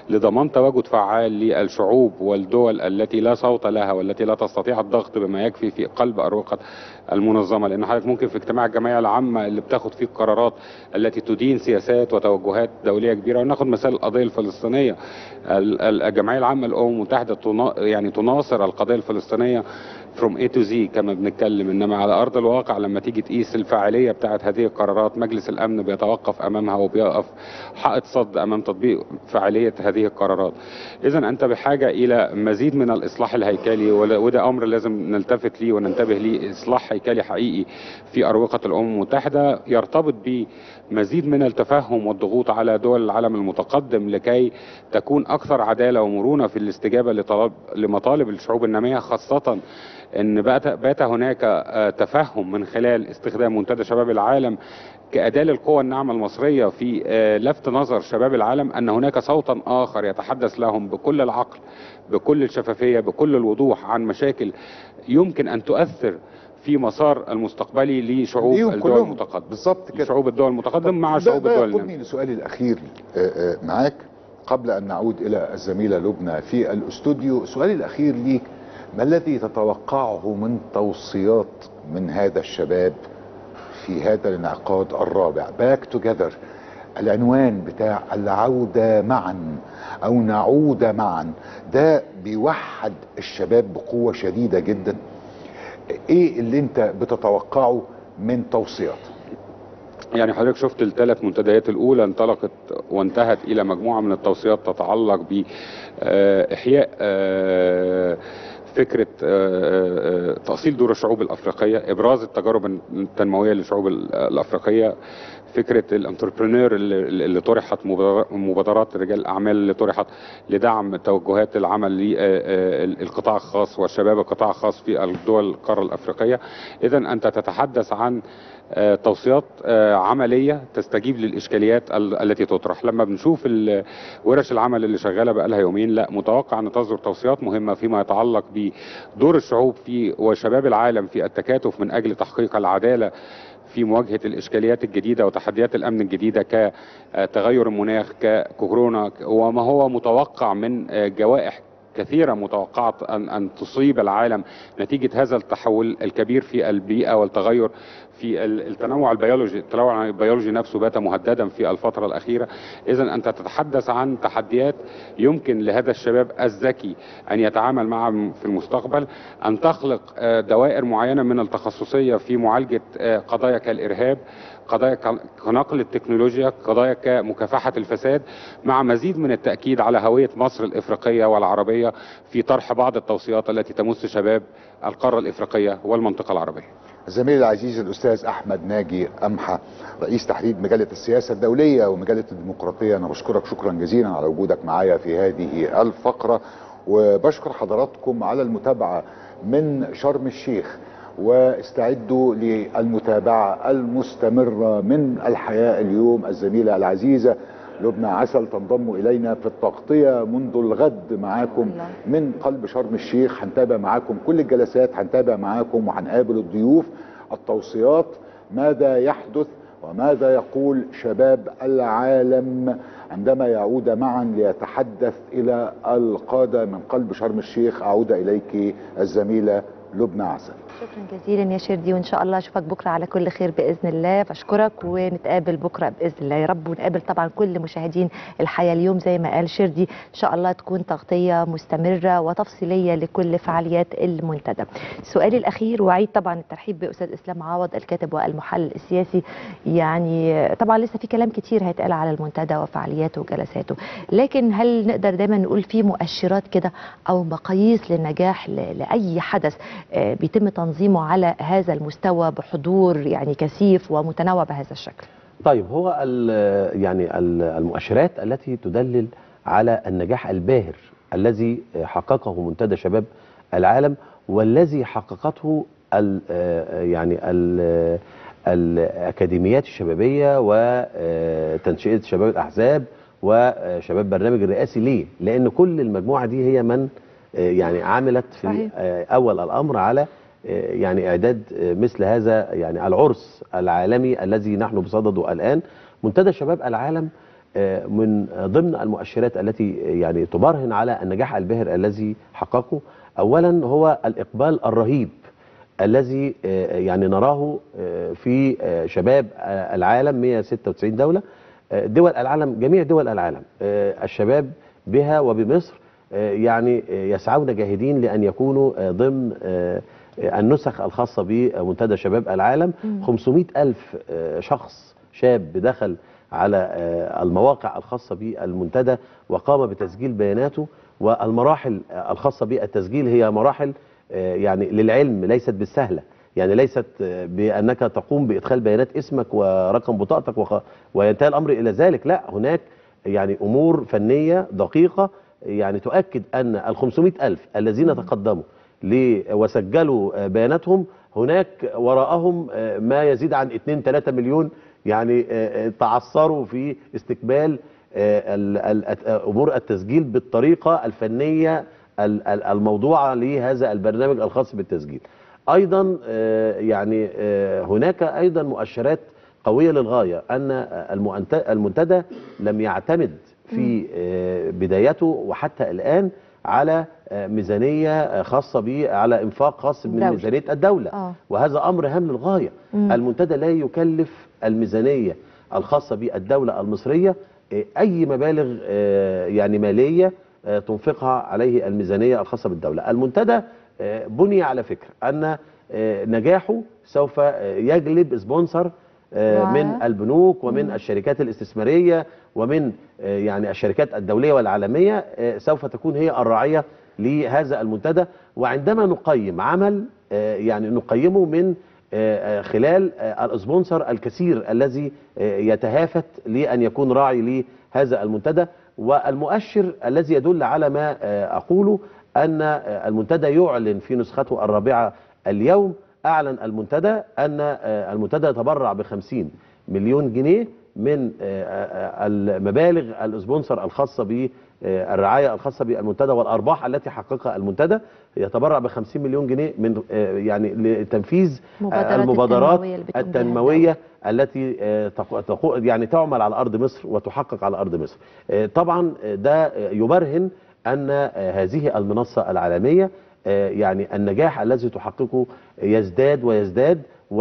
لضمان تواجد فعال للشعوب والدول التي لا صوت لها والتي لا تستطيع الضغط بما يكفي في قلب أروقة المنظمة لأن حضرتك ممكن في اجتماع الجمعية العامة اللي بتاخد فيه القرارات التي تدين سياسات وتوجهات دولية كبيرة وناخد مثال القضية الفلسطينية ال- ال- الجمعية العامة للأمم المتحدة تنا- يعني تناصر القضية الفلسطينية from A to Z كما بنتكلم انما على ارض الواقع لما تيجي تقيس الفاعليه بتاعت هذه القرارات مجلس الامن بيتوقف امامها وبيقف حائط صد امام تطبيق فاعليه هذه القرارات. اذا انت بحاجه الى مزيد من الاصلاح الهيكلي ولا- وده امر لازم نلتفت ليه وننتبه ليه اصلاح هيكلي حقيقي في اروقه الامم المتحده يرتبط بمزيد من التفهم والضغوط على دول العالم المتقدم لكي تكون اكثر عداله ومرونه في الاستجابه لطلب لمطالب الشعوب الناميه خاصه ان بات بات هناك آه، تفهم من خلال استخدام منتدى شباب العالم كأداة للقوى الناعمة المصرية في آه، لفت نظر شباب العالم أن هناك صوتا آخر يتحدث لهم بكل العقل بكل الشفافية بكل الوضوح عن مشاكل يمكن أن تؤثر في مسار المستقبلي لشعوب ليهم الدول كلهم. المتقدمة بالظبط كده شعوب الدول المتقدمة مع ده- شعوب ده الدول يقودني النامية لسؤالي الأخير آه، آه، معاك قبل أن نعود إلى الزميلة لبنى في الأستوديو سؤالي الأخير ليك ما الذي تتوقعه من توصيات من هذا الشباب في هذا الانعقاد الرابع باك توجذر العنوان بتاع العودة معا أو نعود معا ده بيوحد الشباب بقوة شديدة جدا ايه اللي انت بتتوقعه من توصيات يعني حضرتك شفت الثلاث منتديات الاولى انطلقت وانتهت الى مجموعه من التوصيات تتعلق باحياء فكره آه، آه، تاصيل دور الشعوب الافريقيه ابراز التجارب التنمويه للشعوب ال- الافريقيه فكره الانتربرينور اللي, اللي طرحت مبادر- مبادرات رجال الاعمال اللي طرحت لدعم توجهات العمل للقطاع الخاص والشباب القطاع الخاص في الدول القاره الافريقيه اذا انت تتحدث عن آه، توصيات آه، عمليه تستجيب للاشكاليات ال- التي تطرح لما بنشوف ال- ورش العمل اللي شغاله بقالها يومين لا متوقع ان تصدر توصيات مهمه فيما يتعلق بدور الشعوب في وشباب العالم في التكاتف من اجل تحقيق العداله في مواجهه الاشكاليات الجديده وتحديات الامن الجديده كتغير المناخ ككورونا وما هو متوقع من آه، جوائح كثيرة متوقعة أن, أن تصيب العالم نتيجة هذا التحول الكبير في البيئة والتغير في ال- التنوع البيولوجي التنوع البيولوجي نفسه بات مهددا في الفترة الأخيرة إذا أنت تتحدث عن تحديات يمكن لهذا الشباب الذكي أن يتعامل معها في المستقبل أن تخلق آه، دوائر معينة من التخصصية في معالجة آه، قضايا كالإرهاب قضايا ك- كنقل التكنولوجيا قضايا كمكافحة الفساد مع مزيد من التأكيد على هوية مصر الإفريقية والعربية في طرح بعض التوصيات التي تمس شباب القارة الإفريقية والمنطقة العربية زميلي العزيز الاستاذ احمد ناجي امحى رئيس تحرير مجله السياسه الدوليه ومجله الديمقراطيه انا بشكرك شكرا جزيلا على وجودك معايا في هذه الفقره وبشكر حضراتكم على المتابعه من شرم الشيخ واستعدوا للمتابعه المستمره من الحياه اليوم الزميله العزيزه لبنى عسل تنضم الينا في التغطيه منذ الغد معاكم من قلب شرم الشيخ هنتابع معاكم كل الجلسات هنتابع معاكم وهنقابل الضيوف التوصيات ماذا يحدث وماذا يقول شباب العالم عندما يعود معا ليتحدث الى القاده من قلب شرم الشيخ اعود اليك الزميله لبنى عسل شكرا جزيلا يا شردي وان شاء الله اشوفك بكره على كل خير باذن الله بشكرك ونتقابل بكره باذن الله يا رب ونقابل طبعا كل مشاهدين الحياه اليوم زي ما قال شردي ان شاء الله تكون تغطيه مستمره وتفصيليه لكل فعاليات المنتدى. سؤالي الاخير واعيد طبعا الترحيب باستاذ اسلام عوض الكاتب والمحلل السياسي يعني طبعا لسه في كلام كتير هيتقال على المنتدى وفعالياته وجلساته لكن هل نقدر دايما نقول في مؤشرات كده او مقاييس للنجاح ل- لاي حدث آه، بيتم تنظيمه على هذا المستوى بحضور يعني كثيف ومتنوع بهذا الشكل طيب هو ال- يعني ال- المؤشرات التي تدلل على النجاح الباهر الذي حققه منتدى شباب العالم والذي حققته ال يعني ال الاكاديميات الشبابيه وتنشئه شباب الاحزاب وشباب برنامج الرئاسي ليه؟ لان كل المجموعه دي هي من يعني عملت في صحيح. اول الامر على يعني اعداد مثل هذا يعني العرس العالمي الذي نحن بصدده الان منتدى شباب العالم آه، من ضمن المؤشرات التي يعني تبرهن على النجاح الباهر الذي حققه اولا هو الاقبال الرهيب الذي آه، يعني نراه آه، في آه، شباب آه، العالم 196 دولة آه، دول العالم جميع دول العالم آه، الشباب بها وبمصر آه، يعني آه، يسعون جاهدين لأن يكونوا آه، ضمن آه، آه، النسخ الخاصة بمنتدى شباب العالم مم. 500 ألف آه، شخص شاب دخل على آه، المواقع الخاصة بالمنتدى وقام بتسجيل بياناته والمراحل آه، الخاصة بالتسجيل هي مراحل آه، يعني للعلم ليست بالسهلة يعني ليست آه، بأنك تقوم بإدخال بيانات اسمك ورقم بطاقتك وخ- وينتهي الأمر إلى ذلك لا هناك يعني أمور فنية دقيقة يعني تؤكد أن ال 500 ألف الذين تقدموا ل- وسجلوا آه، بياناتهم هناك وراءهم آه، ما يزيد عن 2 3 مليون يعني آه، آه، تعثروا في استقبال آه، ال- ال- آه، امور التسجيل بالطريقه الفنيه ال- ال- الموضوعه لهذا البرنامج الخاص بالتسجيل. ايضا آه، يعني آه، هناك ايضا مؤشرات قويه للغايه ان المؤنت- المنتدى لم يعتمد في آه، بدايته وحتى الان على آه، ميزانيه آه، خاصه به على انفاق خاص من دولة. ميزانيه الدوله آه. وهذا امر هام للغايه مم. المنتدى لا يكلف الميزانيه الخاصه بالدوله المصريه آه، اي مبالغ آه، يعني ماليه آه، تنفقها عليه الميزانيه الخاصه بالدوله المنتدى آه، بني على فكره ان آه، نجاحه سوف آه، يجلب سبونسر آه، و- من البنوك ومن مم. الشركات الاستثماريه ومن آه، يعني الشركات الدوليه والعالميه آه، سوف تكون هي الراعيه لهذا المنتدى وعندما نقيم عمل آه، يعني نقيمه من آه، آه، خلال آه، الاسبونسر الكثير الذي آه، يتهافت لان يكون راعي لهذا المنتدى والمؤشر الذي يدل على ما آه، اقوله ان آه، المنتدى يعلن في نسخته الرابعه اليوم اعلن المنتدى ان آه، المنتدى يتبرع ب 50 مليون جنيه من آه، آه، المبالغ الاسبونسر الخاصه بالرعايه الخاصه بالمنتدى والارباح التي حققها المنتدى يتبرع ب 50 مليون جنيه من آه، يعني لتنفيذ آه، مبادرات المبادرات التنموية اللي بتقوم بها التنمويه التي آه، تقو- تقو- يعني تعمل على ارض مصر وتحقق على ارض مصر. آه، طبعا آه، ده آه، يبرهن ان آه، هذه المنصه العالميه آه، يعني النجاح الذي تحققه يزداد ويزداد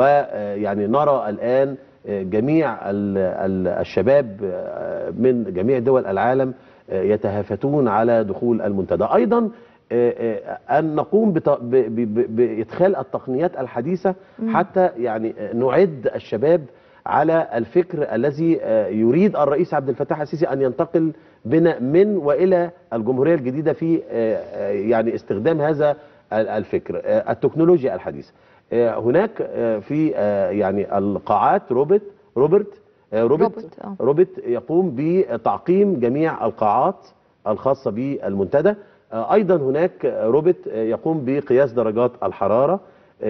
ويعني نرى الان آه، جميع ال- ال- الشباب آه، من جميع دول العالم آه، يتهافتون على دخول المنتدى ايضا آه، آه، ان نقوم بت- ب- ب- ب- بادخال التقنيات الحديثه مم. حتى يعني آه، نعد الشباب على الفكر الذي آه، يريد الرئيس عبد الفتاح السيسي ان ينتقل بنا من والى الجمهوريه الجديده في آه، آه، يعني استخدام هذا ال- الفكر آه، التكنولوجيا الحديثه آه، هناك آه، في آه، يعني القاعات روبوت روبرت آه، روبوت روبوت، آه. روبوت يقوم بتعقيم جميع القاعات الخاصه بالمنتدى آه، ايضا هناك روبوت آه، يقوم بقياس درجات الحراره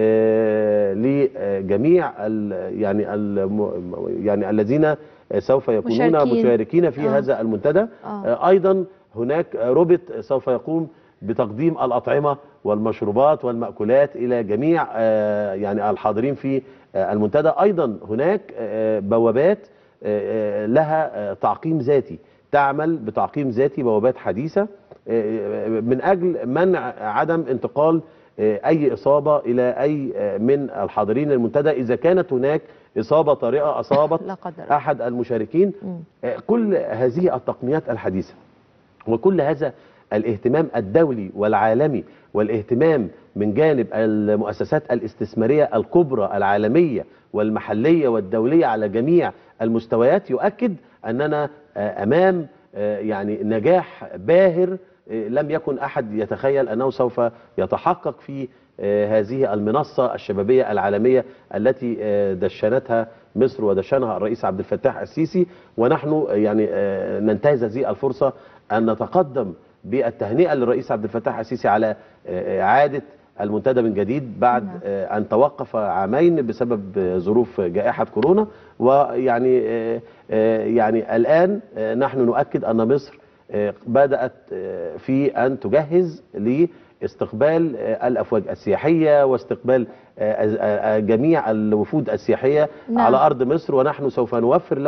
آه، لجميع ال- يعني الم- يعني الذين سوف يكونون مشاركين. مشاركين في آه. هذا المنتدى آه. آه، ايضا هناك روبوت سوف يقوم بتقديم الاطعمه والمشروبات والمأكولات الى جميع آه، يعني الحاضرين في آه، المنتدى ايضا هناك آه، بوابات آه، آه، لها آه، تعقيم ذاتي تعمل بتعقيم ذاتي بوابات حديثه آه، من اجل منع عدم انتقال آه، اي اصابه الى اي آه، من الحاضرين المنتدى اذا كانت هناك اصابه طارئه اصابت لا قدر الله. احد المشاركين مم. آه، كل هذه التقنيات الحديثه وكل هذا الاهتمام الدولي والعالمي والاهتمام من جانب المؤسسات الاستثماريه الكبرى العالميه والمحليه والدوليه على جميع المستويات يؤكد اننا آه، امام آه، يعني نجاح باهر آه، لم يكن احد يتخيل انه سوف يتحقق في آه، هذه المنصه الشبابيه العالميه التي آه، دشنتها مصر ودشنها الرئيس عبد الفتاح السيسي ونحن آه، يعني آه، ننتهز هذه الفرصه ان نتقدم بالتهنئه للرئيس عبد الفتاح السيسي على آه، اعاده المنتدى من جديد بعد نعم. آه، ان توقف عامين بسبب آه، ظروف جائحه كورونا ويعني آه، آه، يعني الان آه، نحن نؤكد ان مصر آه، بدات آه، في ان تجهز لاستقبال آه، الافواج السياحيه واستقبال آه، آه، آه، جميع الوفود السياحيه نعم. على ارض مصر ونحن سوف نوفر لهم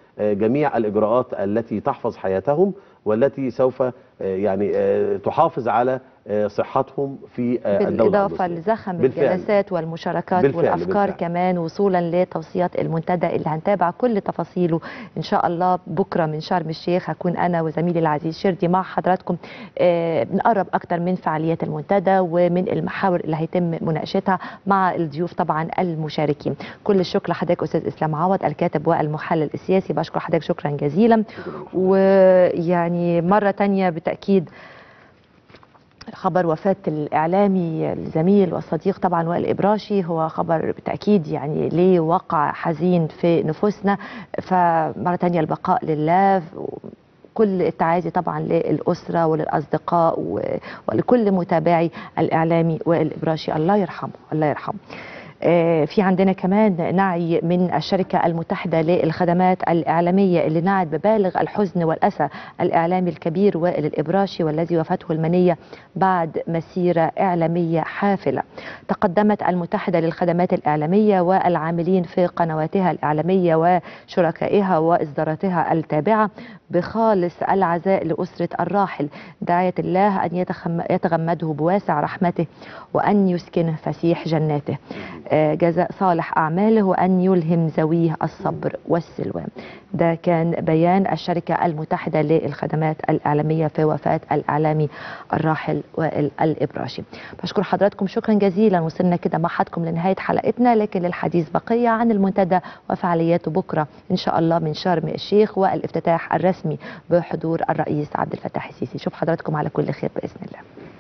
آه، جميع الاجراءات التي تحفظ حياتهم والتي سوف آه، يعني آه، تحافظ على آه، صحتهم في آه، الدوله بالإضافة الأندلسية. لزخم بالفعل. الجلسات والمشاركات بالفعل، والأفكار بالفعل. كمان وصولا لتوصيات المنتدى اللي هنتابع كل تفاصيله إن شاء الله بكرة من شرم الشيخ هكون أنا وزميلي العزيز شردي مع حضراتكم آه، بنقرب أكتر من فعاليات المنتدى ومن المحاور اللي هيتم مناقشتها مع الضيوف طبعا المشاركين كل الشكر لحضرتك أستاذ إسلام عوض الكاتب والمحلل السياسي بشكر حضرتك شكرا جزيلا ويعني مرة تانية بالتأكيد خبر وفاة الإعلامي الزميل والصديق طبعا وائل إبراشي هو خبر بالتأكيد يعني ليه وقع حزين في نفوسنا فمرة تانية البقاء لله كل التعازي طبعا للأسرة وللأصدقاء و- ولكل متابعي الإعلامي وائل إبراشي الله يرحمه الله يرحمه آه، في عندنا كمان نعي من الشركة المتحدة للخدمات الإعلامية اللي نعت ببالغ الحزن والأسى الإعلامي الكبير وائل الإبراشي والذي وفاته المنية بعد مسيرة إعلامية حافلة تقدمت المتحدة للخدمات الإعلامية والعاملين في قنواتها الإعلامية وشركائها وإصداراتها التابعة بخالص العزاء لأسرة الراحل داعية الله أن يتخم- يتغمده بواسع رحمته وأن يسكنه فسيح جناته آه، جزاء صالح أعماله وأن يلهم ذويه الصبر والسلوان ده كان بيان الشركة المتحدة للخدمات الإعلامية في وفاة الإعلامي الراحل وائل الإبراشي بشكر حضراتكم شكرا جزيلا وصلنا كده مع حضراتكم لنهاية حلقتنا لكن للحديث بقية عن المنتدى وفعالياته بكرة إن شاء الله من شرم الشيخ والافتتاح الرسمي بحضور الرئيس عبد الفتاح السيسي شوف حضراتكم على كل خير بإذن الله